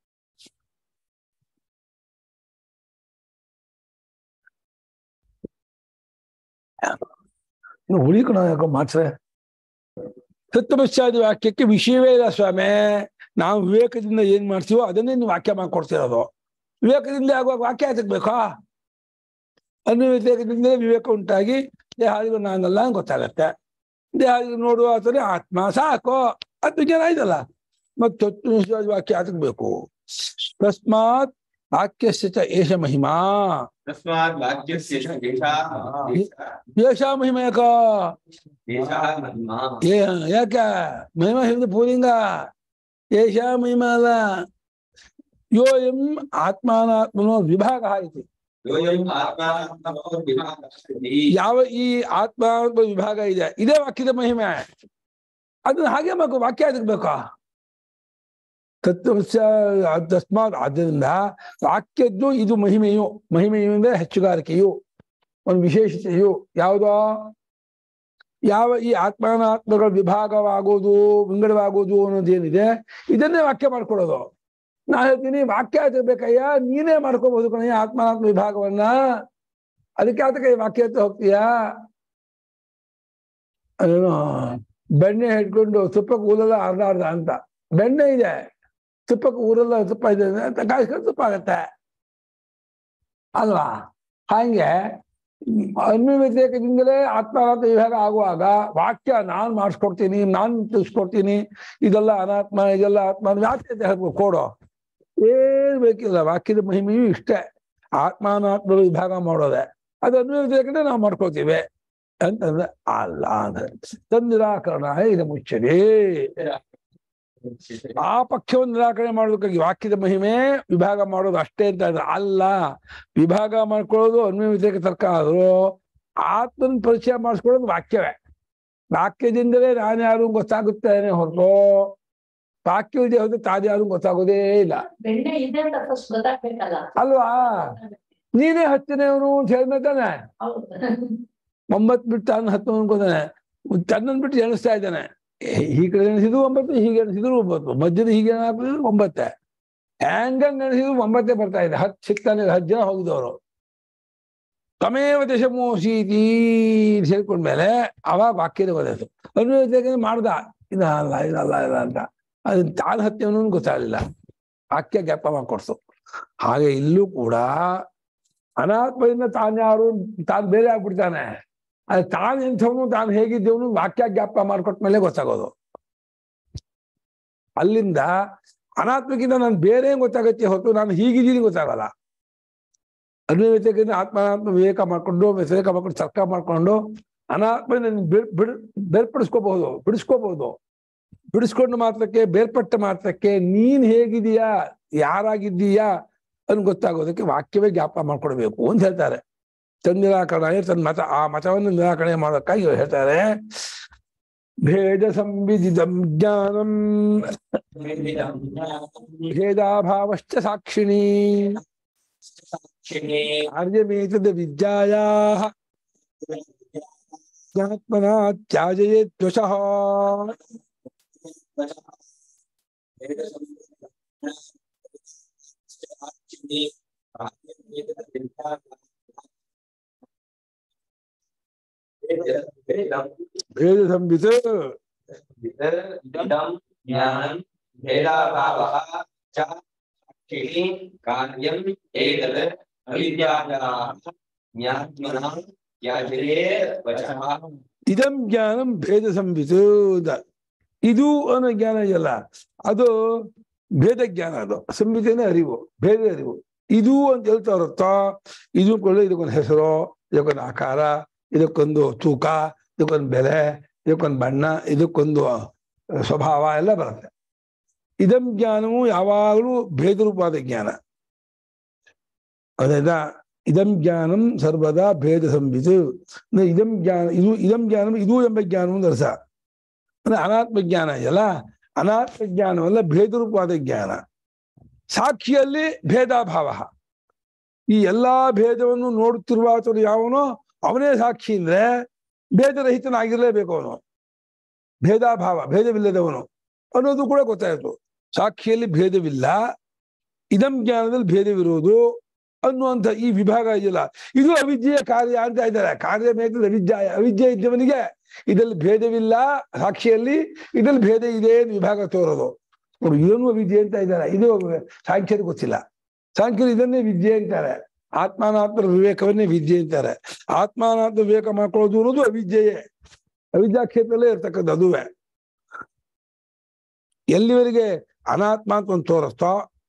ಇನ್ನು ಉಳಿಕಣ ಯಾಕೋ ಮಾತ್ರ ತತ್ವಪಶ್ಚಾದಿ ವಾಕ್ಯಕ್ಕೆ ವಿಷಯವೇ ಇಲ್ಲ ಸ್ವಾಮಿ ನಾವು ವಿವೇಕದಿಂದ ಏನ್ ಮಾಡ್ತೀವೋ ಅದನ್ನೇ ನೀವು ವಾಕ್ಯ ಮಾಡ್ಕೊಡ್ತಿರೋದು ವಿವೇಕದಿಂದ ಆಗುವಾಗ ವಾಕ್ಯ ಅದಕ್ಕೆ ಬೇಕಾ ಅನ್ಯ ವಿವೇಕದಿಂದಲೇ ವಿವೇಕ ಉಂಟಾಗಿ ದೇಹಾದಿಗಳು ನಾನಲ್ಲ ಅಂತ ಗೊತ್ತಾಗತ್ತೆ ದೇಹಾದಿಗಳು ನೋಡುವ ಆತನೇ ಆತ್ಮ ಸಾಕು ಅದು ಜನ ಆಯ್ತಲ್ಲ ಮತ್ತು ತತ್ವಪಶ್ಚಾದಿ ವಾಕ್ಯ ಅದಕ್ಕೆ ಬೇಕು ತಸ್ಮಾತ್ ವಾಕ್ಯಸ್ಯ ಚ ಏಷ ಮಹಿಮಾ तस्मात् वाक्यस्य एषा ಯೇಷಾ ಮಹಿಮೆಯಕ एषा महिमा ಏ ಯಾಕ ಮಹಿಮಾ ಶಬ್ದ ಪೂಲಿಂಗ ಏಷಾ ಮಹಿಮಾ ಅಲ್ಲ ಯೋ ಎಂ ಆತ್ಮಾನಾತ್ಮನೋ ವಿಭಾಗ ಐತಿ योऽयम् आत्मानमो विभागस्ति ಯಾವ ಈ ಆತ್ಮಾತ್ಮ ವಿಭಾಗ ಇದೆ ಇದೇ ವಾಕ್ಯದ ಮಹಿಮೆ ಅದನ್ನ ಹಾಗೆ ಬೇಕು ವಾಕ್ಯ ಅದಕ್ಕೆ ಬೇಕಾ ತತ್ವಸ್ಯ ತಸ್ಮಾತ್ ಆದ್ದರಿಂದ ವಾಕ್ಯದ್ದು ಇದು ಮಹಿಮೆಯು ಮಹಿಮೆಯು ಅಂದ್ರೆ ಹೆಚ್ಚುಗಾರಿಕೆಯು ಒಂದು ವಿಶೇಷತೆಯು ಯಾವುದೋ ಯಾವ ಈ ಆತ್ಮಾನಾತ್ಮಗಳ ವಿಭಾಗವಾಗೋದು ವಿಂಗಡವಾಗೋದು ಅನ್ನೋದೇನಿದೆ ಇದನ್ನೇ ವಾಕ್ಯ ಮಾಡ್ಕೊಳ್ಳೋದು ನಾ ಹೇಳ್ತೀನಿ ವಾಕ್ಯ ಬೇಕಯ್ಯ ನೀನೇ ಮಾಡ್ಕೋಬಹುದು ಕಣಯ್ಯ ಆತ್ಮಾನಾತ್ಮ ವಿಭಾಗವನ್ನ ಅದಕ್ಕೆ ಆತಕ್ಕೆ ವಾಕ್ಯ ಹತ್ರ ಹೋಗ್ತೀಯಾ ಅದೇನೋ ಬೆಣ್ಣೆ ಹಿಡ್ಕೊಂಡು ತುಪ್ಪಕ್ಕೆ ಊರಲ್ಲ ಅರ್ಧ ಅರ್ಧ ಅಂತ ಬೆಣ್ಣೆ ಇದೆ ತುಪ್ಪಕ್ಕೆ ಊರಲ್ಲ ತುಪ್ಪ ಇದೆ ಅಂತ ಕಾಯಿಸ್ಕೊಂಡು ತುಪ್ಪ ಆಗತ್ತೆ ಅಲ್ವಾ ಹಾಗೆ ಅನ್ಯ ವ್ಯತಿರೇಕದಿಂದಲೇ ಆತ್ಮಾನಾತ್ಮ ವಿಭಾಗ ಆಗುವಾಗ ವಾಕ್ಯ ನಾನ್ ಮಾಡಿಸ್ಕೊಡ್ತೀನಿ ನಾನ್ ತಿಳಿಸ್ಕೊಡ್ತೀನಿ ಇದೆಲ್ಲ ಅನಾತ್ಮ ಇದೆಲ್ಲ ಆತ್ಮ ವ್ಯಾಖ್ಯತೆ ಹೇಳ್ಬೇಕು ಕೊಡೋ ಏನ್ ಬೇಕಿಲ್ಲ ವಾಕ್ಯದ ಮಹಿಮೆಯೂ ಇಷ್ಟೇ ಆತ್ಮಾನಾತ್ಮ ವಿಭಾಗ ಮಾಡೋದೆ ಅದು ಅನ್ಯ ವ್ಯತಿರೇಕನೇ ನಾವು ಮಾಡ್ಕೊಳ್ತೀವಿ ಅಂತಂದ್ರೆ ಅಲ್ಲ ಅಂದ್ರೆ ತಂದಿರಾಕರಣ ಇದು ಮುಚ್ಚದೆ ಆ ಪಕ್ಷವನ್ನು ನಿರಾಕರಣೆ ಮಾಡೋದಕ್ಕಾಗಿ ವಾಕ್ಯದ ಮಹಿಮೆ ವಿಭಾಗ ಮಾಡೋದು ಅಷ್ಟೇ ಅಂತ ಇದ್ರೆ ಅಲ್ಲ ವಿಭಾಗ ಮಾಡ್ಕೊಳ್ಳೋದು ಅನ್ವಯ ವ್ಯತಿರೇಕ ತರ್ಕ ಆದ್ರು ಆತ್ಮನ ಪರಿಚಯ ಮಾಡಿಸ್ಕೊಳ್ಳೋದು ವಾಕ್ಯವೇ ವಾಕ್ಯದಿಂದಲೇ ನಾನು ಯಾರು ಗೊತ್ತಾಗುತ್ತೇನೆ ಹೊರತು ವಾಕ್ಯವಿದೆ ಹೊರತು ತಾನು ಯಾರು ಗೊತ್ತಾಗೋದೇ ಇಲ್ಲ ಬೆಣ್ಣೆ ಇದೆ ಅಂತ ಫಸ್ಟ್ ಗೊತ್ತಾಗ್ಬೇಕಲ್ಲ ಅಲ್ವಾ ನೀನೇ ಹತ್ತನೇವನು ಅಂತ ಹೇಳ್ಮೇಲೆ ತಾನೆ ಹೌದು ಒಂಬತ್ತು ಬಿಟ್ಟು ತಾನು ಹತ್ತು ಅನ್ಕೋತಾನೆ ತನ್ನನ್ನು ಬಿಟ್ಟು ಎಣಿಸ್ತಾ ಇದ್ದಾನೆ ಏ, ಈ ಕಡೆ ಎಣಿಸಿದ್ರು ಒಂಬತ್ತು ಹೀಗೆ ಎಣಿಸಿದ್ರು ಒಂಬತ್ತು ಮಧ್ಯದ ಹೀಗೆ ಹಾಕಿದ್ರು ಒಂಬತ್ತೆ ಹ್ಯಾಂಗಂಗ್ ಎಣಿಸಿದ್ರು ಒಂಬತ್ತೇ ಬರ್ತಾ ಇದೆ ಹತ್ತು ಸಿಗ್ತಾನೆ ಹತ್ತು ಜನ ಹೋಗಿದವರು ತಮೇವ ದಶಮೋಶೀತಿ ಸೇರ್ಕೊಂಡ್ಮೇಲೆ ಅವಾಗ ವಾಕ್ಯದ ಗೊತ್ತಾಯ್ತು ಅನ್ವಯ ಮಾಡ್ದ ಇದು ಅಲ್ಲ ಇದಲ್ಲ ಇಲ್ಲ ಅಂತ ಅದು ತಾನು ಹತ್ಯವನು ಗೊತ್ತಾಗಲಿಲ್ಲ ವಾಕ್ಯ ಜ್ಞಾಪ ಮಾಡ್ಕೊಡ್ತು ಹಾಗೆ ಇಲ್ಲೂ ಕೂಡ ಅನಾತ್ಮದಿಂದ ತಾನು ಯಾರು ತಾನು ಬೇರೆ ಆಗ್ಬಿಡ್ತಾನೆ ಅದು ತಾನು ಎಂಥವನು ತಾನು ಹೇಗಿದ್ದೇವನು ವಾಕ್ಯ ಜ್ಞಾಪ ಮಾಡ್ಕೊಟ್ಮೇಲೆ ಗೊತ್ತಾಗೋದು ಅಲ್ಲಿಂದ ಅನಾತ್ಮಕ್ಕಿಂತ ನಾನು ಬೇರೆ ಗೊತ್ತಾಗತ್ತೆ ಹೊರತು ನಾನು ಹೀಗಿದ್ದೀನಿ ಗೊತ್ತಾಗಲ್ಲ ಅನ್ವಯತೆಗಿಂತ ಆತ್ಮಾನಾತ್ಮ ವಿವೇಕ ಮಾಡ್ಕೊಂಡು ವ್ಯತಿರೇಕ ಮಾಡ್ಕೊಂಡು ತರ್ಕ ಮಾಡ್ಕೊಂಡು ಅನಾತ್ಮ ಬಿಡ್ ಬಿಡ್ ಬೇರ್ಪಡಿಸ್ಕೋಬಹುದು ಬಿಡಿಸ್ಕೋಬಹುದು ಬಿಡಿಸ್ಕೊಂಡು ಮಾತ್ರಕ್ಕೆ ಬೇರ್ಪಟ್ಟ ಮಾತ್ರಕ್ಕೆ ನೀನ್ ಹೇಗಿದೀಯಾ ಯಾರಾಗಿದ್ದೀಯಾ ಅನ್ ಗೊತ್ತಾಗೋದಕ್ಕೆ ವಾಕ್ಯವೇ ಜ್ಞಾಪ ಮಾಡ್ಕೊಡ್ಬೇಕು ಅಂತ ಹೇಳ್ತಾರೆ ತನ್ನ ನಿರಾಕರಣೆ ತನ್ನ ಮತ ಆ ಮತವನ್ನು ನಿರಾಕರಣೆ ಮಾಡೋದಕ್ಕಾಗಿ ಇವ್ರು ಹೇಳ್ತಾರೆ ಭೇದ ಸಂವಿದಿದಂ ಜ್ಞಾನಂ ಭೇದಾಭಾವಶ್ಚ ಸಾಕ್ಷಿಣಿ ಕಾರ್ಯಮೇತದ ವಿದ್ಯಾಯಾ ಜ್ಞಾತ್ಮನ ತ್ಯಾಜಯೇ ದ್ವಶಃ ಭೇದ ಸಂವಿತ್ इदं ज्ञानं भेदाभावः च साक्षिः कार्यम् एतत् अविद्यायाः ज्ञात्मनः याजये वचः ಇದಂ ಜ್ಞಾನಂ ಭೇದ ಸಂವಿತ್ ಅಂತ. ಇದು ಅನ್ನೋ ಜ್ಞಾನ ಇದೆಯಲ್ಲ ಅದು ಭೇದ ಜ್ಞಾನ ಅದು ಸಂಹಿತೆನೇ ಅರಿವು ಭೇದ ಅರಿವು ಇದು ಅಂತ ಹೇಳ್ತಾ ಇರುತ್ತೋ ಇದು ಕೂಡ ಇದಕ್ಕೊಂದು ಹೆಸರು ಇದಕ್ಕೊಂದು ಆಕಾರ ಇದಕ್ಕೊಂದು ತೂಕ ಇದಕ್ಕೊಂದು ಬೆಲೆ ಇದಕ್ಕೊಂದು ಬಣ್ಣ ಇದಕ್ಕೊಂದು ಸ್ವಭಾವ ಎಲ್ಲ ಬರುತ್ತೆ ಇದಂ ಜ್ಞಾನವು ಯಾವಾಗಲೂ ಭೇದ ರೂಪವಾದ ಜ್ಞಾನ ಅದಾಯ್ತಾ ಇದಂ ಜ್ಞಾನಂ ಸರ್ವದಾ ಭೇದ ಸಂಬಿತು ಅಂದ್ರೆ ಇದಂ ಜ್ಞಾನ ಇದು ಇದಂ ಜ್ಞಾನಂ ಇದು ಎಂಬ ಜ್ಞಾನ ಒಂದು ಅರ್ಥ ಅಂದ್ರೆ ಅನಾತ್ಮ ಜ್ಞಾನ ಇದೆಯಲ್ಲ ಅನಾತ್ಮ ಜ್ಞಾನವಲ್ಲ ಭೇದ ರೂಪವಾದ ಜ್ಞಾನ ಸಾಕ್ಷಿಯಲ್ಲಿ ಭೇದಾಭಾವ ಈ ಎಲ್ಲಾ ಭೇದವನ್ನು ನೋಡುತ್ತಿರುವ ಆತನು ಯಾವನೋ ಅವನೇ ಸಾಕ್ಷಿ ಅಂದ್ರೆ ಭೇದರಹಿತನಾಗಿರ್ಲೇಬೇಕು ಅವನು ಭೇದಾಭಾವ ಭೇದವಿಲ್ಲದವನು ಅನ್ನೋದು ಕೂಡ ಗೊತ್ತಾಯ್ತು ಸಾಕ್ಷಿಯಲ್ಲಿ ಭೇದವಿಲ್ಲ ಇದಂ ಜ್ಞಾನದಲ್ಲಿ ಭೇದವಿರುವುದು ಅನ್ನುವಂಥ ಈ ವಿಭಾಗ ಇದೆಯಲ್ಲ ಇದು ಅವಿದ್ಯೆಯ ಕಾರ್ಯ ಅಂತ ಇದ್ದಾರೆ ಕಾರ್ಯ ಮೇಕಲ್ ಅವಿದ್ಯಾಯ ಅವಿದ್ಯೆ ಇದ್ದವನಿಗೆ ಇದರಲ್ಲಿ ಭೇದವಿಲ್ಲ ಸಾಕ್ಷಿಯಲ್ಲಿ ಇದರಲ್ಲಿ ಭೇದ ಇದೆ ಅಂತ ವಿಭಾಗ ತೋರೋದು ನೋಡಿ ಇದನ್ನು ಅವಿದ್ಯೆ ಅಂತ ಇದ್ದಾರೆ ಇದು ಸಾಂಖ್ಯದ ಗೊತ್ತಿಲ್ಲ ಸಾಂಖ್ಯರು ಇದನ್ನೇ ವಿದ್ಯೆ ಅಂತಾರೆ ಆತ್ಮಾನಾತ್ಮ ವಿವೇಕವನ್ನೇ ವಿದ್ಯೆ ಅಂತಾರೆ ಆತ್ಮಾನಾತ್ಮ ವಿವೇಕ ಮಾಡ್ಕೊಳ್ಳೋದು ಅನ್ನೋದು ಅವಿದ್ಯೆಯೇ ಅವಿದ್ಯಾ ಕ್ಷೇತ್ರದಲ್ಲೇ ಇರ್ತಕ್ಕದ್ದು ಅದುವೇ ಎಲ್ಲಿವರೆಗೆ ಅನಾತ್ಮ ಅಂತ ಒಂದು ತೋರಿಸ್ತೋ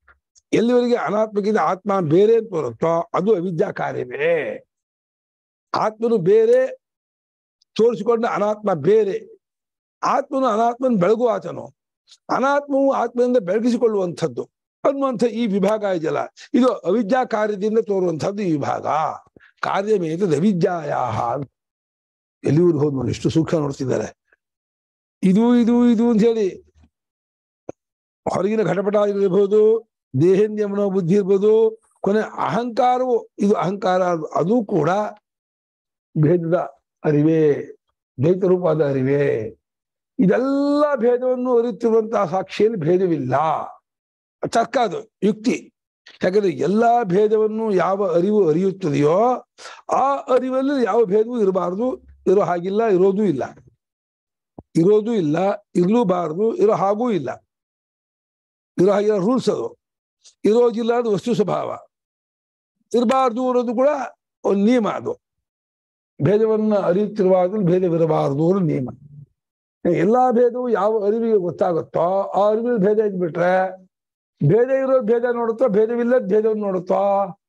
ಎಲ್ಲಿವರೆಗೆ ಅನಾತ್ಮಕ್ಕಿಂತ ಆತ್ಮ ಬೇರೆ ಅಂತ ತೋರುತ್ತೋ ಅದು ಅವಿದ್ಯಾ ಕಾರ್ಯವೇ ಆತ್ಮನು ಬೇರೆ ತೋರಿಸಿಕೊಂಡ ಅನಾತ್ಮ ಬೇರೆ ಆತ್ಮನು ಅನಾತ್ಮನ ಬೆಳಗುವ ಆತನು ಅನಾತ್ಮವು ಆತ್ಮದಿಂದ ಬೆಳಗಿಸಿಕೊಳ್ಳುವಂಥದ್ದು ಅನ್ನುವಂಥ ಈ ವಿಭಾಗ ಇದೆಯಲ್ಲ ಇದು ಅವಿದ್ಯಾ ಕಾರ್ಯದಿಂದ ತೋರುವಂಥದ್ದು ಈ ವಿಭಾಗ ಕಾರ್ಯಮೇತದ ಅವಿದ್ಯಾಯ ಎಲ್ಲಿವರು ಹೋದ್ ನೋಡಿ ಎಷ್ಟು ಸೂಕ್ಷ್ಮ ನೋಡ್ತಿದ್ದಾರೆ ಇದು ಇದು ಇದು ಅಂತ ಹೇಳಿ ಹೊರಗಿನ ಘಟಪಟ ಇರಬಹುದು ದೇಹೇಂದ್ರಿಯ ಮನೋ ಬುದ್ಧಿ ಇರ್ಬೋದು ಕೊನೆ ಅಹಂಕಾರವು ಇದು ಅಹಂಕಾರ ಅದು- ಅದು ಕೂಡ ಭೇದದ ಅರಿವೇ ದ್ವೈತ ರೂಪದ ಅರಿವೇ ಇದೆಲ್ಲ ಭೇದವನ್ನು ಅರಿತಿರುವಂತಹ ಸಾಕ್ಷಿಯಲ್ಲಿ ಭೇದವಿಲ್ಲ ತರ್ಕ ಅದು ಯುಕ್ತಿ ಯಾಕಂದ್ರೆ ಎಲ್ಲಾ ಭೇದವನ್ನು ಯಾವ ಅರಿವು ಅರಿಯುತ್ತದೆಯೋ ಆ ಅರಿವಲ್ಲಿ ಯಾವ ಭೇದವೂ ಇರಬಾರದು ಇರೋ ಹಾಗಿಲ್ಲ ಇರೋದೂ ಇಲ್ಲ ಇರೋದೂ ಇಲ್ಲ ಇರಲೂಬಾರದು ಇರೋ ಹಾಗೂ ಇಲ್ಲ ಇರೋ ಹಾಗಿಲ್ಲ ರೂಲ್ಸ್ ಅದು ಇರೋದಿಲ್ಲ ಅದು ವಸ್ತು ಸ್ವಭಾವ ಇರಬಾರ್ದು ಅನ್ನೋದು ಕೂಡ ಒಂದು ನಿಯಮ ಅದು ಭೇದವನ್ನ ಅರಿಯುತ್ತಿರುವಾಗಲೂ ಭೇದವಿರಬಾರದು ಅನ್ನೋ ನಿಯಮ ಎಲ್ಲಾ ಭೇದವು ಯಾವ ಅರಿವಿಗೆ ಗೊತ್ತಾಗುತ್ತೋ ಆ ಅರಿವಿನ ಭೇದ ಇದ್ಬಿಟ್ರೆ ಭೇದ ಇರೋದು ಭೇದ ನೋಡುತ್ತೋ ಭೇದವಿಲ್ಲದ ಭೇದವನ್ನು ನೋಡುತ್ತೋ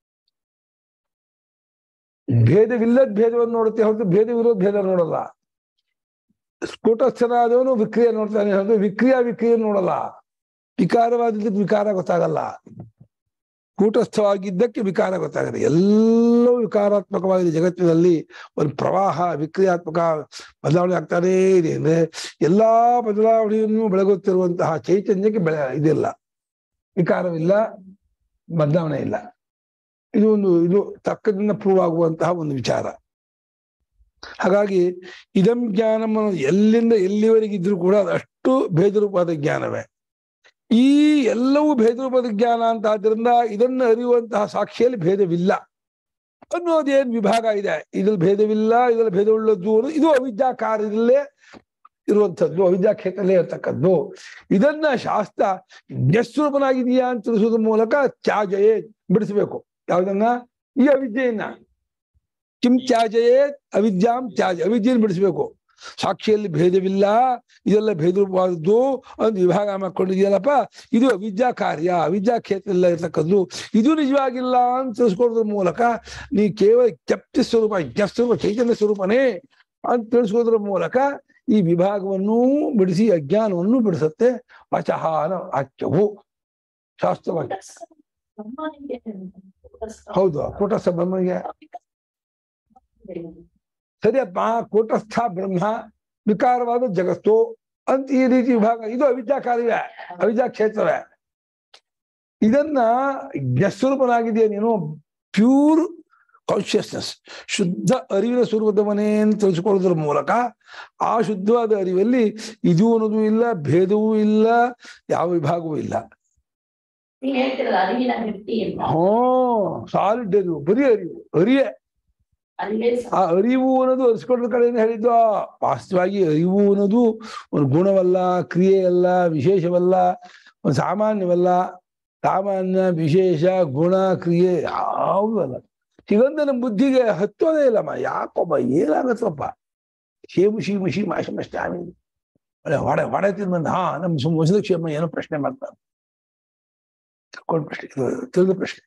ಭೇದವಿಲ್ಲದ ಭೇದವನ್ನು ನೋಡುತ್ತೆ ಹೊರತು ಭೇದವಿರೋದು ಭೇದ ನೋಡಲ್ಲ ಸ್ಫುಟಸ್ಥನಾದವನು ವಿಕ್ರಿಯೆ ನೋಡ್ತಾನೆ ಹೊರತು ವಿಕ್ರಿಯಾ ವಿಕ್ರಿಯೆ ನೋಡಲ್ಲ ವಿಕಾರವಾದಿದ್ದಕ್ಕೆ ವಿಕಾರ ಗೊತ್ತಾಗಲ್ಲ ಕೂಟಸ್ಥವಾಗಿದ್ದಕ್ಕೆ ವಿಕಾರ ಗೊತ್ತಾಗಲ್ಲ ಎಲ್ಲವೂ ವಿಕಾರಾತ್ಮಕವಾಗಿದೆ ಜಗತ್ತಿನಲ್ಲಿ ಒಂದು ಪ್ರವಾಹ ವಿಕ್ರಿಯಾತ್ಮಕ ಬದಲಾವಣೆ ಆಗ್ತಾನೇ ಇದೆ ಅಂದ್ರೆ ಎಲ್ಲಾ ಬದಲಾವಣೆಯನ್ನು ಬೆಳಗುತ್ತಿರುವಂತಹ ಚೈತನ್ಯಕ್ಕೆ ಬೆಳೆ ಇದಿಲ್ಲ ವಿಕಾರವಿಲ್ಲ ಬದಲಾವಣೆ ಇಲ್ಲ ಇದು ಒಂದು ಇದು ತಕ್ಕದಿಂದ ಪ್ರೂವ್ ಆಗುವಂತಹ ಒಂದು ವಿಚಾರ ಹಾಗಾಗಿ ಇದಂ ಜ್ಞಾನಂ ಅನ್ನೋದು ಎಲ್ಲಿಂದ ಎಲ್ಲಿವರೆಗಿದ್ರು ಕೂಡ ಅದಷ್ಟು ಭೇದರೂಪವಾದ ಜ್ಞಾನವೇ ಈ ಎಲ್ಲವೂ ಭೇದರೂಪದ ಜ್ಞಾನ ಅಂತ ಆದ್ರಿಂದ ಇದನ್ನು ಅರಿಯುವಂತಹ ಸಾಕ್ಷಿಯಲ್ಲಿ ಭೇದವಿಲ್ಲ ಅನ್ನೋದೇನ್ ವಿಭಾಗ ಇದೆ ಇದ್ರಲ್ಲಿ ಭೇದವಿಲ್ಲ ಇದ್ರಲ್ಲಿ ಭೇದವುಳ್ಳದ್ದು ಅನ್ನೋದು ಇದು ಅವಿದ್ಯಾ ಕಾರ್ಯದಲ್ಲೇ ಇರುವಂಥದ್ದು ಅವಿದ್ಯಾ ಕ್ಷೇತ್ರದಲ್ಲೇ ಇರ್ತಕ್ಕದ್ದು ಇದನ್ನ ಶಾಸ್ತ್ರ ಜ್ಞಸ್ವರೂಪನಾಗಿದೆಯಾ ಅಂತ ತಿಳಿಸೋದ್ರ ಮೂಲಕ ತ್ಯಾಜಯೇ ಬಿಡಿಸ್ಬೇಕು ಯಾವ್ದನ್ನ ಈ ಅವಿದ್ಯೆಯನ್ನ ಕಿಂ ತ್ಯಾಜಯೇ ಅವಿದ್ಯಾಂ ತ್ಯಾಜ ಅವಿದ್ಯೆಯನ್ನು ಬಿಡಿಸ್ಬೇಕು ಸಾಕ್ಷಿಯಲ್ಲಿ ಭೇದವಿಲ್ಲ ಇದೆಲ್ಲ ಭೇದರೂಪವಾದದ್ದು ಒಂದು ವಿಭಾಗ ಮಾಡ್ಕೊಂಡಿದೆಯಲ್ಲಪ್ಪ ಇದು ಅವಿದ್ಯಾ ಕಾರ್ಯ ಅವಿದ್ಯಾ ಕ್ಷೇತ್ರದಲ್ಲಿ ಇರ್ತಕ್ಕದ್ದು ಇದು ನಿಜವಾಗಿಲ್ಲ ಅಂತ ತಿಳಿಸ್ಕೊಡೋದ್ರ ಮೂಲಕ ನೀ ಕೇವಲ ಜಪ್ತಿ ಸ್ವರೂಪ ಸ್ವರೂಪ ಚೈತನ್ಯ ಸ್ವರೂಪನೇ ಅಂತ ತಿಳಿಸ್ಕೋದ್ರ ಮೂಲಕ ಈ ವಿಭಾಗವನ್ನೂ ಬಿಡಿಸಿ ಅಜ್ಞಾನವನ್ನು ಬಿಡಿಸುತ್ತೆ ವಚಹಾನ ವಾಕ್ಯವು ಶಾಸ್ತ್ರವಾಕ್ಯ ಬ್ರಹ್ಮನಿಗೆ ಹೌದು ಕೂಟಸ್ಥ ಬ್ರಹ್ಮನಿಗೆ ಸರಿಯಪ್ಪ ಕೂಟಸ್ಥ ಬ್ರಹ್ಮ ವಿಕಾರವಾದ ಜಗತ್ತು ಅಂತ ಈ ರೀತಿ ವಿಭಾಗ ಇದು ಅವಿದ್ಯಾ ಕಾರ್ಯವೇ ಅವಿದ್ಯಾ ಕ್ಷೇತ್ರವೇ ಇದನ್ನ ಜ್ಞಸ್ವರೂಪನಾಗಿದೆಯಾ ನೀನು ಪ್ಯೂರ್ ಕಾನ್ಶಿಯಸ್ನೆಸ್ ಶುದ್ಧ ಅರಿವಿನ ಸ್ವರೂಪದವನೇ ಅಂತ ತಿಳಿಸ್ಕೊಳ್ಳೋದ್ರ ಮೂಲಕ ಆ ಶುದ್ಧವಾದ ಅರಿವಲ್ಲಿ ಇದು ಅನ್ನೋದು ಇಲ್ಲ ಭೇದವೂ ಇಲ್ಲ ಯಾವ ವಿಭಾಗವೂ ಇಲ್ಲ ನೀವ್ ಹೇಳ್ತಿರಲ್ಲ ಅರಿವಿನ ಗಟ್ಟಿ ಅಂತ ಹೋ ಸಾಲಿಡ್ ಅರಿವು ಬರೀ ಅರಿವು ಅರಿಯೇ ಅಲ್ಲೇ ಆ ಅರಿವು ಅನ್ನೋದು ಅರಿಸ್ಕೊಂಡ್ರ ಕಡೆಯಿಂದ ಹೇಳಿದ್ದು ವಾಸ್ತವವಾಗಿ ಅರಿವು ಅನ್ನೋದು ಒಂದು ಗುಣವಲ್ಲ ಕ್ರಿಯೆ ಅಲ್ಲ ವಿಶೇಷವಲ್ಲ ಒಂದು ಸಾಮಾನ್ಯವಲ್ಲ ಸಾಮಾನ್ಯ ವಿಶೇಷ ಗುಣ ಕ್ರಿಯೆ ಯಾವುದೂ ಅಲ್ಲ ಹೀಗಂತ ನಮ್ಮ ಬುದ್ಧಿಗೆ ಹತ್ತೋದೇ ಇಲ್ಲಮ್ಮ ಯಾಕೊಬ್ಬ ಏನಾಗತ್ತಪ್ಪ ಶೇಮು ಶೀಮು ಶೀ ಮಾಶ ಮಷ್ಟ ಆಮೇಲೆ ಒಳ್ಳೆ ಹೊಡೆ ಹೊಡೆ ತಿಂದ್ ಹಾ ನಮ್ಮ ಸುಮ್ ಕ್ಷೇಮ ಏನೋ ಪ್ರಶ್ನೆ ಮಾಡ್ತಾರೆ ತಿಳ್ಕೊಂಡ್ ಪ್ರಶ್ನೆ ಇದು ತಿಳಿದ ಪ್ರಶ್ನೆ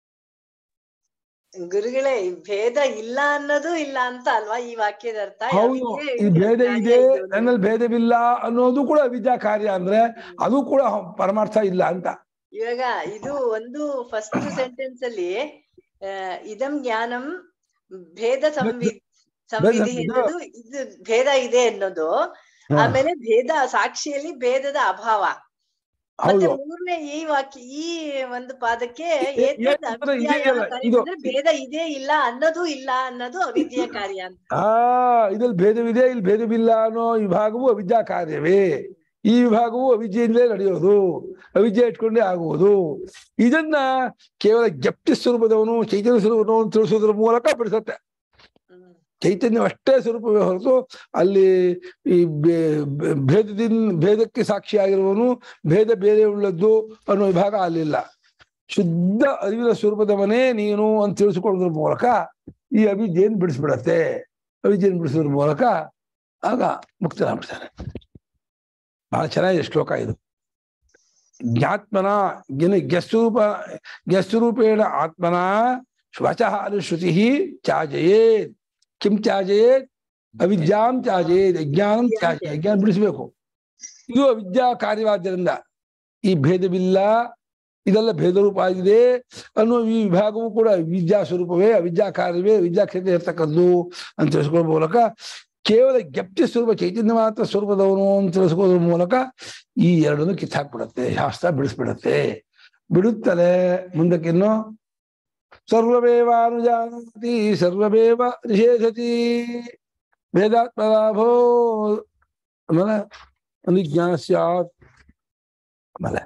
ಗುರುಗಳೇ ಈ ಭೇದ ಇಲ್ಲ ಅನ್ನೋದು ಇಲ್ಲ ಅಂತ ಅಲ್ವಾ ಈ ವಾಕ್ಯದ ಅರ್ಥ ಹೌದು ಅವಿದ್ಯೆ ಈ ಭೇದ ಕಾರ್ಯ ಇದೆ ಇದು ಅಂತ. ನನ್ನಲ್ಲಿ ಭೇದವಿಲ್ಲ ಅನ್ನೋದು ಕೂಡ ವಿದ್ಯಾ ಕಾರ್ಯ ಅಂದ್ರೆ ಅದು ಕೂಡ ಪರಮಾರ್ಥ ಇಲ್ಲ ಅಂತ ಇವಾಗ ಇದು ಒಂದು ಫಸ್ಟ್ ಸೆಂಟೆನ್ಸ್ ಅಲ್ಲಿ ಆ, ಇದಂ ಜ್ಞಾನಂ ಭೇದ ಸಂವಿ ಸಂವಿಧಿ ಭೇದ- ಅನ್ನೋದು ಇದು ಭೇದ ಇದೆ ಅನ್ನೋದು ಹಾ, ಆಮೇಲೆ ಭೇದ ಸಾಕ್ಷಿಯಲ್ಲಿ ಭೇದದ ಅಭಾವ ಮತ್ತೆ ಹೌದು ಮೂರನೇ ಈ ವಾಕ್ಯ ಈ ಒಂದು ಪಾದಕ್ಕೆ ಏ- ಏತದ್ ಏತದ್ರ ಅವಿದ್ಯಾಯ ಇದೆಯಲ್ಲ, ಕಾರ್ಯ ಇದು- ಅಂದ್ರೆ ಭೇದ ಇದೆ ಇಲ್ಲ ಅನ್ನೋದು ಇಲ್ಲ ಅನ್ನೋದು ಅವಿದ್ಯೆಯ ಕಾರ್ಯ ಅಂತ ಆ ಇದ್ರಲ್ಲಿ ಭೇದವಿದೆ ಇಲ್ಲಿ ಭೇದವಿಲ್ಲ ಅನ್ನೋ ವಿಭಾಗವು ಅವಿದ್ಯಾ ಕಾರ್ಯವೇ ಈ ವಿಭಾಗವು ಅವಿದ್ಯೆಯಿಂದಲೇ ನಡೆಯೋದು ಅವಿದ್ಯೆ ಇಟ್ಕೊಂಡೇ ಆಗುವುದು ಇದನ್ನ ಕೇವಲ ಜಪ್ತಿ ಸ್ವರೂಪದವನು ಚೈತನ್ಯ ಸ್ವರೂಪದವನು ತಿಳಿಸೋದ್ರ ಮೂಲಕ ಬಿಡಿಸುತ್ತೆ ಹ್ಮ್. ಚೈತನ್ಯ ಅಷ್ಟೇ ಸ್ವರೂಪವೇ ಹೊರತು ಅಲ್ಲಿ ಈ ಬೇ- ಬೇ- ಭೇದದಿಂದ ಭೇದಕ್ಕೆ ಸಾಕ್ಷಿಯಾಗಿರುವವನು ಭೇದ ಬೇರೆ ಉಳ್ಳದ್ದು ಅನ್ನೋ ವಿಭಾಗ ಅಲ್ಲಿಲ್ಲ ಶುದ್ಧ ಅರಿವಿನ ಸ್ವರೂಪದವನೇ ನೀನು ಅಂತ ತಿಳಿಸ್ಕೊಳ್ಳೋದ್ರ ಮೂಲಕ ಈ ಅವಿದ್ಯೆಯನ್ನು ಬಿಡಿಸ್ಬಿಡತ್ತೆ ಅವಿದ್ಯೆಯನ್ನು ಬಿಡಿಸೋದ್ರ ಮೂಲಕ ಆಗ ಮುಕ್ತನಾಗ್ಬಿಡ್ತಾನೆ ಬಹಳ ಚೆನ್ನಾಗಿದೆ ಶ್ಲೋಕ ಇದು ಜ್ಞಾತ್ಮನ ಗಿನ ಗೆಸ್ವರೂಪ ಗೆಸ್ವರೂಪೇಣ ಆತ್ಮನ ಶ್ವಚಃ ಅನುಶ್ರುತಿ ತ್ಯಾಜಯೇತ್ ಕಿಂ ತ್ಯಾಜಯೇತ್ ಅವಿದ್ಯಾಂ ತ್ಯಾಜಯೇತ್ ಅಜ್ಞಾನಂ ತ್ಯಾಜಯೇತ್ ಅಜ್ಞಾನ ಬಿಡಿಸ್ಬೇಕು ಇದು ಅವಿದ್ಯಾ ಕಾರ್ಯವಾದ್ದರಿಂದ ಈ ಭೇದವಿಲ್ಲ ಇದೆಲ್ಲ ಭೇದ ರೂಪ ಆಗಿದೆ ಅನ್ನುವ ಈ ವಿಭಾಗವು ಕೂಡ ವಿದ್ಯಾ ಸ್ವರೂಪವೇ ಅವಿದ್ಯಾ ಕಾರ್ಯವೇ ವಿದ್ಯಾ ಕ್ಷೇತ್ರ ಇರ್ತಕ್ಕದ್ದು ಅಂತ ತಿಳಿಸ್ಕೊಳ್ಳೋ ಮೂಲಕ ಕೇವಲ ಜ್ಞಪ್ತಿ ಸ್ವರೂಪ ಚೈತನ್ಯ ಮಾತ್ರ ಸ್ವರೂಪದವನು ಅಂತ ತಿಳಿಸ್ಕೊಳ್ಳೋದ್ರ ಮೂಲಕ ಈ ಎರಡನ್ನು ಕಿತ್ತಾಕ್ಬಿಡತ್ತೆ ಶಾಸ್ತ್ರ ಬಿಡಿಸ್ಬಿಡತ್ತೆ ಬಿಡುತ್ತಲೇ ಮುಂದಕ್ಕಿನ್ನು ಸರ್ವಮೇವಾನುಜಾನಾತಿ ಸರ್ವಮೇವ ನಿಷೇಧತಿ ವೇದಾತ್ಮಲಾಭೋ ಆಮೇಲೆ ಅನುಜ್ಞಾನ ಸ್ಯಾತ್ ಆಮೇಲೆ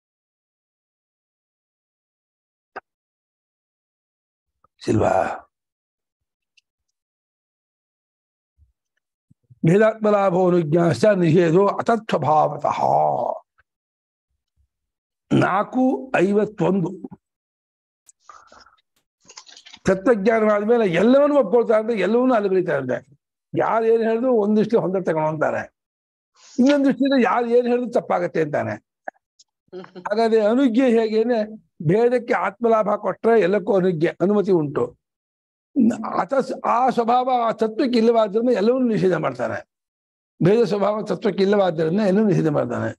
ಸಿಲ್ವಾ ಭೇದಾತ್ಮಲಾಭೋ ಅನುಜ್ಞಾಸ ನಿಷೇಧೋ ಅತತ್ವಭಾವತಃ ನಾಲ್ಕು ಐವತ್ತೊಂದು ತತ್ವಜ್ಞಾನವಾದ ಮೇಲೆ ಎಲ್ಲವನ್ನೂ ಒಪ್ಕೊಳ್ತಾ ಇದ್ದೆ ಎಲ್ಲವನ್ನೂ ಅಲ್ಲಿ ಬರೀತಾ ಇದ್ದೆ ಯಾರು ಏನ್ ಹೇಳಿದ್ರು ಒಂದಿಷ್ಟು ಹೊಂದ ತಗೊಂಡು ಅಂತಾರೆ ಇನ್ನೊಂದು ದೃಷ್ಟಿಯಿಂದ ಯಾರು ಏನ್ ಹೇಳಿದ್ರು ತಪ್ಪಾಗತ್ತೆ ಅಂತಾನೆ ಹಾಗಾದ್ರೆ ಅನುಜ್ಞೆ ಹೇಗೇನೆ ಭೇದಕ್ಕೆ ಆತ್ಮಲಾಭ ಕೊಟ್ರೆ ಎಲ್ಲಕ್ಕೂ ಅನುಜ್ಞೆ ಅನುಮತಿ ಉಂಟು ಆತ ಆ ಸ್ವಭಾವ ಆ ತತ್ವಕ್ಕೆ ಇಲ್ಲವಾದ್ರಿಂದ ಎಲ್ಲವನ್ನೂ ನಿಷೇಧ ಮಾಡ್ತಾನೆ ಭೇದ ಸ್ವಭಾವ ತತ್ವಕ್ಕೆ ಇಲ್ಲವಾದ್ದರಿಂದ ಎಲ್ಲವೂ ನಿಷೇಧ ಮಾಡ್ತಾನೆ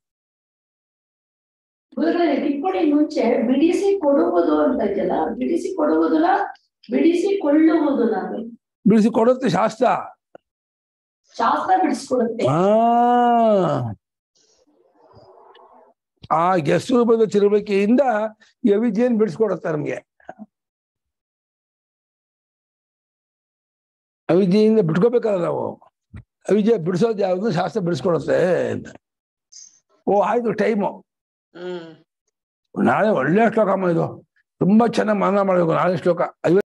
ಗುರುಗಳೇ ಟಿಪ್ಪಣಿ ಮುಂಚೆ ಬಿಡಿಸಿ ಕೊಡುವುದು ಅಂತ ಇದೆಯಲ್ಲ ಬಿಡಿಸಿ ಕೊಡುವುದಲ್ಲ ಬಿಡಿಸಿ ಕೊಳ್ಳುವುದು ನಾನು ಬಿಡಿಸಿ ಕೊಡುತ್ತೆ ಶಾಸ್ತ್ರ ಶಾಸ್ತ್ರ ಬಿಡಿಸ್ಕೊಡುತ್ತೆ ಆ ಆ ಗೆಸ್ಟ್ ರೂಪದ ತಿರುವಳಿಕೆಯಿಂದ ಈ ಅವಿದ್ಯೆಯನ್ನು ಬಿಡಿಸ್ಕೊಡುತ್ತೆ ನಮ್ಗೆ ಅವಿದ್ಯೆಯಿಂದ ಬಿಟ್ಕೋಬೇಕಲ್ಲ ನಾವು ಅವಿದ್ಯೆ ಬಿಡಿಸೋದು ಯಾವುದು ಶಾಸ್ತ್ರ ಬಿಡಿಸ್ಕೊಡುತ್ತೆ ಅಂತ ಓ ಆಯ್ತು ಟೈಮು ಹ್ಮ್ ನಾಳೆ ಒಳ್ಳೆ ಶ್ಲೋಕ ಅಮ್ಮ ಇದು ತುಂಬಾ ಚೆನ್ನಾಗಿ ಮನನ ಮಾಡಬೇಕು ನಾಳೆ ಶ್ಲೋಕ ಐವತ್ತು